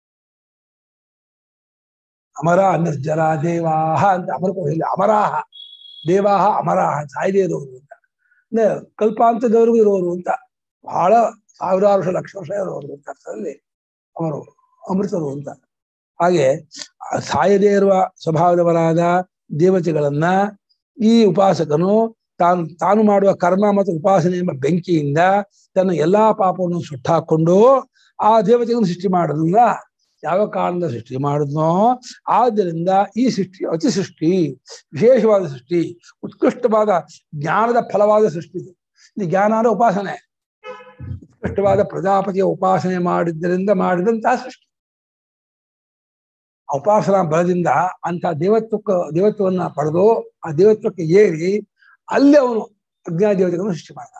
S2: ಅಮರ ನಿರ್ಜರ ದೇವಾಹ ಅಂತ ಅಮರ ಇಲ್ಲಿ ಅಮರಾಹ ದೇವಾಹ ಅಮರಾಹ ಸಾಯದೇ ಇರೋರು ಅಂತ ಅಂದ್ರೆ ಕಲ್ಪಾಂತದವರೆಗೂ ಇರೋರು ಅಂತ ಬಹಳ ಸಾವಿರಾರು ವರ್ಷ ಲಕ್ಷ ವರ್ಷ ಇರೋರು ಅಂತ ಅರ್ಥದಲ್ಲಿ ಅವರು ಅಮೃತರು ಅಂತ ಹಾಗೆ ಆ ಸಾಯದೇ ಇರುವ ಸ್ವಭಾವದವರಾದ ದೇವತೆಗಳನ್ನ ಈ ಉಪಾಸಕನು ತಾನು ತಾನು ಮಾಡುವ ಕರ್ಮ ಮತ್ತು ಉಪಾಸನೆ ಎಂಬ ಬೆಂಕಿಯಿಂದ ತನ್ನ ಎಲ್ಲಾ ಪಾಪವನ್ನು ಸುಟ್ಟಾಕೊಂಡು ಆ ದೇವತೆಗಳನ್ನು ಸೃಷ್ಟಿ ಮಾಡೋದಿಲ್ಲ ಯಾವ ಕಾರಣದ ಸೃಷ್ಟಿ ಮಾಡಿದ್ನೋ ಆದ್ದರಿಂದ ಈ ಸೃಷ್ಟಿ ಅತಿ ಸೃಷ್ಟಿ ವಿಶೇಷವಾದ ಸೃಷ್ಟಿ ಉತ್ಕೃಷ್ಟವಾದ ಜ್ಞಾನದ ಫಲವಾದ ಸೃಷ್ಟಿ ಇದು. ಇದು ಜ್ಞಾನ ಅಂದ್ರೆ ಉಪಾಸನೆ ಉತ್ಕೃಷ್ಟವಾದ ಪ್ರಜಾಪತಿಯ ಉಪಾಸನೆ ಮಾಡಿದ್ದರಿಂದ ಮಾಡಿದಂತಹ ಸೃಷ್ಟಿ ಆ ಉಪಾಸನಾ ಬಲದಿಂದ ಅಂತ ದೇವತ್ವಕ್ಕೆ ದೇವತ್ವವನ್ನ ಪಡೆದು ಆ ದೇವತ್ವಕ್ಕೆ ಏರಿ ಅಲ್ಲಿ ಅವನು ಅಜ್ಞಾನ ದೇವತೆಗಳನ್ನು ಸೃಷ್ಟಿ ಮಾಡಿದ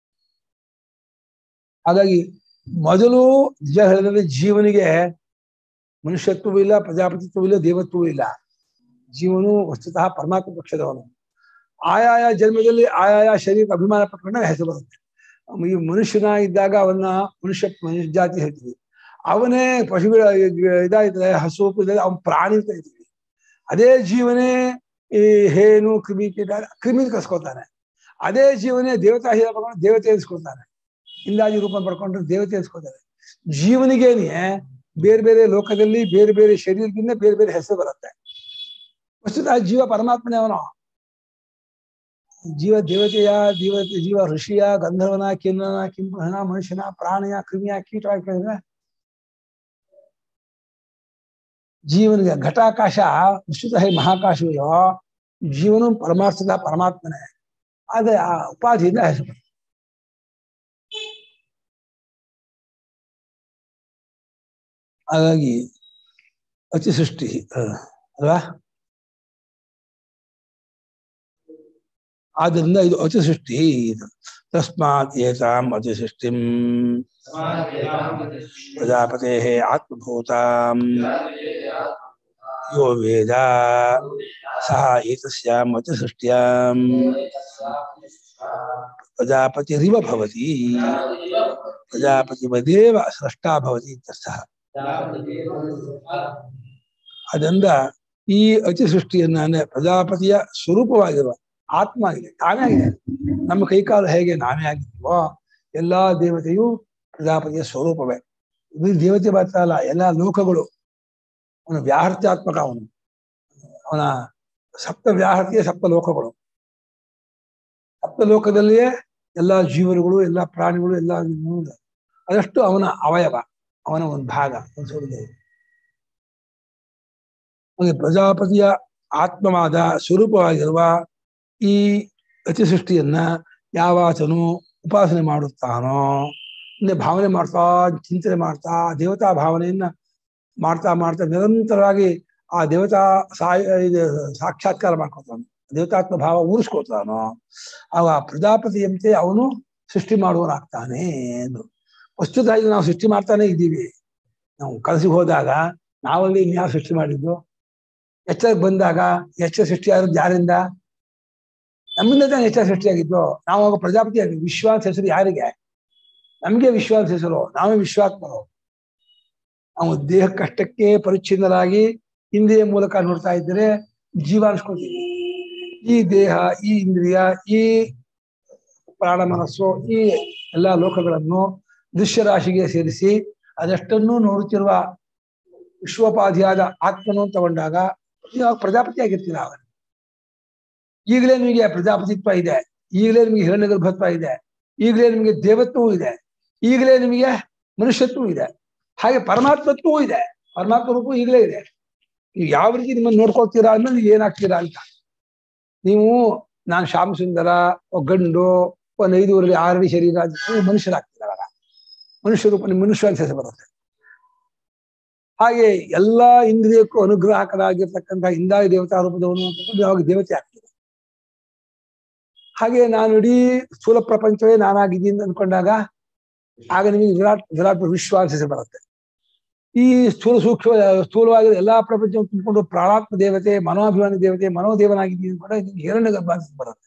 S2: ಹಾಗಾಗಿ ಮೊದಲು ನಿಜ ಹೇಳಿದ್ರೆ ಜೀವನಿಗೆ ಮನುಷ್ಯತ್ವವೂ ಇಲ್ಲ ಪ್ರಜಾಪತಿತ್ವವೂ ಇಲ್ಲ ದೇವತ್ವವೂ ಇಲ್ಲ ಜೀವನು ವಸ್ತುತಃ ಪರಮಾತ್ಮ ಪಕ್ಷದವನು ಆಯಾಯ ಜನ್ಮದಲ್ಲಿ ಆಯಾಯ ಶರೀರಕ್ಕೆ ಅಭಿಮಾನ ಪಟ್ಕೊಂಡ ಹೆಸರು ಬರುತ್ತೆ ಈ ಮನುಷ್ಯನ ಇದ್ದಾಗ ಅವನ್ನ ಮನುಷ್ಯ ಮನುಷ್ಯ ಜಾತಿ ಹೇಳ್ತೀವಿ ಅವನೇ ಪಶುಗಳ ಇದಾಯ್ತದೆ ಹಸು ಇದ್ರೆ ಅವನ್ ಪ್ರಾಣಿ ಅಂತ ಹೇಳ್ತೀವಿ ಅದೇ ಜೀವನೇ ಈ ಹೇನು ಕ್ರಿಮಿ ಕೀಟ ಕ್ರಿಮಿ ಕಸ್ಕೊತಾನೆ ಅದೇ ಜೀವನೇ ದೇವತಾ ಹೀರ ಪಡ್ಕೊಂಡು ದೇವತೆ ಎನ್ಸ್ಕೊಳ್ತಾನೆ ಇಂದಾಜಿ ರೂಪ ಪಡ್ಕೊಂಡ್ರೆ ದೇವತೆ ಎನ್ಸ್ಕೊಳ್ತಾನೆ ಜೀವನಿಗೇನೆ ಬೇರೆ ಬೇರೆ ಲೋಕದಲ್ಲಿ ಬೇರೆ ಬೇರೆ ಶರೀರದಿಂದ ಬೇರೆ ಬೇರೆ ಹೆಸರು ಬರುತ್ತೆ ವಸ್ತುತಃ ಜೀವ ಪರಮಾತ್ಮನೇ ಅವನು ಜೀವ ದೇವತೆಯ ಜೀವ ಜೀವ ಋಷಿಯ ಗಂಧರ್ವನ ಕಿನ್ನನ ಕಿಂಪುಹನ ಮನುಷ್ಯನ ಪ್ರಾಣಿಯ ಕ್ರಿಮಿಯ ಕೀಟ ಕೇಳಿದ್ರೆ ಜೀವನಿಗೆ ಘಟಾಕಾಶ ವಸ್ತುತಃ ಈ ಮಹಾಕಾಶವಿದೋ ಜೀವನು ಪರಮಾರ್ಥದ ಪರಮಾತ್ಮನೇ ಆದ್ರೆ ಆ ಉಪಾಧಿಯಿಂದ ಹೆಸರು ಬರುತ್ತೆ. ಹಾಗಾಗಿ ಅತಿ ಸೃಷ್ಟಿ ಆ, ಅಲ್ವಾ ಆದ್ದರಿಂದ ಇದು ಅತಿ ಸೃಷ್ಟಿ ಇದು ತಸ್ಮಾತ್ ಏತಾಂ ಅತಿ ಸೃಷ್ಟಿಂ ಪ್ರಜಾಪತೆ ಆತ್ಮಭೂತಾಂ ಯೋ ವೇದ ಸಹ ಏತಸ್ಯಾಂ ಅತಿ ಸೃಷ್ಟ್ಯಾಂ ಪ್ರಜಾಪತಿರಿವ ಭವತಿ ಪ್ರಜಾಪತಿವದೇವ ಸೃಷ್ಟಾ ಭವತಿ ಇತ್ಯರ್ಥಃ ಅದರಿಂದ ಈ ಅತಿ ಸೃಷ್ಟಿಯನ್ನ ಅಂದ್ರೆ ಪ್ರಜಾಪತಿಯ ಸ್ವರೂಪವಾಗಿರುವ ಆತ್ಮ ಆಗಿದೆ ತಾನೇ ಆಗಿದೆ ನಮ್ಮ ಕೈಕಾಲು ಹೇಗೆ ನಾವೇ ಆಗಿದ್ವೋ ಎಲ್ಲಾ ದೇವತೆಯು ಪ್ರಜಾಪತಿಯ ಸ್ವರೂಪವೇ ಇದು ದೇವತೆ ಮಾತ್ರ ಅಲ್ಲ ಎಲ್ಲಾ ಲೋಕಗಳು ಅವನ ವ್ಯಾಹೃತ್ಯಾತ್ಮಕ ಅವನು ಅವನ ಸಪ್ತ ವ್ಯಾಹೃತಿಯ ಸಪ್ತ ಲೋಕಗಳು ಸಪ್ತ ಲೋಕದಲ್ಲಿಯೇ ಎಲ್ಲಾ ಜೀವರುಗಳು ಎಲ್ಲಾ ಪ್ರಾಣಿಗಳು ಎಲ್ಲಾ ಮೂಲ. ಅದಷ್ಟು ಅವನ ಅವಯವ ಅವನ ಒಂದು ಭಾಗ ಒಂದು ಸ್ವರೂಪ. ಹಾಗೆ ಪ್ರಜಾಪತಿಯ ಆತ್ಮವಾದ ಸ್ವರೂಪವಾಗಿರುವ ಈ ಅತಿ ಸೃಷ್ಟಿಯನ್ನ ಯಾವಾತನು ಉಪಾಸನೆ ಮಾಡುತ್ತಾನೋ ಅಂದ್ರೆ ಭಾವನೆ ಮಾಡ್ತಾ ಚಿಂತನೆ ಮಾಡ್ತಾ ದೇವತಾ ಭಾವನೆಯನ್ನ ಮಾಡ್ತಾ ಮಾಡ್ತಾ ನಿರಂತರವಾಗಿ ಆ ದೇವತಾ ಸಾಯ ಇದು ಸಾಕ್ಷಾತ್ಕಾರ ಮಾಡ್ಕೊತಾನೆ ದೇವತಾತ್ಮ ಭಾವ ಊರಿಸ್ಕೊಳ್ತಾನೋ ಆಗ ಪ್ರಜಾಪತಿಯಂತೆ ಅವನು ಸೃಷ್ಟಿ ಮಾಡುವನಾಗ್ತಾನೆ ಎಂದು ವಸ್ತುತಃ ಈಗ ನಾವು ಸೃಷ್ಟಿ ಮಾಡ್ತಾನೆ ಇದ್ದೀವಿ ನಾವು ಕಲಸಿಗೆ ಹೋದಾಗ ನಾವಲ್ಲಿ ಇನ್ಯಾರು ಸೃಷ್ಟಿ ಮಾಡಿದ್ದು ಎಚ್ಚರಕ್ಕೆ ಬಂದಾಗ ಎಚ್ಚರ ಸೃಷ್ಟಿ ಆಗೋದು ಯಾರಿಂದ ನಮ್ಮಿಂದ ತಾನೇ ಎಚ್ಚರ ಸೃಷ್ಟಿಯಾಗಿದ್ದು ನಾವು ಆಗ ಪ್ರಜಾಪತಿ ಆಗಿದ್ವಿ ವಿಶ್ವಾಸ ಹೆಸರು ಯಾರಿಗೆ ನಮಗೆ ವಿಶ್ವಾಸ ಹೆಸರು ನಾವೇ ವಿಶ್ವಾತ್ಮರು ನಾವು ದೇಹ ಕಷ್ಟಕ್ಕೆ ಪರಿಚ್ಛಿನ್ನರಾಗಿ ಇಂದ್ರಿಯ ಮೂಲಕ ನೋಡ್ತಾ ಇದ್ದರೆ ಜೀವ ಅನ್ಸ್ಕೊಳ್ತೀವಿ ಈ ದೇಹ ಈ ಇಂದ್ರಿಯ ಈ ಪ್ರಾಣ ಮನಸ್ಸು ಈ ಎಲ್ಲಾ ಲೋಕಗಳನ್ನು ದೃಶ್ಯ ರಾಶಿಗೆ ಸೇರಿಸಿ ಅದಷ್ಟನ್ನು ನೋಡುತ್ತಿರುವ ವಿಶ್ವೋಪಾಧಿಯಾದ ಆತ್ಮನು ತಗೊಂಡಾಗ ನೀವು ಪ್ರಜಾಪತಿ ಆಗಿರ್ತೀರ ಅವಾಗ ಈಗಲೇ ನಿಮಗೆ ಪ್ರಜಾಪತಿತ್ವ ಇದೆ ಈಗಲೇ ನಿಮಗೆ ಹಿರಣ್ಯ ಗರ್ಭತ್ವ ಇದೆ ಈಗಲೇ ನಿಮಗೆ ದೇವತ್ವವೂ ಇದೆ ಈಗಲೇ ನಿಮಗೆ ಮನುಷ್ಯತ್ವವೂ ಇದೆ ಹಾಗೆ ಪರಮಾತ್ಮತ್ವವೂ ಇದೆ ಪರಮಾತ್ಮ ರೂಪವು ಈಗಲೇ ಇದೆ ನೀವು ಯಾವ ರೀತಿ ನಿಮ್ಮನ್ನು ನೋಡ್ಕೊಳ್ತೀರಾ ಅಂದ್ರೆ ನೀವು ಏನಾಗ್ತೀರಾ ಅಂತ ನೀವು ನಾನು ಶ್ಯಾಮ ಸುಂದರ ಒಬ್ಬ ಗಂಡು ಒಂದು ಐದೂವರೆ ಆರಡಿ ಶರೀರ ಅಂತ ನೀವು ಮನುಷ್ಯರಾಗ್ತೀರ ಅವಾಗ ಮನುಷ್ಯ ರೂಪ ನಿಮ್ಮ ಮನುಷ್ಯ ಅಂತ ಹೆಸರು ಬರುತ್ತೆ ಹಾಗೆ ಎಲ್ಲಾ ಇಂದ್ರಿಯಕ್ಕೂ ಅನುಗ್ರಾಹಕರಾಗಿರ್ತಕ್ಕಂಥ ಇಂದಾಯ ದೇವತಾ ರೂಪದವನು ಅಂತ ಯಾವಾಗ ದೇವತೆ ಆಗ್ತದೆ ಹಾಗೆ ನಾನು ಇಡೀ ಸ್ಥೂಲ ಪ್ರಪಂಚವೇ ನಾನಾಗಿದ್ದೀನಿ ಅನ್ಕೊಂಡಾಗ ಆಗ ನಿಮಗೆ ವಿರಾಟ್ ವಿರಾಟ್ ವಿಶ್ವಾಸ ಹೆಸರು ಬರುತ್ತೆ ಈ ಸ್ಥೂಲ ಸೂಕ್ಷ್ಮ ಸ್ಥೂಲವಾಗಿರೋ ಎಲ್ಲಾ ಪ್ರಪಂಚ ತುಂಬಿಕೊಂಡು ಪ್ರಾಣಾತ್ಮ ದೇವತೆ ಮನೋಭಿಮಾನಿ ದೇವತೆ ಮನೋದೇವನಾಗಿದ್ದೀನಿ ಕೂಡ ಹಿರಣ್ಯ ಗರ್ಭ ಅಂತ ಬರುತ್ತೆ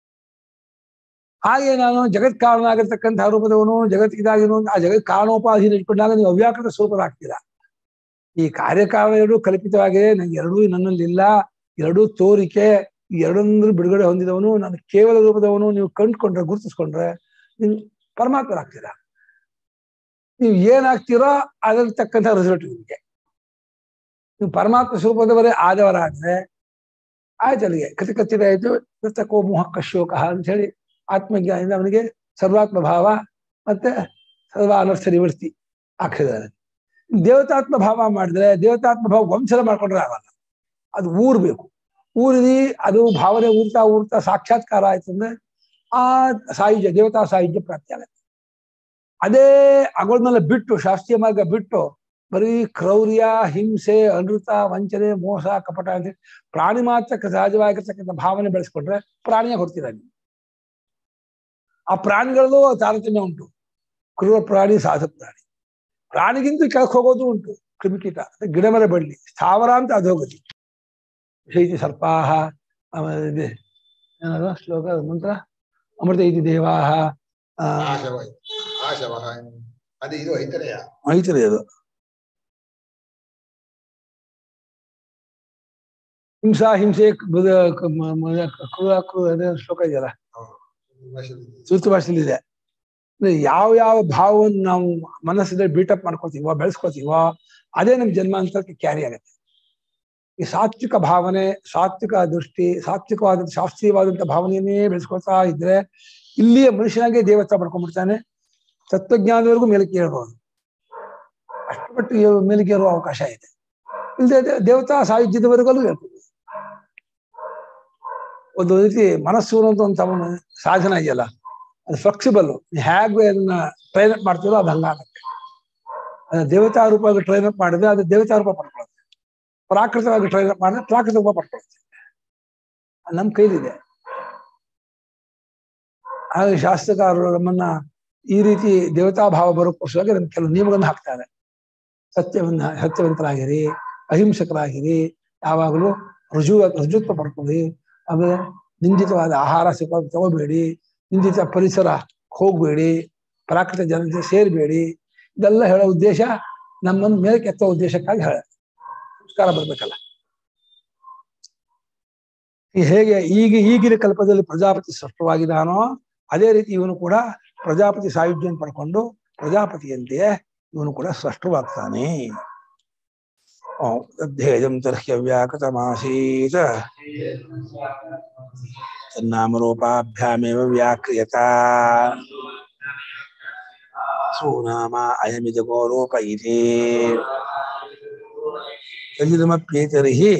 S2: ಹಾಗೆ ನಾನು ಜಗತ್ ಕಾರಣ ಆಗಿರ್ತಕ್ಕಂಥ ರೂಪದವನು ಜಗತ್ ಇದಾಗಿರೋ ಆ ಜಗತ್ ಕಾರಣೋಪಾಧಿ ಇಟ್ಕೊಂಡಾಗ ನೀವು ಅವ್ಯಾಕೃತ ಸ್ವರೂಪರಾಗ್ತೀರಾ ಈ ಕಾರ್ಯಕಾರಣ ಎರಡೂ ಕಲ್ಪಿತವಾಗಿದೆ ನಂಗೆ ಎರಡೂ ನನ್ನಲ್ಲಿಲ್ಲ ಎರಡೂ ತೋರಿಕೆ ಈ ಎರಡೊಂದು ಬಿಡುಗಡೆ ಹೊಂದಿದವನು ನಾನು ಕೇವಲ ರೂಪದವನು ನೀವು ಕಂಡ್ಕೊಂಡ್ರೆ ಗುರುತಿಸ್ಕೊಂಡ್ರೆ ನೀವು ಪರಮಾತ್ಮರಾಗ್ತೀರಾ ನೀವು ಏನಾಗ್ತೀರೋ ಅದಕ್ಕೆ ತಕ್ಕಂಥ ರಿಸಲ್ಟ್ ನಿಮಗೆ ನೀವು ಪರಮಾತ್ಮ ಸ್ವರೂಪದವರೇ ಆದವರಾದ್ರೆ ಆಯ್ತು ಅಲ್ಲಿಗೆ ಕೃತಕಚ್ಚಿತ ಆಯ್ತು ಕೃತಕೋ ಮೋಹ ಕಶ್ಯೋಕ ಅಂತ ಹೇಳಿ ಆತ್ಮಜ್ಞಾನದಿಂದ ಅವನಿಗೆ ಸರ್ವಾತ್ಮ ಭಾವ ಮತ್ತೆ ಸರ್ವ ಅನರ್ಥ ನಿವೃತ್ತಿ ಆಗ್ತಿದ್ದಾರೆ ದೇವತಾತ್ಮ ಭಾವ ಮಾಡಿದ್ರೆ ದೇವತಾತ್ಮ ಭಾವ ವಂಶದ ಮಾಡ್ಕೊಂಡ್ರೆ ಆಗಲ್ಲ ಅದು ಊರ್ ಬೇಕು ಊರಿದಿ ಅದು ಭಾವನೆ ಊರ್ತಾ ಊರ್ತಾ ಸಾಕ್ಷಾತ್ಕಾರ ಆಯ್ತು ಅಂದ್ರೆ ಆ ಸಾಹಿತ್ಯ ದೇವತಾ ಸಾಹಿತ್ಯ ಪ್ರಾಪ್ತಿ ಆಗುತ್ತೆ ಅದೇ ಅಗಳನ್ನೆಲ್ಲ ಬಿಟ್ಟು ಶಾಸ್ತ್ರೀಯ ಮಾರ್ಗ ಬಿಟ್ಟು ಬರೀ ಕ್ರೌರ್ಯ ಹಿಂಸೆ ಅನೃತ ವಂಚನೆ ಮೋಸ ಕಪಟ ಅಂತ ಪ್ರಾಣಿ ಮಾತ್ರಕ್ಕೆ ಸಹಜವಾಗಿರ್ತಕ್ಕಂಥ ಭಾವನೆ ಬೆಳೆಸ್ಕೊಂಡ್ರೆ ಪ್ರಾಣಿಯ ಹೊರ್ತೀರ ನೀವು ಆ ಪ್ರಾಣಿಗಳಲ್ಲೂ ತಾರತಮ್ಯ ಉಂಟು ಕ್ರೂರ ಪ್ರಾಣಿ ಸಾಧು ಪ್ರಾಣಿ ಪ್ರಾಣಿಗಿಂತ ಕೆಳಕ್ಕೆ ಹೋಗೋದು ಉಂಟು ಕ್ರಿಮಿಕೀಟ ಅಂದ್ರೆ ಗಿಡಮರ ಬಳ್ಳಿ ಸ್ಥಾವರ ಅಂತ ಅಧೋಗತಿ ಶೈತಿ ಸರ್ಪಾಹ ಆಮೇಲೆ ಇದೆ ಏನದು ಶ್ಲೋಕ ಮಂತ್ರ ಅಮೃತ ಇತಿ ದೇವಾಹ ಆ,
S3: ಆಶವ ಆಶವ ಅದು ಇದು ಐತರೆಯ
S2: ಐತ್ರಿ ಅದು ಹಿಂಸಾ ಹಿಂಸೆ ಬುದ- ಕ- ಮ- ಮ- ಕ್ರೂರ ಕ್ರೂರ ಅದೇ ಶ್ಲೋಕ ಇದೆಯಲ್ಲ ಸೂತ್ರ ಭಾಷೆಯಲ್ಲಿದೆ ಅಂದ್ರೆ ಯಾವ ಯಾವ ಭಾವವನ್ನು ನಾವು ಮನಸ್ಸಿನಲ್ಲಿ ಬೀಟಪ್ ಮಾಡ್ಕೋತೀವೋ ಬೆಳೆಸ್ಕೋತೀವೋ ಅದೇ ನಮ್ ಜನ್ಮಾಂತರಕ್ಕೆ ಕ್ಯಾರಿ ಆಗುತ್ತೆ ಈ ಸಾತ್ವಿಕ ಭಾವನೆ ಸಾತ್ವಿಕ ದೃಷ್ಟಿ ಸಾತ್ವಿಕವಾದಂತ ಶಾಸ್ತ್ರೀಯವಾದಂತ ಭಾವನೆಯನ್ನೇ ಬೆಳೆಸ್ಕೊತಾ ಇದ್ರೆ ಇಲ್ಲಿಯ ಮನುಷ್ಯನಾಗೆ ದೇವತ್ವ ಪಡ್ಕೊಂಡ್ಬಿಡ್ತಾನೆ ತತ್ವಜ್ಞಾನದವರೆಗೂ ಮೇಲಕ್ಕೆ ಏರ್ಬೋದು ಅಷ್ಟು ಮಟ್ಟಿಗೆ ಮೇಲಕ್ಕೆ ಏರುವ ಅವಕಾಶ ಇದೆ ಇಲ್ಲದೆ ದೇವತಾ ಸಾಹಿತ್ಯದವರೆಗೂ ಇರ್ತದೆ ಒಂದು ರೀತಿ ಮನಸ್ಸು ಅನ್ನೋದು ಒಂದು ತಮ್ಮ ಸಾಧನ ಇದೆಯಲ್ಲ ಅದು ಫ್ಲೆಕ್ಸಿಬಲ್ ಹೇಗೆ ಅದನ್ನ ಟ್ರೈನ್ ಅಪ್ ಮಾಡ್ತೀವೋ ಅದು ಹಂಗಾಗುತ್ತೆ ಅದು ದೇವತಾ ರೂಪವಾಗಿ ಟ್ರೈನ್ ಅಪ್ ಮಾಡಿದ್ರೆ ಅದು ದೇವತಾ ರೂಪ ಪಡ್ಕೊಳ್ಳುತ್ತೆ ಪ್ರಾಕೃತವಾಗಿ ಟ್ರೈನ್ ಅಪ್ ಮಾಡಿದ್ರೆ ಪ್ರಾಕೃತ ರೂಪ ಪಡ್ಕೊಳ್ಳುತ್ತೆ ಅದು ನಮ್ಮ ಕೈಲಿದೆ ಹಾಗೆ ಶಾಸ್ತ್ರಕಾರರು ನಮ್ಮನ್ನ ಈ ರೀತಿ ದೇವತಾ ಭಾವ ಬರೋಕ್ಕೋಸ್ಕರ ನಮ್ಗೆ ಕೆಲವು ನಿಯಮಗಳನ್ನು ಹಾಕ್ತಾರೆ ಸತ್ಯವನ್ನ ಸತ್ಯವಂತರಾಗಿರಿ ಅಹಿಂಸಕರಾಗಿರಿ ಯಾವಾಗಲೂ ರುಜು ರುಜುತ್ವ ಪಡ್ಕೊಳ್ಳಿ ಆಮೇಲೆ ನಿಂದಿತವಾದ ಆಹಾರ ಸಿಕ್ಕ ತಗೋಬೇಡಿ ನಿಂದಿತ ಪರಿಸರ ಹೋಗ್ಬೇಡಿ ಪ್ರಾಕೃತ ಜನತೆ ಸೇರ್ಬೇಡಿ ಇದೆಲ್ಲ ಹೇಳೋ ಉದ್ದೇಶ ನಮ್ಮನ್ನು ಮೇಲೆ ಕೆತ್ತೋ ಉದ್ದೇಶಕ್ಕಾಗಿ ಹೇಳ ಸಂಸ್ಕಾರ ಬರ್ಬೇಕಲ್ಲ ಈ ಹೇಗೆ ಈಗ ಈಗಿನ ಕಲ್ಪದಲ್ಲಿ ಪ್ರಜಾಪತಿ ಸೃಷ್ಟವಾಗಿದ್ದಾನೋ ಅದೇ ರೀತಿ ಇವನು ಕೂಡ ಪ್ರಜಾಪತಿ ಸಾಯುಜ್ಯವನ್ನು ಪಡ್ಕೊಂಡು ಪ್ರಜಾಪತಿಯಂತೆಯೇ ಇವನು ಕೂಡ ಸ್ಪಷ್ಟವಾಗ್ತಾನೆ ಧ್ಯೇಯಂ ತರ್ಹ್ಯ ವ್ಯಾಕೃತಮಾಸೀತ ತನ್ನಾಮರೂಪಾಭ್ಯಾಮೇವ ವ್ಯಾಕ್ರಿಯತ ಸೂನಾಮ ಅಯಮಿದಗೋ ರೂಪ ಇತಿ ಯಜಿದಮಪ್ಯೇತರ್ಹಿ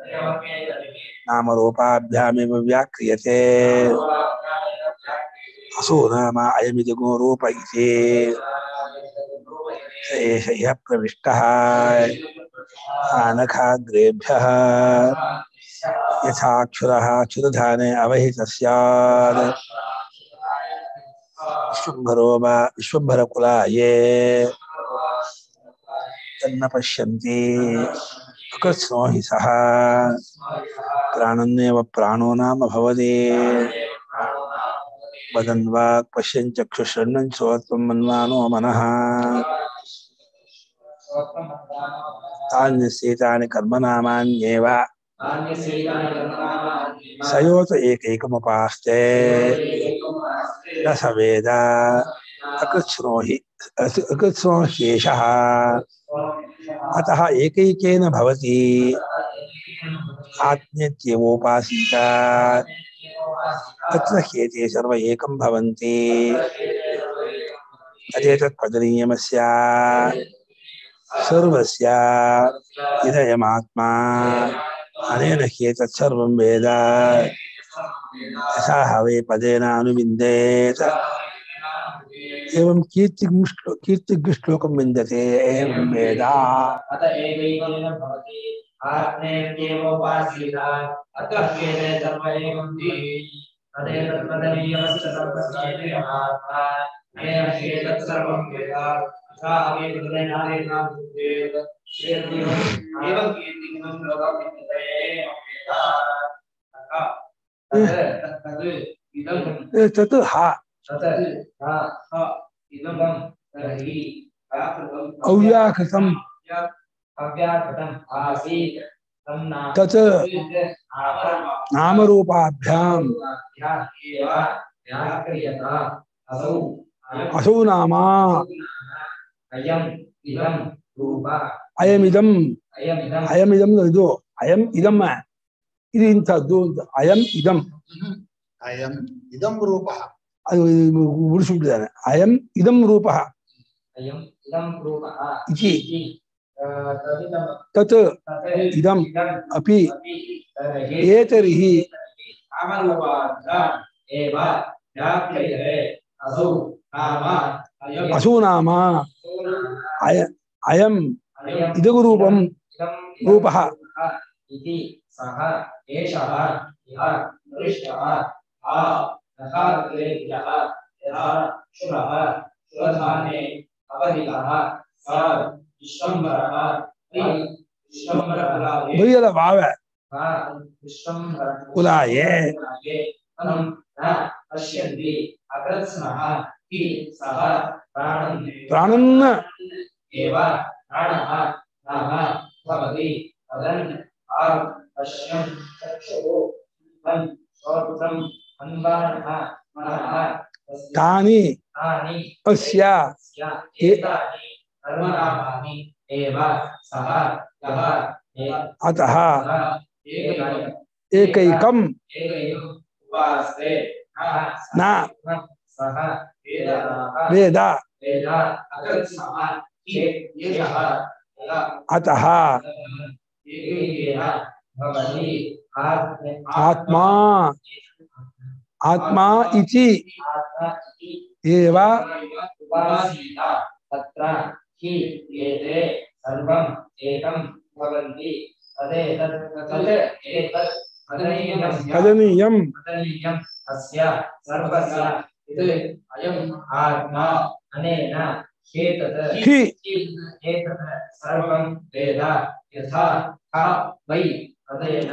S2: ನಾಮರೂಪಾಭ್ಯಾಮೇವ ವ್ಯಾಕ್ರಿಯತೆ असो नाम अयमिदगो रूप इति स एष इह प्रविष्टः आनखाग्रेभ्यः यथाक्षुरः क्षुरधाने अवहितः स्यात् विश्वम्भरो वा विश्वम्भरकुलाये तन्न पश्यन्ति अकृत्स्नो हि सः प्राणन्नेव प्राणो नाम भवति वदन् वाक् पश्यन् चक्षुषण्णन् श्रोत्रं मन्वानो मनः तान्यस्येतानि कर्मनामान्येव सयोत एकैकमुपास्ते न स वेद अकृत्स्नो हि अकृत्स्नो ह्येषः अतः एकैकेन भवति आत्म्यत्येवोपासीत तत्र ह्येते सर्व एकं भवन्ति तदेतत् पदनीयमस्य सर्वस्य इदयमात्मा अनेन ह्येतत् सर्वं वेद यथा हवे पदेन अनुविन्देत एवं कीर्तिं श्लो- कीर्तिग् श्लोकं विन्दते एवं वेद
S5: अत एकैकेन भवति आत्मेत्येवोपासीत अतः वेदे सर्व एकन्ति तदेतत्पदनीयमस्य सर्वस्येत्येवात्मा अनेन ह्येतत् सर्वं वेद यथा हवे पदेनादेनां वेद एवं कीर्तिं श्लोकं विन्दते एवं वेद तत् तत् इदं
S2: तत् हा
S5: तत् हा ह इदं तर्हि व्याकृतम्
S2: अव्याकृतम्
S5: अव्याकृतम् आसीत् तन्ना
S2: तत् नामरूपाभ्याम्
S5: व्याक्रियत असौ
S2: असौ नाम
S5: अयम् इदं रूप
S2: अयमिदम्
S5: अयमिदम्
S2: ಅಯಂ ಇದಂ ಇದು ಅಯಂ ಇದಮ್ಮ ಇದು ಇಂಥದ್ದು ಅಂತ ಅಯಂ ಇದಂ
S3: ಅಯಂ ಇದಂ ರೂಪ
S2: ಅದು ಉಳಿಸಿಬಿಟ್ಟಿದ್ದಾನೆ ಅಯಂ ಇದಂ ರೂಪ
S5: अयम् इदं रूपः
S2: इति
S5: इति अ, तदिदं
S2: ತತ್
S5: तत्
S2: इदम्
S5: इदम्
S2: अपि
S5: अपि तर्हि
S2: ಏತರಿಹಿ
S5: नामरूपाद्ध एव व्याप्यते असौ नाम अयम्
S2: ಅಸೂನಾಮ ಅಯ ಅಯಂ
S5: अयम्
S2: ಇದಗು ರೂಪಂ
S5: इदं
S2: रूपः।
S5: इति सः एषः यः वरिष्ठः आ नखाग्रेभ्यः यथा शुरः शुरधाने अवहितः स विश्वम्भरः वै विश्वम्भरकुलाये
S2: ಬೈಯದ ಭಾವ
S5: वा विश्वम्भरकुलाये
S2: ಕುಲಾಯೇ
S5: तं न पश्यन्ति अकृत्स्नः हि सः प्राणं
S2: ಪ್ರಾಣನ್ನ
S5: एव प्राणः नाम भवति तदन् आ पश्यन् चक्षुः तं श्रोत्रम् अन्वानः मनः तस्य
S2: ತಾನಿ
S5: तानि
S2: ಅಸ್ಯ
S5: तस्य एतानि कर्मनामानि एव सः यः ए-
S2: ಅತಃ
S5: सः एकैक-
S2: ಏಕೈಕಂ
S5: एकैकम् उपास्ते
S2: न
S5: सः वेदाः
S2: ವೇದ
S5: वेद अकृत्स्नः हि एषः यः
S2: ಅತಃ
S5: ಏಕೈಕೇನ ಭವತಿ ಆತ್ಮ
S2: ಆತ್ಮಾ ಆತ್ಮಾ ಇತಿ
S5: ಆತ್ಮ ಇತಿ
S2: ಏವ
S5: ಉಪಾಸೀತ ತತ್ರ ಹಿ ಏತೆ ಸರ್ವಂ ಏಕಂ ಭವಂತಿ ತದೇತತ್ ತತ್ ಏತತ್ ತದನೀಯಂ
S2: ಕದನೀಯಂ
S5: ತದನೀಯಂ ಅಸ್ಯ ಸರ್ವಸ್ಯ ಇದು ಅಯಂ ಆತ್ಮ ಅನೇನ ಹೇತತ್
S2: ಹಿ
S5: ಏತತ್ ಸರ್ವಂ ವೇದ ಯಥಾ ಹ ವೈ ತದೇನ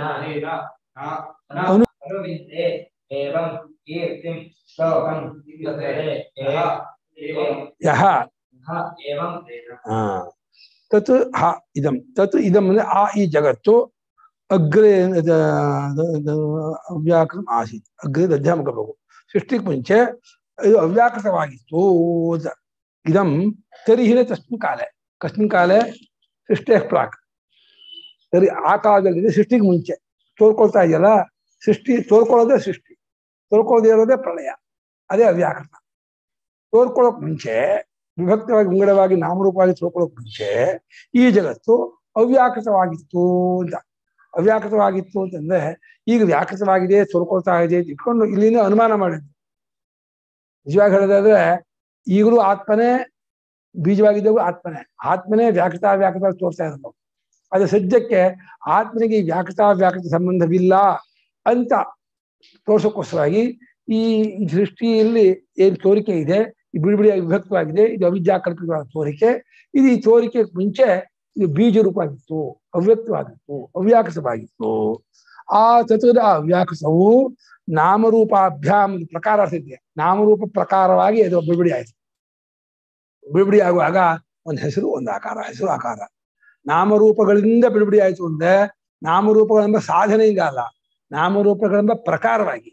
S2: ಅನು-
S5: ಅನುವಿದ್ಯೆ ಏವಂ ಕೀರ್ತಿಂ ಶ್ಲೋಕಂ ವಿದ್ಯತೆ ಯಹ ಏವಂ
S2: ಯಹ
S5: ಹ ಏವಂ ವೇದ
S2: ಆ, ತತ್ ಹ ಇದಂ ತತ್ ಇದಂ ಅಂದ್ರೆ ಆ ಈ ಜಗತ್ತು ಅಗ್ರೆ ದ- ದ- ದ- ಅವ್ಯಾಕೃತ ಆಸೀತ್ ಅಗ್ರೆ ಅಧ್ಯಾಮಕ ಬೇಕು ಸೃಷ್ಟಿಗೆ ಮುಂಚೆ ಇದು ಅವ್ಯಾಕೃತವಾಗಿತ್ತು ಅಂತ. ಇದಂ ತರಿಹಿನ ತಸ್ಮಿನ್ ಕಾಲೆ ಕಸ್ಮಿನ್ ಕಾಲೆ ಸೃಷ್ಟಿಯ ಪ್ರಾಕ್ ಸರಿ ಆ ಕಾಲದಲ್ಲಿ ಸೃಷ್ಟಿಗೆ ಮುಂಚೆ ತೋರ್ಕೊಳ್ತಾ ಇದೆಯಲ್ಲ ಸೃಷ್ಟಿ ತೋರ್ಕೊಳ್ಳೋದೇ ಸೃಷ್ಟಿ ತೋರ್ಕೊಳ್ಳೋದೇ ಇರೋದೇ ಪ್ರಳಯ ಅದೇ ಅವ್ಯಾಕೃತ ತೋರ್ಕೊಳ್ಳೋಕ್ ಮುಂಚೆ ವಿಭಕ್ತವಾಗಿ ಮುಂಗಡವಾಗಿ ನಾಮರೂಪವಾಗಿ ತೋರ್ಕೊಳ್ಳೋಕ್ ಮುಂಚೆ ಈ ಜಗತ್ತು ಅವ್ಯಾಕೃತವಾಗಿತ್ತು ಅಂತ ಅವ್ಯಾಕೃತವಾಗಿತ್ತು ಅಂತಂದ್ರೆ ಈಗ ವ್ಯಾಕೃತವಾಗಿದೆ ತೋರ್ಕೊಳ್ತಾ ಇದೆ ಅಂತ ಇಟ್ಕೊಂಡು ಇಲ್ಲಿಂದ ಅನುಮಾನ ಮಾಡಿದ್ರು ನಿಜವಾಗಿ ಹೇಳೋದಾದ್ರೆ ಈಗಲೂ ಆತ್ಮನೇ ಬೀಜವಾಗಿದ್ದಾಗೂ ಆತ್ಮನೇ ಆತ್ಮನೇ ವ್ಯಾಕೃತ ವ್ಯಾಕೃತ ತೋರ್ತಾ ಇರೋದು ಅದು ಸದ್ಯಕ್ಕೆ ಆತ್ಮನಿಗೆ ಈ ವ್ಯಾಕೃತ ವ್ಯಾಕೃತ ಸಂಬಂಧವಿಲ್ಲ ಅಂತ ತೋರ್ಸೋಕ್ಕೋಸ್ಕರವಾಗಿ ಈ ಈ ಸೃಷ್ಟಿಯಲ್ಲಿ ಏನ್ ತೋರಿಕೆ ಇದೆ ಈ ಬಿಡಿಬಿಡಿಯಾಗಿ ವಿಭಕ್ತವಾಗಿದೆ ಇದು ಅವಿದ್ಯಾ ಕಲ್ಪಿತವಾದ ತೋರಿಕೆ ಇದು ಈ ತೋರಿಕೆ ಮುಂಚೆ ಇದು ಬೀಜ ರೂಪವಾಗಿತ್ತು ಅವ್ಯಕ್ತವಾಗಿತ್ತು ಅವ್ಯಾಕೃತವಾಗಿತ್ತು ಆ ತತ್ವದ ಅವ್ಯಾಕೃತವು ನಾಮರೂಪಾಭ್ಯಾಮ್ ಒಂದು ಪ್ರಕಾರ ಸಿದ್ದೆ ನಾಮರೂಪ ಪ್ರಕಾರವಾಗಿ ಅದು ಬಿಡಿಬಿಡಿ ಆಯ್ತು ಬಿಡಿಬಿಡಿ ಆಗುವಾಗ ಒಂದು ಹೆಸರು ಒಂದು ಆಕಾರ ಹೆಸರು ಆಕಾರ ನಾಮರೂಪಗಳಿಂದ ಬಿಡುಗಡೆ ಆಯ್ತು ಅಂದ್ರೆ ನಾಮರೂಪಗಳೆಂಬ ಸಾಧನೆಯಿಂದ ಅಲ್ಲ ನಾಮರೂಪಗಳೆಂಬ ಪ್ರಕಾರವಾಗಿ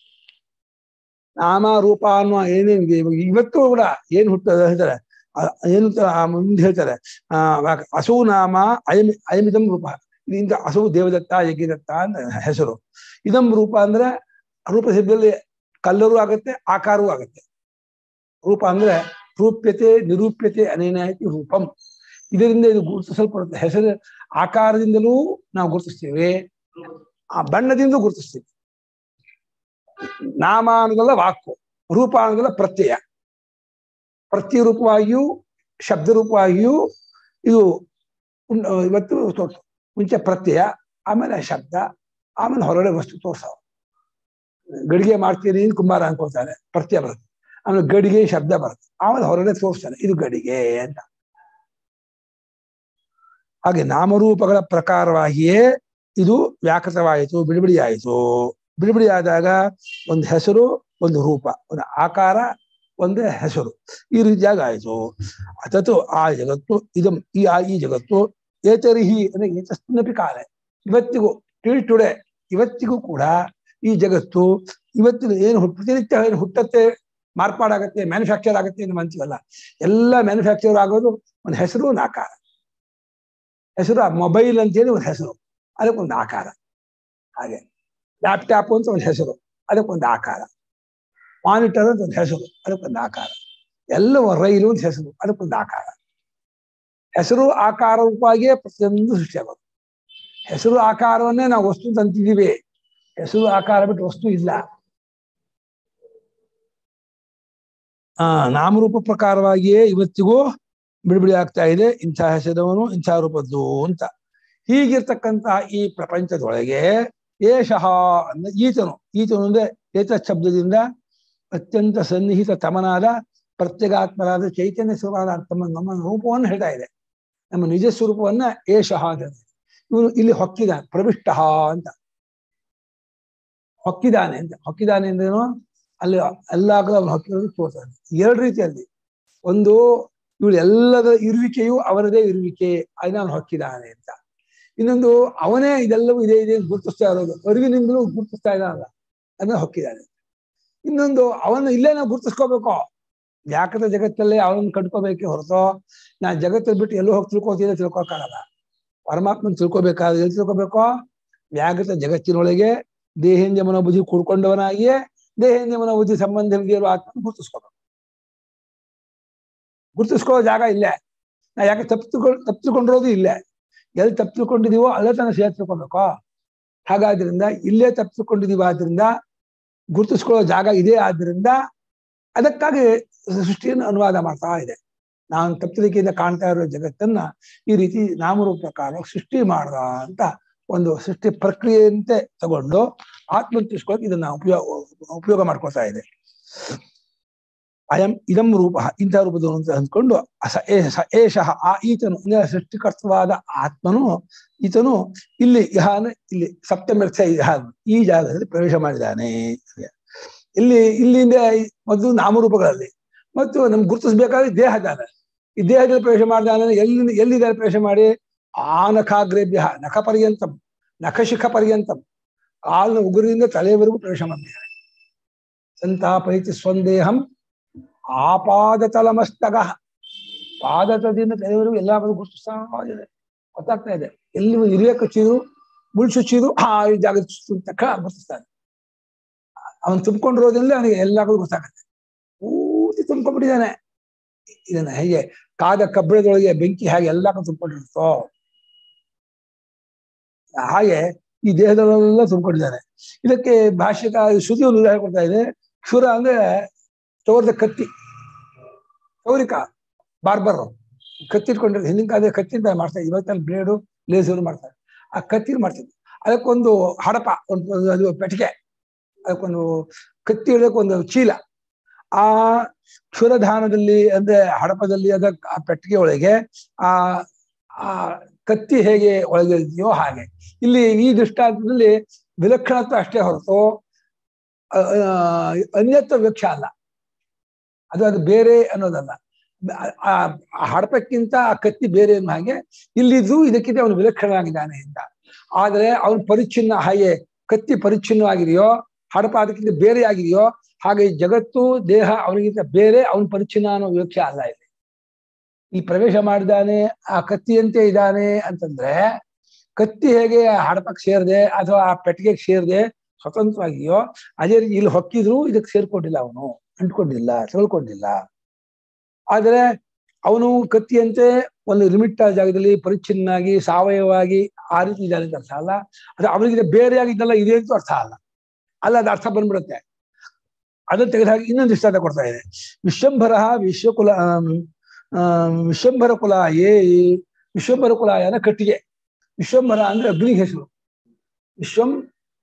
S2: ನಾಮ ರೂಪ ಅನ್ನುವ ಏನೇನಿದೆ ಇವಾಗ ಇವತ್ತು ಕೂಡ ಏನ್ ಹುಟ್ಟದ ಹೇಳ್ತಾರೆ ಆ- ಏನು ಅಂತ ಆ ಮುಂದೆ ಹೇಳ್ತಾರೆ ಆ ವಾಕ್- ಅಸು ನಾಮ ಅಯಂ ಅಯಮಿದಂ ರೂಪ ಇದರಿಂದ ಅಸು ದೇವದತ್ತ ಯಜ್ಞದತ್ತ ಅಂತ ಹೆಸರು ಇದಂ ರೂಪ ಅಂದ್ರೆ ರೂಪ ಸಿದ್ಧದಲ್ಲಿ ಕಲ್ಲರು ಆಗತ್ತೆ ಆಕಾರವೂ ಆಗತ್ತೆ ರೂಪ ಅಂದ್ರೆ ರೂಪ್ಯತೆ ನಿರೂಪ್ಯತೆ ಅನೇನಾಯ್ತು ರೂಪಂ ಇದರಿಂದ ಇದು ಗುರುತಿಸಲ್ಪಡುತ್ತೆ ಹೆಸರು ಆಕಾರದಿಂದಲೂ ನಾವು ಗುರುತಿಸ್ತೀವಿ ಆ ಬಣ್ಣದಿಂದ ಗುರುತಿಸ್ತೀವಿ ನಾಮ ಅನ್ನೋದಲ್ಲ ವಾಕು ರೂಪ ಅನ್ನೋದಲ್ಲ ಪ್ರತ್ಯಯ ಪ್ರತ್ಯಯ ರೂಪವಾಗಿಯೂ ಶಬ್ದ ರೂಪವಾಗಿಯೂ ಇದು ಉಂಡ್- ಇವತ್ತು ತೋರ್ಸು ಮುಂಚೆ ಪ್ರತ್ಯಯ ಆಮೇಲೆ ಶಬ್ದ ಆಮೇಲೆ ಹೊರಗಡೆ ವಸ್ತು ತೋರ್ಸವ ಗಡಿಗೆ ಮಾಡ್ತೀರಿ ಅಂತ ಕುಂಬಾರ ಅನ್ಕೊಳ್ತಾರೆ ಪ್ರತ್ಯಯ ಬರುತ್ತೆ ಆಮೇಲೆ ಗಡಿಗೆ ಶಬ್ದ ಬರುತ್ತೆ ಆಮೇಲೆ ಹೊರಗಡೆ ತೋರಿಸ್ತಾನೆ ಇದು ಗಡಿಗೆ ಅಂತ ಹಾಗೆ ನಾಮರೂಪಗಳ ಪ್ರಕಾರವಾಗಿಯೇ ಇದು ವ್ಯಾಕೃತವಾಯಿತು ಬಿಡಿಬಿಡಿ ಆಯಿತು ಬಿಡಿಬಿಡಿ ಆದಾಗ ಒಂದು ಹೆಸರು ಒಂದು ರೂಪ ಒಂದು ಆಕಾರ ಒಂದು ಹೆಸರು ಈ ರೀತಿಯಾಗಿ ಆಯಿತು ಅಥತು ಆ ಜಗತ್ತು ಇದಂ ಈ ಆ ಈ ಜಗತ್ತು ಏತರಿಹಿ ಅಂದ್ರೆ ಏತಸ್ಮಿನ್ನಪಿ ಕಾಲ ಇವತ್ತಿಗೂ ಟಿಲ್ ಟುಡೆ ಇವತ್ತಿಗೂ ಕೂಡ ಈ ಜಗತ್ತು ಇವತ್ತಿನ ಏನು ಹುಟ್- ಪ್ರತಿನಿತ್ಯ ಏನು ಹುಟ್ಟತ್ತೆ ಮಾರ್ಪಾಡಾಗತ್ತೆ ಮ್ಯಾನುಫ್ಯಾಕ್ಚರ್ ಆಗುತ್ತೆ ಅಂತ ಅಂತೀವಲ್ಲ ಎಲ್ಲ ಮ್ಯಾನುಫ್ಯಾಕ್ಚರ್ ಆಗೋದು ಒಂದು ಹೆಸರು ಒಂದು ಆಕಾರ ಹೆಸರು ಮೊಬೈಲ್ ಅಂತೇಳಿ ಒಂದು ಹೆಸರು ಅದಕ್ಕೊಂದು ಆಕಾರ ಹಾಗೆ ಲ್ಯಾಪ್ಟಾಪ್ ಅಂತ ಒಂದು ಹೆಸರು ಅದಕ್ಕೊಂದು ಆಕಾರ ಮಾನಿಟರ್ ಅಂತ ಒಂದು ಹೆಸರು ಅದಕ್ಕೊಂದು ಆಕಾರ ಎಲ್ಲವೂ ರೈಲು ಅಂತ ಹೆಸರು ಅದಕ್ಕೊಂದು ಆಕಾರ ಹೆಸರು ಆಕಾರ ರೂಪವಾಗಿಯೇ ಪ್ರತಿಯೊಂದು ಸೃಷ್ಟಿಯಾಗೋದು ಹೆಸರು ಆಕಾರವನ್ನೇ ನಾವು ವಸ್ತು ಅಂತ ಅಂತಿದ್ದೀವಿ ಹೆಸರು ಆಕಾರ ಬಿಟ್ಟು ವಸ್ತು ಇಲ್ಲ ಆ ನಾಮರೂಪ ಪ್ರಕಾರವಾಗಿಯೇ ಇವತ್ತಿಗೂ ಬಿಡುಬಿಡಿ ಆಗ್ತಾ ಇದೆ ಇಂಥ ಹೆಸರವನು ಇಂಥ ರೂಪದ್ದು ಅಂತ ಹೀಗಿರ್ತಕ್ಕಂಥ ಈ ಪ್ರಪಂಚದೊಳಗೆ ಏಷಃ ಅಂದ್ರೆ ಈತನು ಈತನು ಅಂದ್ರೆ ಏತ ಶಬ್ದದಿಂದ ಅತ್ಯಂತ ಸನ್ನಿಹಿತ ತಮನಾದ ಪ್ರತ್ಯಗಾತ್ಮರಾದ ಚೈತನ್ಯ ಸ್ವರೂಪವಾದ ತಮ್ಮ ನಮ್ಮ ರೂಪವನ್ನು ಹೇಳ್ತಾ ಇದೆ ನಮ್ಮ ನಿಜ ಸ್ವರೂಪವನ್ನ ಏಷಃ ಅಂತ ಹೇಳ್ತಾರೆ. ಇವನು ಇಲ್ಲಿ ಹೊಕ್ಕಿದಾನೆ ಪ್ರವಿಷ್ಟ ಅಂತ ಹೊಕ್ಕಿದಾನೆ ಅಂತ ಹೊಕ್ಕಿದಾನೆ ಅಂದ್ರೇನು ಅಲ್ಲಿ ಎಲ್ಲ ಕಡೆ ಅವನು ಹೊಕ್ಕಿರೋದು ತೋರ್ತಾನೆ ಎರಡು ರೀತಿಯಲ್ಲಿ ಒಂದು ಇವಳು ಎಲ್ಲದ ಇರುವಿಕೆಯು ಅವರದೇ ಇರುವಿಕೆ ಅದನ್ನ ಅವನು ಹೊಕ್ಕಿದಾನೆ ಅಂತ ಇನ್ನೊಂದು ಅವನೇ ಇದೆಲ್ಲವೂ ಇದೆ ಇದೆ ಅಂತ ಗುರುತಿಸ್ತಾ ಇರೋದು ಅರಿವಿನಿಂದಲೂ ಗುರುತಿಸ್ತಾ ಇದ್ದಾನಲ್ಲ ಅದನ್ನ ಹೊಕ್ಕಿದ್ದಾನೆ ಇನ್ನೊಂದು ಅವನ್ನ ಇಲ್ಲೇ ನಾವು ಗುರುತಿಸ್ಕೋಬೇಕು ವ್ಯಾಕೃತ ಜಗತ್ತಲ್ಲೇ ಅವನನ್ನು ಕಟ್ಕೋಬೇಕೆ ಹೊರತು ನಾ ಜಗತ್ತಲ್ಲಿ ಬಿಟ್ಟು ಎಲ್ಲೋ ಹೋಗಿ ತಿಳ್ಕೊತಿದ್ರೆ ತಿಳ್ಕೊಕ್ಕಾಗಲ್ಲ ಪರಮಾತ್ಮನ್ ತಿಳ್ಕೊಬೇಕಾದ್ರೆ ಎಲ್ಲಿ ತಿಳ್ಕೊಬೇಕು ವ್ಯಾಕೃತ ಜಗತ್ತಿನೊಳಗೆ ದೇಹೇಂದ್ಯ ಮನೋಬುದ್ಧಿ ಕೂಡ್ಕೊಂಡವನಾಗಿಯೇ ದೇಹೇಂದ್ಯ ಮನೋಬುದ್ಧಿ ಸಂಬಂಧವಿದೆ ಇರುವ ಆತ್ಮ ಗುರುತಿಸ್ಕೋಬೇಕು ಗುರುತಿಸ್ಕೋ ಜಾಗ ಇಲ್ಲೇ ನಾ ಯಾಕೆ ತಪ್ಪು ತಪ್ಪಿಕೊಂಡಿರೋದು ಇಲ್ಲೇ ಎಲ್ಲಿ ತಪ್ಪು ತಿಳ್ಕೊಂಡಿದೀವೋ ಅಲ್ಲೇ ತನಕ ಸೇರ್ ತಿಳ್ಕೊಬೇಕು ಹಾಗಾದ್ರಿಂದ ಇಲ್ಲೇ ತಪ್ಪು ತಿಳ್ಕೊಂಡಿದೀವಿ ಆದ್ರಿಂದ ಗುರುತಿಸ್ಕೊಳ್ಳೋ ಜಾಗ ಇದೆ ಆದ್ರಿಂದ ಅದಕ್ಕಾಗಿ ಸೃಷ್ಟಿಯನ್ನು ಅನುವಾದ ಮಾಡ್ತಾ ಇದೆ ನಾನು ತಪ್ಪಲಿಕೆಯಿಂದ ಕಾಣ್ತಾ ಇರೋ ಜಗತ್ತನ್ನ ಈ ರೀತಿ ನಾಮರೂಪ ಪ್ರಕಾರ ಸೃಷ್ಟಿ ಮಾಡ್ದ ಅಂತ ಒಂದು ಸೃಷ್ಟಿ ಪ್ರಕ್ರಿಯೆಯಂತೆ ತಗೊಂಡು ಆತ್ಮ ತಿಳ್ಸ್ಕೊಳಕ್ ಇದನ್ನ ಉಪಯೋಗ ಉಪಯೋಗ ಮಾಡ್ಕೊಳ್ತಾ ಇದೆ ಅಯಂ ಇದಂ ರೂಪ ಇಂಥ ರೂಪದವನು ಅಂತ ಅಂದ್ಕೊಂಡು ಸ ಏ- ಸ ಏಷಃ ಆ ಈತನು ಅಂದ್ರೆ ಸೃಷ್ಟಿಕರ್ತವಾದ ಆತ್ಮನು ಈತನು ಇಲ್ಲಿ ಇಹ ಅಂದ್ರೆ ಇಲ್ಲಿ ಸಪ್ತಮ್ಯರ್ಥ ಇಹ ಈ ಜಾಗದಲ್ಲಿ ಪ್ರವೇಶ ಮಾಡಿದ್ದಾನೆ ಇಲ್ಲಿ ಇಲ್ಲಿಂದ ಮೊದಲು ನಾಮರೂಪಗಳಲ್ಲಿ ಮತ್ತು ನಮ್ಗೆ ಗುರುತಿಸ್ಬೇಕಾದ್ರೆ ದೇಹ ದಾನ ಈ ದೇಹದಲ್ಲಿ ಪ್ರವೇಶ ಮಾಡಿದಾನೆ ಎಲ್ಲಿ ಎಲ್ಲಿದ್ದಾರೆ ಪ್ರವೇಶ ಮಾಡಿ ಆ ನಖಾಗ್ರೇಭ್ಯ ನಖ ಪರ್ಯಂತಂ ನಖಶಿಖ ಪರ್ಯಂತಂ ಕಾಲಿನ ಉಗುರಿನಿಂದ ತಲೆಯವರೆಗೂ ಪ್ರವೇಶ ಮಾಡಿದ್ದಾನೆ ಸಂತಾಪೈತಿ ಸ್ವಂದೇಹಂ ಆಪಾದತಲಮಸ್ತಗ ಪಾದತದಿಂದ ತಲೆಯವರೆಗೂ ಎಲ್ಲ ಗುರುತಿಸ್ತಾ ಇದೆ ಗೊತ್ತಾಗ್ತಾ ಇದೆ ಎಲ್ಲಿ ಹಿರಿಯ ಕಚ್ಚಿದ್ರು ಮುಳ್ಳು ಚುಚ್ಚಿದ್ರು ಆ ಈ ಜಾಗ ತಕ್ಕ ಗುರುತಿಸ್ತಾನೆ ಅವನು ತುಂಬಿಕೊಂಡಿರೋದ್ರಿಂದ ಅವನಿಗೆ ಎಲ್ಲ ಗೊತ್ತಾಗುತ್ತೆ ಪೂರ್ತಿ ತುಂಬ್ಕೊಂಡ್ಬಿಟ್ಟಿದ್ದಾನೆ ಇದನ್ನ ಹೇಗೆ ಕಾದ ಕಬ್ಬಿಣದೊಳಗೆ ಬೆಂಕಿ ಹೇಗೆ ಎಲ್ಲ ತುಂಬಿಕೊಂಡಿರುತ್ತೋ ಹಾಗೆ ಈ ದೇಹದಲ್ಲೆಲ್ಲ ತುಂಬಿಕೊಂಡಿದ್ದಾನೆ ಇದಕ್ಕೆ ಭಾಷ್ಯಕ ಶ್ರುತಿ ಒಂದು ಉದಾಹರಣೆ ಕೊಡ್ತಾ ಇದೆ ಕ್ಷುರ ಅಂದ್ರೆ ತೋರ್ದ ಕತ್ತಿ ತೌರಿಕ ಬಾರ್ಬರ್ ಕತ್ತಿ ಇಟ್ಕೊಂಡಿರ್ತಾರೆ ಹಿಂದಿನ ಕಾಲದಲ್ಲಿ ಕತ್ತಿಂದ ಮಾಡ್ತಾರೆ ಇವತ್ತಲ್ಲಿ ಬ್ಲೇಡು ಲೇಸರು ಮಾಡ್ತಾರೆ ಆ ಕತ್ತಿ ಮಾಡ್ತಿದ್ರು ಅದಕ್ಕೊಂದು ಹಡಪ ಒಂದು ಒಂದು- ಅದು ಪೆಟ್ಟಿಗೆ ಅದಕ್ಕೊಂದು ಕತ್ತಿ ಹಿಡಿಯೋಕೆ ಒಂದು ಚೀಲ ಆ ಕ್ಷುರಧಾನದಲ್ಲಿ ಅಂದ್ರೆ ಹಡಪದಲ್ಲಿ ಅದ ಆ ಪೆಟ್ಟಿಗೆ ಒಳಗೆ ಆ ಆ ಕತ್ತಿ ಹೇಗೆ ಒಳಗೆ ಇದೆಯೋ ಹಾಗೆ ಇಲ್ಲಿ ಈ ದೃಷ್ಟಾಂತದಲ್ಲಿ ವಿಲಕ್ಷಣತ್ವ ಅಷ್ಟೇ ಹೊರತು ಅ- ಆ, ಅನ್ಯತ್ವ ವೃಕ್ಷ ಅಲ್ಲ ಅದು ಅದು ಬೇರೆ ಅನ್ನೋದಲ್ಲ ಆ- ಆ ಆ ಹಡಪಕ್ಕಿಂತ ಆ ಕತ್ತಿ ಬೇರೆ ಅನ್ನೋ ಹಾಗೆ ಇಲ್ಲಿದ್ದು ಇದಕ್ಕಿಂತ ಅವನು ವಿಲಕ್ಷಣವಾಗಿದ್ದಾನೆ ಅಂತ ಆದ್ರೆ ಅವನು ಪರಿಚ್ಛಿನ್ನ ಹಾಗೆ ಕತ್ತಿ ಪರಿಚ್ಛಿನ್ನವಾಗಿದೆಯೋ ಹಡಪ ಅದಕ್ಕಿಂತ ಬೇರೆ ಆಗಿದೆಯೋ ಹಾಗೆ ಜಗತ್ತು ದೇಹ ಅವನಿಗಿಂತ ಬೇರೆ ಅವನ ಪರಿಚ್ಛಿನ್ನ ಅನ್ನೋ ವಿವಕ್ಷ ಅಲ್ಲ ಇಲ್ಲಿ ಇಲ್ಲಿ ಪ್ರವೇಶ ಮಾಡಿದಾನೆ ಆ ಕತ್ತಿಯಂತೆ ಇದ್ದಾನೆ ಅಂತಂದ್ರೆ ಕತ್ತಿ ಹೇಗೆ ಆ ಹಡಪಕ್ಕೆ ಸೇರದೆ ಅಥವಾ ಆ ಪೆಟ್ಟಿಗೆಗೆ ಸೇರದೆ ಸ್ವತಂತ್ರವಾಗಿಯೋ ಅದೇ ರೀತಿ ಇಲ್ಲಿ ಹೊಕ್ಕಿದ್ರು ಇದಕ್ಕೆ ಸೇರ್ಕೊಂಡಿಲ್ಲ ಅವನು ಅಂಟ್ಕೊಂಡಿಲ್ಲ ತಿಳ್ಕೊಂಡಿಲ್ಲ ಆದ್ರೆ ಅವನು ಕತ್ತಿಯಂತೆ ಒಂದು ಲಿಮಿಟ್ ಆದ ಜಾಗದಲ್ಲಿ ಪರಿಚ್ಛಿನ್ನಾಗಿ ಸಾವಯವವಾಗಿ ಆ ರೀತಿ ಇದ್ದಾನೆ ಅಂತ ಅರ್ಥ ಅಲ್ಲ ಅದು ಅವನಿಗೆ ಬೇರೆಯಾಗಿದ್ದಲ್ಲ ಇದೆ ಅಂತ ಅರ್ಥ ಅಲ್ಲ ಅಲ್ಲ ಅದು ಅರ್ಥ ಬಂದ್ಬಿಡುತ್ತೆ ಅದನ್ನ ತೆಗೆದಾಗ ಇನ್ನೊಂದು ದೃಷ್ಟಾಂತ ಕೊಡ್ತಾ ಇದೆ ವಿಶ್ವಂಭರ ವಿಶ್ವಕುಲ ಆಮ್, ಆಮ್, ವಿಶ್ವಂಭರ ಕುಲ ಏ ವಿಶ್ವಂಭರ ಕುಲ ಅನ್ನ ಕಟ್ಟಿಗೆ ವಿಶ್ವಂಭರ ಅಂದ್ರೆ ಅಗ್ನಿ ಹೆಸರು ವಿಶ್ವಂ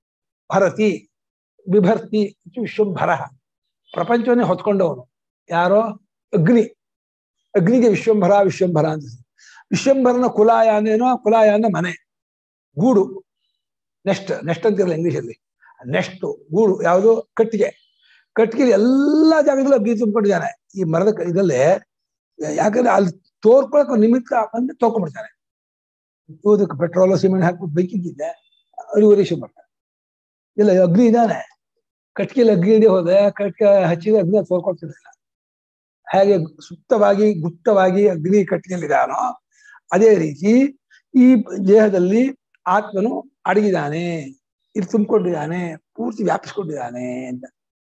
S2: ಭರತಿ ಬಿಭರ್ತಿ ಇದು ವಿಶ್ವಂಭರ ಪ್ರಪಂಚವನ್ನೇ ಹೊತ್ಕೊಂಡವನು ಯಾರೋ ಅಗ್ನಿ ಅಗ್ನಿಗೆ ವಿಶ್ವಂಭರ ವಿಶ್ವಂಭರ ಅಂತ ಹೆಸರು. ವಿಶ್ವಂಭರನ ಕುಲಾಯ ಅಂದ್ರೇನು ಕುಲಾಯ ಅಂದ್ರೆ ಮನೆ ಗೂಡು ನೆಸ್ಟ್ ನೆಸ್ಟ್ ಅಂತಿರಲ್ಲ ಇಂಗ್ಲಿಷಲ್ಲಿ ನೆಸ್ಟ್ ಗೂಡು ಯಾವುದು ಕಟ್ಟಿಗೆ ಕಟ್ಟಿಗೆ ಎಲ್ಲಾ ಜಾಗದಲ್ಲೂ ಅಗ್ನಿ ತುಂಬಿಕೊಂಡಿದ್ದಾನೆ ಈ ಮರದ ಕ- ಇದಲ್ಲೇ ಯಾಕಂದ್ರೆ ಅಲ್ಲಿ ತೋರ್ಕೊಳಕ್ ಒಂದ್ ನಿಮಿತ್ತ ಬಂದು ತೋರ್ಕೊಂಡ್ಬಿಡ್ತಾನೆ ಇದಕ್ಕೆ ಪೆಟ್ರೋಲ್ ಸಿಮೆಂಟ್ ಹಾಕ್ಬಿಟ್ಟು ಬೆಂಕಿದ್ದೆ ಅರಿವರಿ ಶುರು ಮಾಡ್ತಾನೆ ಇಲ್ಲ ಅಗ್ನಿ ಇದ್ದಾನೆ ಕಟ್ಗೆಯಲ್ಲಿ ಅಗ್ನಿ ಇದೆ ಹೋದ್ರೆ ಕಟ್ಗೆ ಹಚ್ಚಿದ ಅಗ್ನಿ ತೋರ್ಕೊಳ್ತಿರ್ಲಿಲ್ಲ ಹೇಗೆ ಸುಪ್ತವಾಗಿ ಗುಪ್ತವಾಗಿ ಅಗ್ನಿ ಕಟ್ಟಿಗೆಯಲ್ಲಿದ್ದಾನೋ ಅದೇ ರೀತಿ ಈ ದೇಹದಲ್ಲಿ ಆತ್ಮನು ಅಡಗಿದ್ದಾನೆ ಇಲ್ಲಿ ತುಂಬಿಕೊಂಡಿದ್ದಾನೆ ಪೂರ್ತಿ ವ್ಯಾಪಿಸ್ಕೊಂಡಿದ್ದಾನೆ ಅಂತ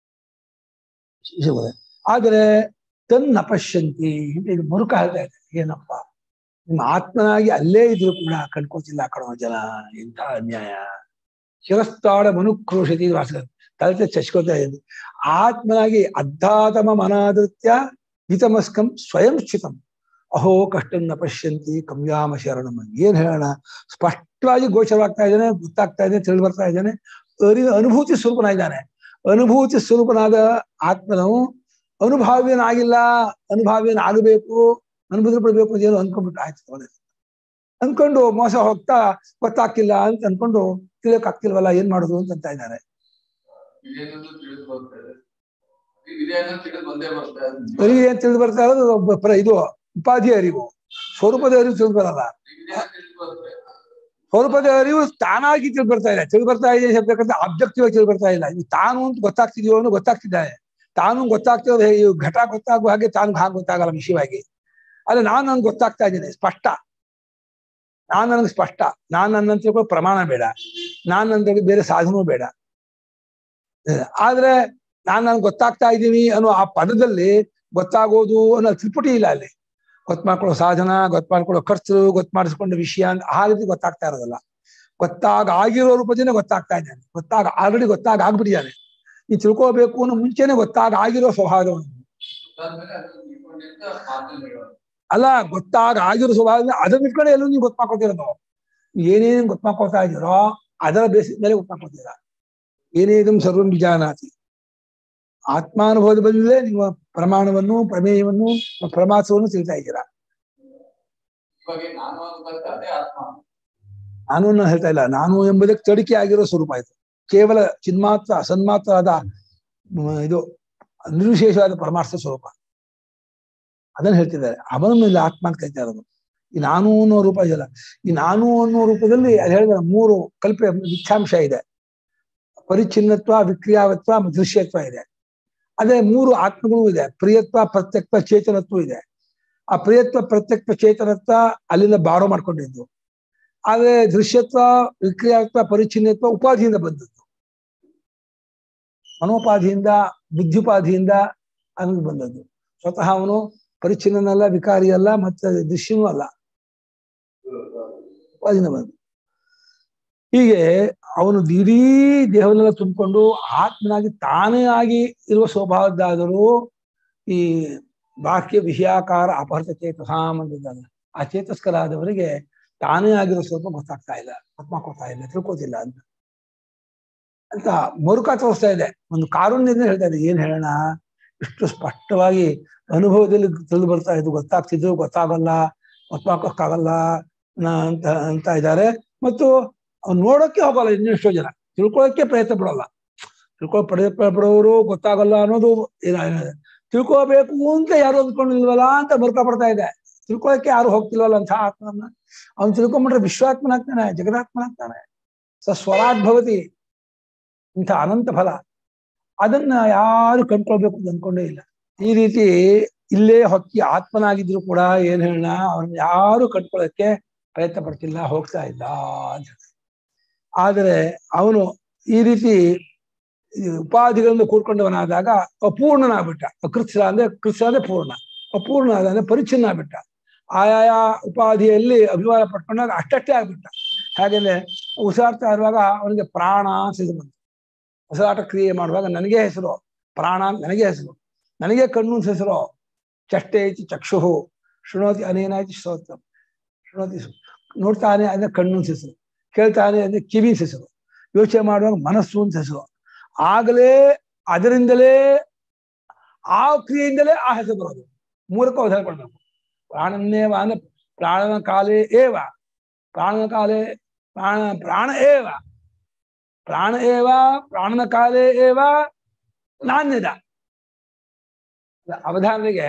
S2: ಶಿವರೇ. ಆದರೆ ತನ್ನ ಪಶ್ಯಂತಿ ಅಂತ ಇದು ಮರುಕ ಹೇಳ್ತಾ ಇದೆ ಏನಪ್ಪ ನಿಮ್ಮ ಆತ್ಮನಾಗಿ ಅಲ್ಲೇ ಇದ್ರು ಕೂಡ ಕಂಡ್ಕೋತಿಲ್ಲ ಕಣೋ ಜನ ಎಂತ ಅನ್ಯಾಯ ಶಿರಸ್ತಾಳ ಮನುಕ್ರೋಶತಿ ವಾಸ ತಲೆ ಚಚ್ಕೋತಾ ಇದೆ ಆತ್ಮನಾಗಿ ಅರ್ಧಾತಮ ಮನಾದೃತ್ಯ ಹಿತಮಸ್ಕಂ ಸ್ವಯಂ ಸ್ಥಿತಂ ಅಹೋ ಕಷ್ಟನ್ನ ಪಶ್ಯಂತಿ ಕಮ್ಯಾಮ ಶರಣಂ ಏನ್ ಹೇಳೋಣ ಸ್ಪಷ್ಟವಾಗಿ ಗೋಚರವಾಗ್ತಾ ಇದ್ದಾನೆ ಗೊತ್ತಾಗ್ತಾ ಇದೆ ತಿಳಿದು ಬರ್ತಾ ಇದ್ದಾನೆ ಅರಿವು ಅನುಭೂತಿ ಸ್ವರೂಪನಾಗಿದ್ದಾನೆ ಅನುಭೂತಿ ಸ್ವರೂಪನಾದ ಆತ್ಮನವು ಅನುಭಾವ್ಯನಾಗಿಲ್ಲ ಅನುಭಾವ್ಯನಾಗಬೇಕು ಅನುಭೂತಿ ಪಡಬೇಕು ಅಂತ ಏನೋ ಅನ್ಕೊಂಡ್ಬಿಟ್ಟು ಆಯ್ತು ಒಳ್ಳೆದು ಅನ್ಕೊಂಡು ಮೋಸ ಹೋಗ್ತಾ ಗೊತ್ತಾಗ್ತಿಲ್ಲ ಅಂತ ಅನ್ಕೊಂಡು ತಿಳಿಯಕ್ ಆಗ್ತಿಲ್ವಲ್ಲ ಏನ್ ಮಾಡುದು ಅಂತ ಅಂತ ಇದ್ದಾರೆ
S4: ಇದೇನನ್ನು ತಿಳಿದು ಬರ್ತಾರೆ ಇದೇನೋ ತಿಳಿದು ಬಂದೇ ಬರ್ತಾರೆ
S2: ಅರಿವು ಏನ್ ತಿಳಿದು ಬರ್ತಾ ಇರೋದು ಒಬ್ಬ ಪ್ರ- ಇದು ಉಪಾಧಿ ಅರಿವು ಸ್ವರೂಪದ ಅರಿವು ತಿಳಿದು ಬರಲ್ಲ
S4: ಇದೇನೋ ತಿಳಿದು ಬರ್ತಾರೆ
S2: ಸ್ವರೂಪದ ಅರಿವು ತಾನಾಗಿ ತಿಳಿದು ಬರ್ತಾ ಇಲ್ಲ ತಿಳಿದು ಬರ್ತಾ ಇದೆ ಶಬ್ದಕ್ಕಂತ ಆಬ್ಜೆಕ್ಟಿವ್ ಆಗಿ ತಿಳಿದು ಬರ್ತಾ ಇಲ್ಲ ಇದು ತಾನು ಅಂತ ಗೊತ್ತಾಗ್ತಿದೆಯೋ ಅನ್ನೋ ಗೊತ್ತಾಗ್ತಿದ್ದಾನೆ ತಾನು ಗೊತ್ತಾಗ್ತಿರೋದು ಹೇಗೆ ಇವು ಘಟ ಗೊತ್ತಾಗುವ ಹಾಗೆ ತಾನು ಹಾಗೆ ಗೊತ್ತಾಗಲ್ಲ ವಿಷಯವಾಗಿ ಆದ್ರೆ ನಾನು ನನ್ಗೆ ಗೊತ್ತಾಗ್ತಾ ಇದ್ದೇನೆ ಸ್ಪಷ್ಟ ನಾನು ನನಗೆ ಸ್ಪಷ್ಟ ನಾನು ನನ್ನಂತ ತಿಳ್ಕೊಳ್ಳೋ ಪ್ರಮಾಣ ಬೇಡ ನಾನು ನನ್ನ ಬೇರೆ ಸಾಧನವೂ ಬೇಡ ಅಹ್, ಆದ್ರೆ ನಾನು ನನ್ಗೆ ಗೊತ್ತಾಗ್ತಾ ಇದ್ದೀನಿ ಅನ್ನೋ ಆ ಪದದಲ್ಲಿ ಗೊತ್ತಾಗೋದು ಅನ್ನೋ ತ್ರಿಪುಟಿ ಇಲ್ಲ ಅಲ್ಲಿ ಗೊತ್ತು ಮಾಡ್ಕೊಳ್ಳೋ ಸಾಧನ ಗೊತ್ತು ಮಾಡ್ಕೊಳ್ಳೋ ಖರ್ಚು ಗೊತ್ತು ಮಾಡಿಸ್ಕೊಂಡ ವಿಷಯ ಅಂತ ಆ ರೀತಿ ಗೊತ್ತಾಗ್ತಾ ಇರೋದಲ್ಲ ಗೊತ್ತಾಗ ಆಗಿರೋ ರೂಪದಿಂದ ಗೊತ್ತಾಗ್ತಾ ಇದ್ದಾನೆ ಗೊತ್ತಾಗ ಆಲ್ರೆಡಿ ಗೊತ್ತಾಗ ಆಗ್ಬಿಟ್ಟಿದ್ದಾನೆ ಈ ತಿಳ್ಕೋಬೇಕು ಅನ್ನೋ ಮುಂಚೆನೆ ಗೊತ್ತಾಗ ಆಗಿರೋ ಸ್ವಭಾವವನ್ನು
S4: ಗೊತ್ತಾದ್ಮೇಲೆ ಅದನ್ನ ತಿಳ್ಕೊಂಡಿದ್ದ ಮಾತಲ್ಲಿ ಹೇಳೋದು
S2: ಅಲ್ಲ ಗೊತ್ತಾಗ ಆಗಿರೋ ಸ್ವಭಾವದಿಂದ ಅದನ್ನ ಇಟ್ಕೊಂಡು ಎಲ್ಲೂ ನೀವು ಗೊತ್ತು ಮಾಡ್ಕೊತಿರೋದು ಏನೇನು ಗೊತ್ತು ಮಾಡ್ಕೊತಾ ಇದೀರೋ ಅದರ ಬೇಸಿಸ್ ಮೇಲೆ ಗೊತ್ತು ಮಾಡ್ಕೊತೀರ ಏನೇದಂ ಸರ್ವಂ ವಿಜಾನಾತಿ ಆತ್ಮಾನುಭವದ ಬಂದಿದೆ ನೀವು ಪ್ರಮಾಣವನ್ನು ಪ್ರಮೇಯವನ್ನು ಪ್ರಮಾಸವನ್ನು ತಿಳಿತಾ ಇದ್ದೀರಾ
S4: ಇವಾಗ ನಾನು ಅಂತ ಬರ್ತಾ ಅದೇ ಆತ್ಮ
S2: ನಾನು ನಾನು ಹೇಳ್ತಾ ಇಲ್ಲ ನಾನು ಎಂಬುದಕ್ಕೆ ತಡಿಕೆ ಆಗಿರೋ ಸ್ವರೂಪ ಆಯ್ತು ಕೇವಲ ಚಿನ್ಮಾತ್ರ ಸನ್ಮಾತ್ರ ಆದ ಮ್, ಇದು ನಿರ್ವಿಶೇಷವಾದ ಪರಮಾರ್ಥ ಸ್ವರೂಪ ಅದನ್ನ ಹೇಳ್ತಿದ್ದಾರೆ ಅವನ ಮೇಲೆ ಆತ್ಮ ಅಂತ ಕರಿತಾ ಇರೋದು ಈ ನಾನು ಅನ್ನೋ ರೂಪ ಇದೆಯಲ್ಲ ಈ ನಾನು ಅನ್ನೋ ರೂಪದಲ್ಲಿ ಅದು ಹೇಳಿದ್ರೆ ಮೂರು ಕಲ್ಪೆ ಮಿಥ್ಯಾಂಶ ಇದೆ ಪರಿಚ್ಛಿನ್ನತ್ವ ವಿಕ್ರಿಯಾವತ್ವ ಮತ್ತು ದೃಶ್ಯತ್ವ ಇದೆ ಅದೇ ಮೂರು ಆತ್ಮಗಳು ಇದೆ ಪ್ರಿಯತ್ವ ಪ್ರತ್ಯಕ್ತ್ವ ಚೇತನತ್ವ ಇದೆ ಆ ಪ್ರಿಯತ್ವ ಪ್ರತ್ಯಕ್ತ್ವ ಚೇತನತ್ವ ಅಲ್ಲಿಂದ ಬಾರೋ ಮಾಡ್ಕೊಂಡಿದ್ದು ಆದ್ರೆ ದೃಶ್ಯತ್ವ ವಿಕ್ರಿಯಾತ್ವ ಪರಿಚ್ಛಿನ್ನತ್ವ ಉಪಾಧಿಯಿಂದ ಬಂದದ್ದು ಮನೋಪಾಧಿಯಿಂದ ಬುದ್ಧಿಪಾಧಿಯಿಂದ ಅವನಿಗೆ ಬಂದದ್ದು ಸ್ವತಃ ಅವನು ಪರಿಚ್ಛಿನ್ನನಲ್ಲ ವಿಕಾರಿ ಅಲ್ಲ ಮತ್ತೆ ದೃಶ್ಯನೂ ಅಲ್ಲ ಉಪಾಧಿಯಿಂದ ಬಂದ ಹೀಗೆ ಅವನು ಇಡೀ ದೇಹವನ್ನೆಲ್ಲ ತುಂಬಿಕೊಂಡು ಆತ್ಮನಾಗಿ ತಾನೇ ಆಗಿ ಇರುವ ಸ್ವಭಾವದ್ದಾದರೂ ಈ ಬಾಹ್ಯ ವಿಷಯಾಕಾರ ಅಪಹೃತ ಚೇತಸಾಂ ಅಂತಿದ್ದಾನೆ ಆ ಚೇತಸ್ಕರಾದವರಿಗೆ ತಾನೇ ಆಗಿರೋ ಸ್ವಲ್ಪ ಗೊತ್ತಾಗ್ತಾ ಇಲ್ಲ ಗೊತ್ತಾಗ್ತಾ ಇಲ್ಲ ತಿಳ್ಕೋತಿಲ್ಲ ಅಂತ ಅಂತ ಮರುಕ ತೋರಿಸ್ತಾ ಇದೆ ಒಂದು ಕಾರುಣ್ಯದಿಂದ ಹೇಳ್ತಾ ಇದೆ ಏನ್ ಹೇಳೋಣ ಇಷ್ಟು ಸ್ಪಷ್ಟವಾಗಿ ಅನುಭವದಲ್ಲಿ ತಿಳಿದು ಬರ್ತಾ ಇದ್ದು ಗೊತ್ತಾಗ್ತಿದ್ದು ಗೊತ್ತಾಗಲ್ಲ ಗೊತ್ತಾಗೋಕ್ಕಾಗಲ್ಲ ನ- ಅಂತ ಅಂತ ಇದ್ದಾರೆ ಮತ್ತು ಅವ್ನು ನೋಡೋಕೆ ಹೋಗಲ್ಲ ಇನ್ನೆಷ್ಟೋ ಜನ ತಿಳ್ಕೊಳಕ್ಕೆ ಪ್ರಯತ್ನ ಪಡಲ್ಲ ತಿಳ್ಕೊ ಪ್ರಯತ್ನ ಪಡೋರು ಗೊತ್ತಾಗಲ್ಲ ಅನ್ನೋದು ಏನ- ಏನಿದೆ. ತಿಳ್ಕೋಬೇಕು ಅಂತ ಯಾರು ಅಂದ್ಕೊಂಡಿಲ್ವಲ್ಲ ಅಂತ ಮರುಕ ಪಡ್ತಾ ಇದೆ ತಿಳ್ಕೊಳಕ್ಕೆ ಯಾರು ಹೋಗ್ತಿಲ್ವಲ್ಲ ಅಂತ ಆತ್ಮನ ಅವ್ನು ತಿಳ್ಕೊಂಬಿಟ್ರೆ ವಿಶ್ವಾತ್ಮನಾಗ್ತಾನೆ ಜಗದಾತ್ಮನಾಗ್ತಾನೆ ಸ ಸ್ವರಾಟ್ ಭವತಿ ಇಂಥ ಅನಂತ ಫಲ ಅದನ್ನ ಯಾರು ಕಂಡ್ಕೊಳ್ಬೇಕು ಅಂತ ಅನ್ಕೊಂಡೇ ಇಲ್ಲ ಈ ರೀತಿ ಇಲ್ಲೇ ಹೊಕ್ಕಿ ಆತ್ಮನಾಗಿದ್ರು ಕೂಡ ಏನ್ ಹೇಳೋಣ ಅವ್ರನ್ನ ಯಾರು ಕಂಡ್ಕೊಳ್ಳೋಕೆ ಪ್ರಯತ್ನ ಪಡ್ತಿಲ್ಲ ಹೋಗ್ತಾ ಇಲ್ಲ ಅಂತ ಹೇಳ್ತಾರೆ. ಆದರೆ ಅವನು ಈ ರೀತಿ ಈ ಉಪಾಧಿಗಳಿಂದ ಕೂಡ್ಕೊಂಡವನಾದಾಗ ಅಪೂರ್ಣನಾಗ್ಬಿಟ್ಟ ಅಕೃತ್ಸ ಅಂದ್ರೆ ಕೃತ್ಸ ಅಂದ್ರೆ ಪೂರ್ಣ ಅಪೂರ್ಣ ಆದ ಅಂದ್ರೆ ಪರಿಚ್ಛಿನ್ನ ಆಗ್ಬಿಟ್ಟ ಆಯಾಯ ಉಪಾಧಿಯಲ್ಲಿ ಅಭಿಮಾನ ಪಟ್ಕೊಂಡಾಗ ಅಷ್ಟಷ್ಟೇ ಆಗ್ಬಿಟ್ಟ ಹಾಗೆಂದ್ರೆ ಉಸಿರಾಡ್ತಾ ಇರುವಾಗ ಅವನಿಗೆ ಪ್ರಾಣ ಅಂತ ಹೆಸರು ಬಂತು ಉಸಿರಾಟ ಕ್ರಿಯೆ ಮಾಡುವಾಗ ನನಗೆ ಹೆಸರು ಪ್ರಾಣ ಅಂತ ನನಗೆ ಹೆಸರು ನನಗೆ ಕಣ್ಣು ಅಂತ ಹೆಸರು ಚಷ್ಟೆ ಐತಿ ಚಕ್ಷು ಶೃಣೋತಿ ಅನೇನಾಯ್ತು ಶ್ರೋತ ಶೃಣೋತಿ ಸು- ನೋಡ್ತಾನೆ ಅಂದ್ರೆ ಕಣ್ಣು ಅಂತ ಹೆಸರು ಕೇಳ್ತಾನೆ ಅಂದ್ರೆ ಕಿವಿ ಅಂತ ಹೆಸರು ಯೋಚನೆ ಮಾಡುವಾಗ ಮನಸ್ಸು ಅಂತ ಹೆಸರು ಆಗಲೇ ಅದರಿಂದಲೇ ಆ ಕ್ರಿಯೆಯಿಂದಲೇ ಆ ಹೆಸರು ಬರೋದು ಮೂರಕ್ಕೂ ಅವಧಾನ ಕೊಡ್ಬೇಕು ಪ್ರಾಣನ್ನೇವ ಅಂದ್ರೆ ಪ್ರಾಣನ ಕಾಲೇ ಏವ ಪ್ರಾಣನ ಕಾಲೇ ಪ್ರಾಣ ಪ್ರಾಣ ಏವ ಪ್ರಾಣ ಏವ ಪ್ರಾಣನ ಕಾಲೇ ಏವ ನಾಣ್ಯದ ಅವಧಾನರಿಗೆ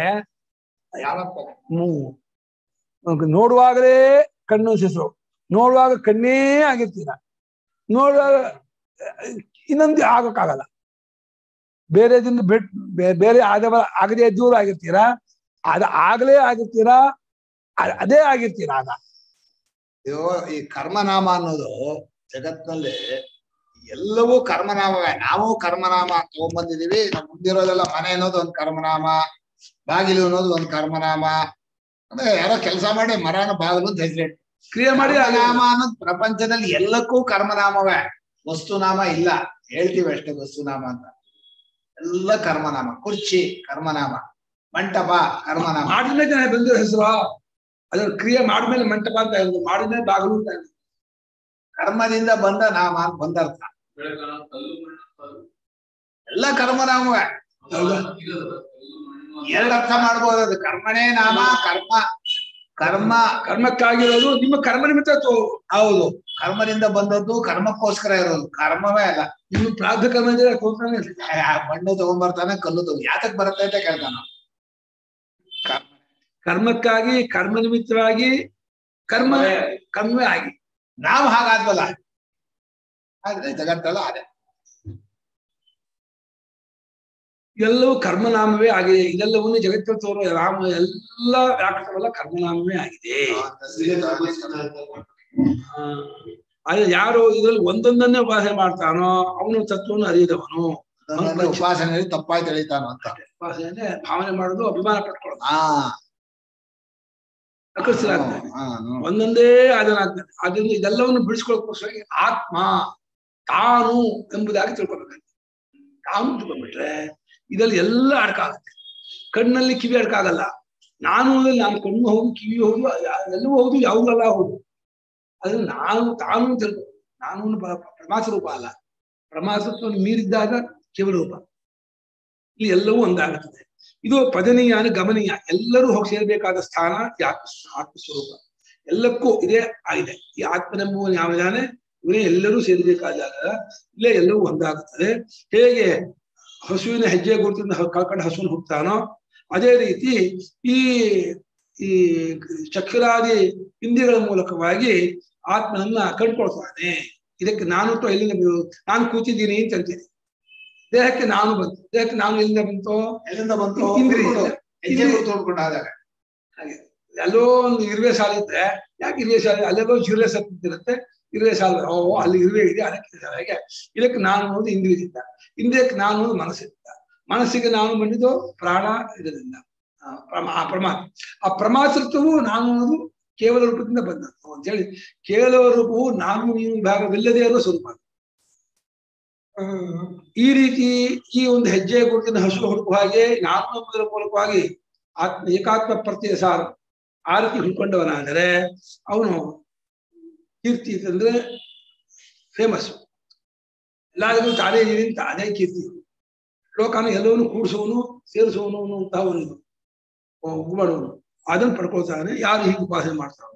S2: ಮೂ- ನೋಡುವಾಗಲೇ ಕಣ್ಣು ಹೆಸರು ನೋಡುವಾಗ ಕಣ್ಣೇ ಆಗಿರ್ತೀರ ನೋಡುವಾಗ ಇನ್ನೊಂದು ಆಗಕ್ಕಾಗಲ್ಲ ಬೇರೆದಿಂದ ಬಿಟ್ ಬೇ- ಬೇರೆ ಆದವ ಆಗದೆ ದೂರ ಆಗಿರ್ತೀರಾ ಅದ ಆಗ್ಲೇ ಆಗಿರ್ತೀರಾ ಅ- ಅದೇ ಆಗಿರ್ತೀರಾ ಆಗ
S3: ಇದು ಈ ಕರ್ಮನಾಮ ಅನ್ನೋದು ಜಗತ್ನಲ್ಲಿ ಎಲ್ಲವೂ ಕರ್ಮನಾಮವೇ ನಾವು ಕರ್ಮನಾಮ ತಗೊಂಡ್ಬಂದಿದೀವಿ ನಮ್ಮ ಮುಂದಿರೋದೆಲ್ಲ ಮನೆ ಅನ್ನೋದು ಒಂದು ಕರ್ಮನಾಮ ಬಾಗಿಲು ಅನ್ನೋದು ಒಂದು ಕರ್ಮನಾಮ ಅಂದ್ರೆ ಯಾರೋ ಕೆಲಸ ಮಾಡಿ ಮರನ ಬಾಗಿಲು ಅಂತ ಹೆಸರಿಟ್ಟು
S2: ಕ್ರಿಯೆ ಮಾಡಿ ಹಾಗೆ
S3: ಕರ್ಮನಾಮ ಅನ್ನೋದು ಪ್ರಪಂಚದಲ್ಲಿ ಎಲ್ಲಕ್ಕೂ ಕರ್ಮನಾಮವೇ ವಸ್ತುನಾಮ ಇಲ್ಲ ಹೇಳ್ತೀವಿ ಅಷ್ಟೇ ವಸ್ತುನಾಮ ಅಂತ ಎಲ್ಲ ಕರ್ಮನಾಮ ಕುರ್ಚಿ ಕರ್ಮನಾಮ ಮಂಟಪ ಕರ್ಮನಾಮ
S2: ಮಾಡಿದ್ಮೇಲೆ ಬಂದಿರೋ ಹೆಸರು ಅದ್ರ ಕ್ರಿಯೆ ಮಾಡಿದ್ಮೇಲೆ ಮಂಟಪ ಅಂತ ಹೇಳಿದ್ರು ಮಾಡಿದ್ಮೇಲೆ ಬಾಗಿಲು ಅಂತ ಹೇಳಿದ್ರು.
S3: ಕರ್ಮದಿಂದ ಬಂದ ನಾಮ ಅಂತ ಬಂದರ್ಥ
S4: ಬೆಳಕನ ಕಲ್ಲು ಮಣ್ಣು ಕಲ್ಲು
S3: ಎಲ್ಲ ಕರ್ಮನಾಮವೇ
S2: ಹೌದಾ?
S4: ಇರೋದು, ಕಲ್ಲು ಮಣ್ಣು
S3: ಎರಡು ಅರ್ಥ ಮಾಡ್ಬೋದು ಅದು ಕರ್ಮನೇ ನಾಮ ಕರ್ಮ ಕರ್ಮ
S2: ಕರ್ಮಕ್ಕಾಗಿರೋದು ನಿಮ್ಮ ಕರ್ಮ ನಿಮಿತ್ತ ತೋ-
S3: ಹೌದು ಕರ್ಮದಿಂದ ಬಂದದ್ದು ಕರ್ಮಕ್ಕೋಸ್ಕರ ಇರೋದು ಕರ್ಮವೇ ಅಲ್ಲ
S2: ನಿಮ್ಮ ಪ್ರಾರ್ಥ ಕರ್ಮ ಇದ್ರೆ ತೋರ್ತಾನೆ ಇಲ್ಲ.
S3: ಆ ಮಣ್ಣು ತಗೊಂಡ್ಬರ್ತಾನೆ ಕಲ್ಲು ತಗೊ ಯಾತಕ್ ಬರುತ್ತೆ ಅಂತ ಕೇಳ್ತಾನ ಕರ್ಮ
S2: ಕರ್ಮಕ್ಕಾಗಿ ಕರ್ಮ ನಿಮಿತ್ತವಾಗಿ ಕರ್ಮ ಕರ್ಮವೇ ಆಗಿ
S3: ನಾವು ಹಾಗಾದ್ವಲ್ಲ ಆದ್ರೆ ಜಗತ್ತಲ್ಲ ಅದೇ
S2: ಎಲ್ಲವೂ ಕರ್ಮನಾಮವೇ ಆಗಿದೆ ಇದೆಲ್ಲವನ್ನು ಜಗತ್ತಲ್ಲಿ ತೋರುವ ರಾಮ ಎಲ್ಲ ವ್ಯಾಕರಣವೆಲ್ಲ ಕರ್ಮನಾಮವೇ ಆಗಿದೆ ಆ, ಆದ್ರೆ ಯಾರು ಇದ್ರಲ್ಲಿ ಒಂದೊಂದನ್ನೇ ಉಪಾಸನೆ ಮಾಡ್ತಾನೋ ಅವನು ತತ್ವವನ್ನು ಅರಿಯದವನು
S3: ಅದನ್ನೆಲ್ಲ ಉಪಾಸನೆಯಲ್ಲಿ ತಪ್ಪಾಗಿ ತಿಳಿತಾನು ಅಂತ
S2: ಉಪಾಸನೆ ಭಾವನೆ ಮಾಡೋದು ಅಭಿಮಾನ ಪಟ್ಕೊಳ್ಳೋದು
S3: ಹಾ
S2: ಆಕರ್ಷಿಸಲಾಗ್ತದೆ
S3: ಹಾ, ಹ್ಮ್.
S2: ಒಂದೊಂದೇ ಅದನ್ನಾಗ್ತದೆ ಅದರಿಂದ ಇದೆಲ್ಲವನ್ನು ಬಿಡಿಸ್ಕೊಳ್ಳೋಕ್ಕೋಸ್ಕರ ಆತ್ಮ ತಾನು ಎಂಬುದಾಗಿ ತಿಳ್ಕೊಬೇಕಾಗ್ತದೆ ತಾನು ತಿಳ್ಕೊಂಡ್ಬಿಟ್ರೆ ಇದರಲ್ಲಿ ಎಲ್ಲ ಅಡಕಾಗುತ್ತೆ ಕಣ್ಣಲ್ಲಿ ಕಿವಿ ಅಡಕಾಗಲ್ಲ ನಾನು ಅಂದ್ರೆ ನಾನು ಕಣ್ಣು ಹೌದು ಕಿವಿ ಹೌದು ಎಲ್ಲವೂ ಹೌದು ಯಾವುದಲ್ಲ ಹೌದು ಅದನ್ನ ನಾನು ತಾನು ತಿಳ್ಕೊ ನಾನು ಪ- ಪ- ಪ್ರಮಾಸ ರೂಪ ಅಲ್ಲ ಪ್ರಮಾಸತ್ವವನ್ನು ಮೀರಿದ್ದಾಗ ಕೇವಲ ರೂಪ ಇಲ್ಲಿ ಎಲ್ಲವೂ ಒಂದಾಗುತ್ತದೆ ಇದು ಪದನೀಯ ಅಂದ್ರೆ ಗಮನೀಯ ಎಲ್ಲರೂ ಹೋಗಿ ಸೇರ್ಬೇಕಾದ ಸ್ಥಾನ ಈ ಆತ್ಮ ಆತ್ಮಸ್ವರೂಪ ಎಲ್ಲಕ್ಕೂ ಇದೇ ಆಗಿದೆ ಈ ಆತ್ಮನೆಂಬುವ ಯಾವಿದಾನೆ ಇವರೇ ಎಲ್ಲರೂ ಸೇರ್ಬೇಕಾದಾಗ ಇಲ್ಲೇ ಎಲ್ಲವೂ ಒಂದಾಗುತ್ತದೆ ಹೇಗೆ ಹಸುವಿನ ಹೆಜ್ಜೆ ಗುರುತಿಂದ ಹ- ಕಳ್ಕೊಂಡು ಹಸುವಿನ ಹುಟ್ತಾನೋ ಅದೇ ರೀತಿ ಈ ಈ ಚಕ್ರಾದಿ ಇಂದ್ರಿಯಗಳ ಮೂಲಕವಾಗಿ ಆತ್ಮನನ್ನ ಕಂಡ್ಕೊಳ್ತಾನೆ ಇದಕ್ಕೆ ನಾನು ಅಥವಾ ಎಲ್ಲಿಂದ ಬರು- ನಾನು ಕೂತಿದ್ದೀನಿ ಅಂತ ಅಂತೀನಿ ದೇಹಕ್ಕೆ ನಾನು ಬಂತು ದೇಹಕ್ಕೆ ನಾನು ಎಲ್ಲಿಂದ ಬಂತು
S3: ಎಲ್ಲಿಂದ ಬಂತು
S2: ಇಂದ್ರಿಯ.
S3: ಹೆಜ್ಜೆ ಗುರುತು ಹೊಡ್ಕೊಂಡಾಗ
S2: ಹಾಗೆ ಎಲ್ಲೋ ಒಂದು ಇರುವೆ ಸಾಲ ಇದ್ರೆ ಯಾಕೆ ಇರುವೆ ಸಾಲ ಅಲ್ಲೆಲ್ಲೋ ಜಿರುವೆ ಸತ್ತಿರುತ್ತೆ ಇರುವೆ ಸಾಲ ಓ ಅಲ್ಲಿ ಇರುವೆ ಇದೆ ಅದಕ್ಕೆ ಇದೆ. ಹಾಗೆ ಇದಕ್ಕೆ ನಾನು ಅನ್ನೋದು ಇಂದ್ರಿಯದಿಂದ ಇಂದ್ರಿಯಕ್ಕೆ ನಾನು ಅನ್ನೋದು ಮನಸ್ಸಿನಿಂದ ಮನಸ್ಸಿಗೆ ನಾನು ಬಂದಿದ್ದು ಪ್ರಾಣ ಇದರಿಂದ ಆ, ಪ್ರಮಾ ಆ ಪ್ರಮಾದ ಆ ಪ್ರಮಾತೃತ್ವವು ನಾನು ಅನ್ನೋದು ಕೇವಲ ರೂಪದಿಂದ ಬಂದದ್ದು ಅಂತ ಹೇಳಿ ಕೇವಲ ರೂಪವು ನಾನು ನೀನು ಭಾಗವಿಲ್ಲದೆ ಇರುವ ಸ್ವರೂಪ ಆ, ಈ ರೀತಿ ಈ ಒಂದು ಹೆಜ್ಜೆ ಗುರುತಿನ ಹಸು ಹುಡುಕುವ ಹಾಗೆ ನಾನು ಎಂಬುದರ ಮೂಲಕವಾಗಿ ಆತ್ಮ ಏಕಾತ್ಮ ಪ್ರತ್ಯಯ ಸಾರ ಆ ರೀತಿ ಹುಡ್ಕೊಂಡವನಾದರೆ ಅವನು ಕೀರ್ತಿ ಅಂತಂದ್ರೆ ಫೇಮಸ್ ಎಲ್ಲಾದರೂ ತಾನೇ ಇದೀನಿ ಅಂತ ಅದೇ ಕೀರ್ತಿ ಲೋಕನ ಎಲ್ಲವನ್ನೂ ಕೂಡಿಸುವನು ಸೇರಿಸುವನು ಅನ್ನುವಂತಹ ಒಂದು ಉಗ್ಬಡುವನು ಅದನ್ನು ಪಡ್ಕೊಳ್ತಾನೆ ಯಾರು ಹೀಗೆ ಉಪಾಸನೆ ಮಾಡ್ತಾರೋ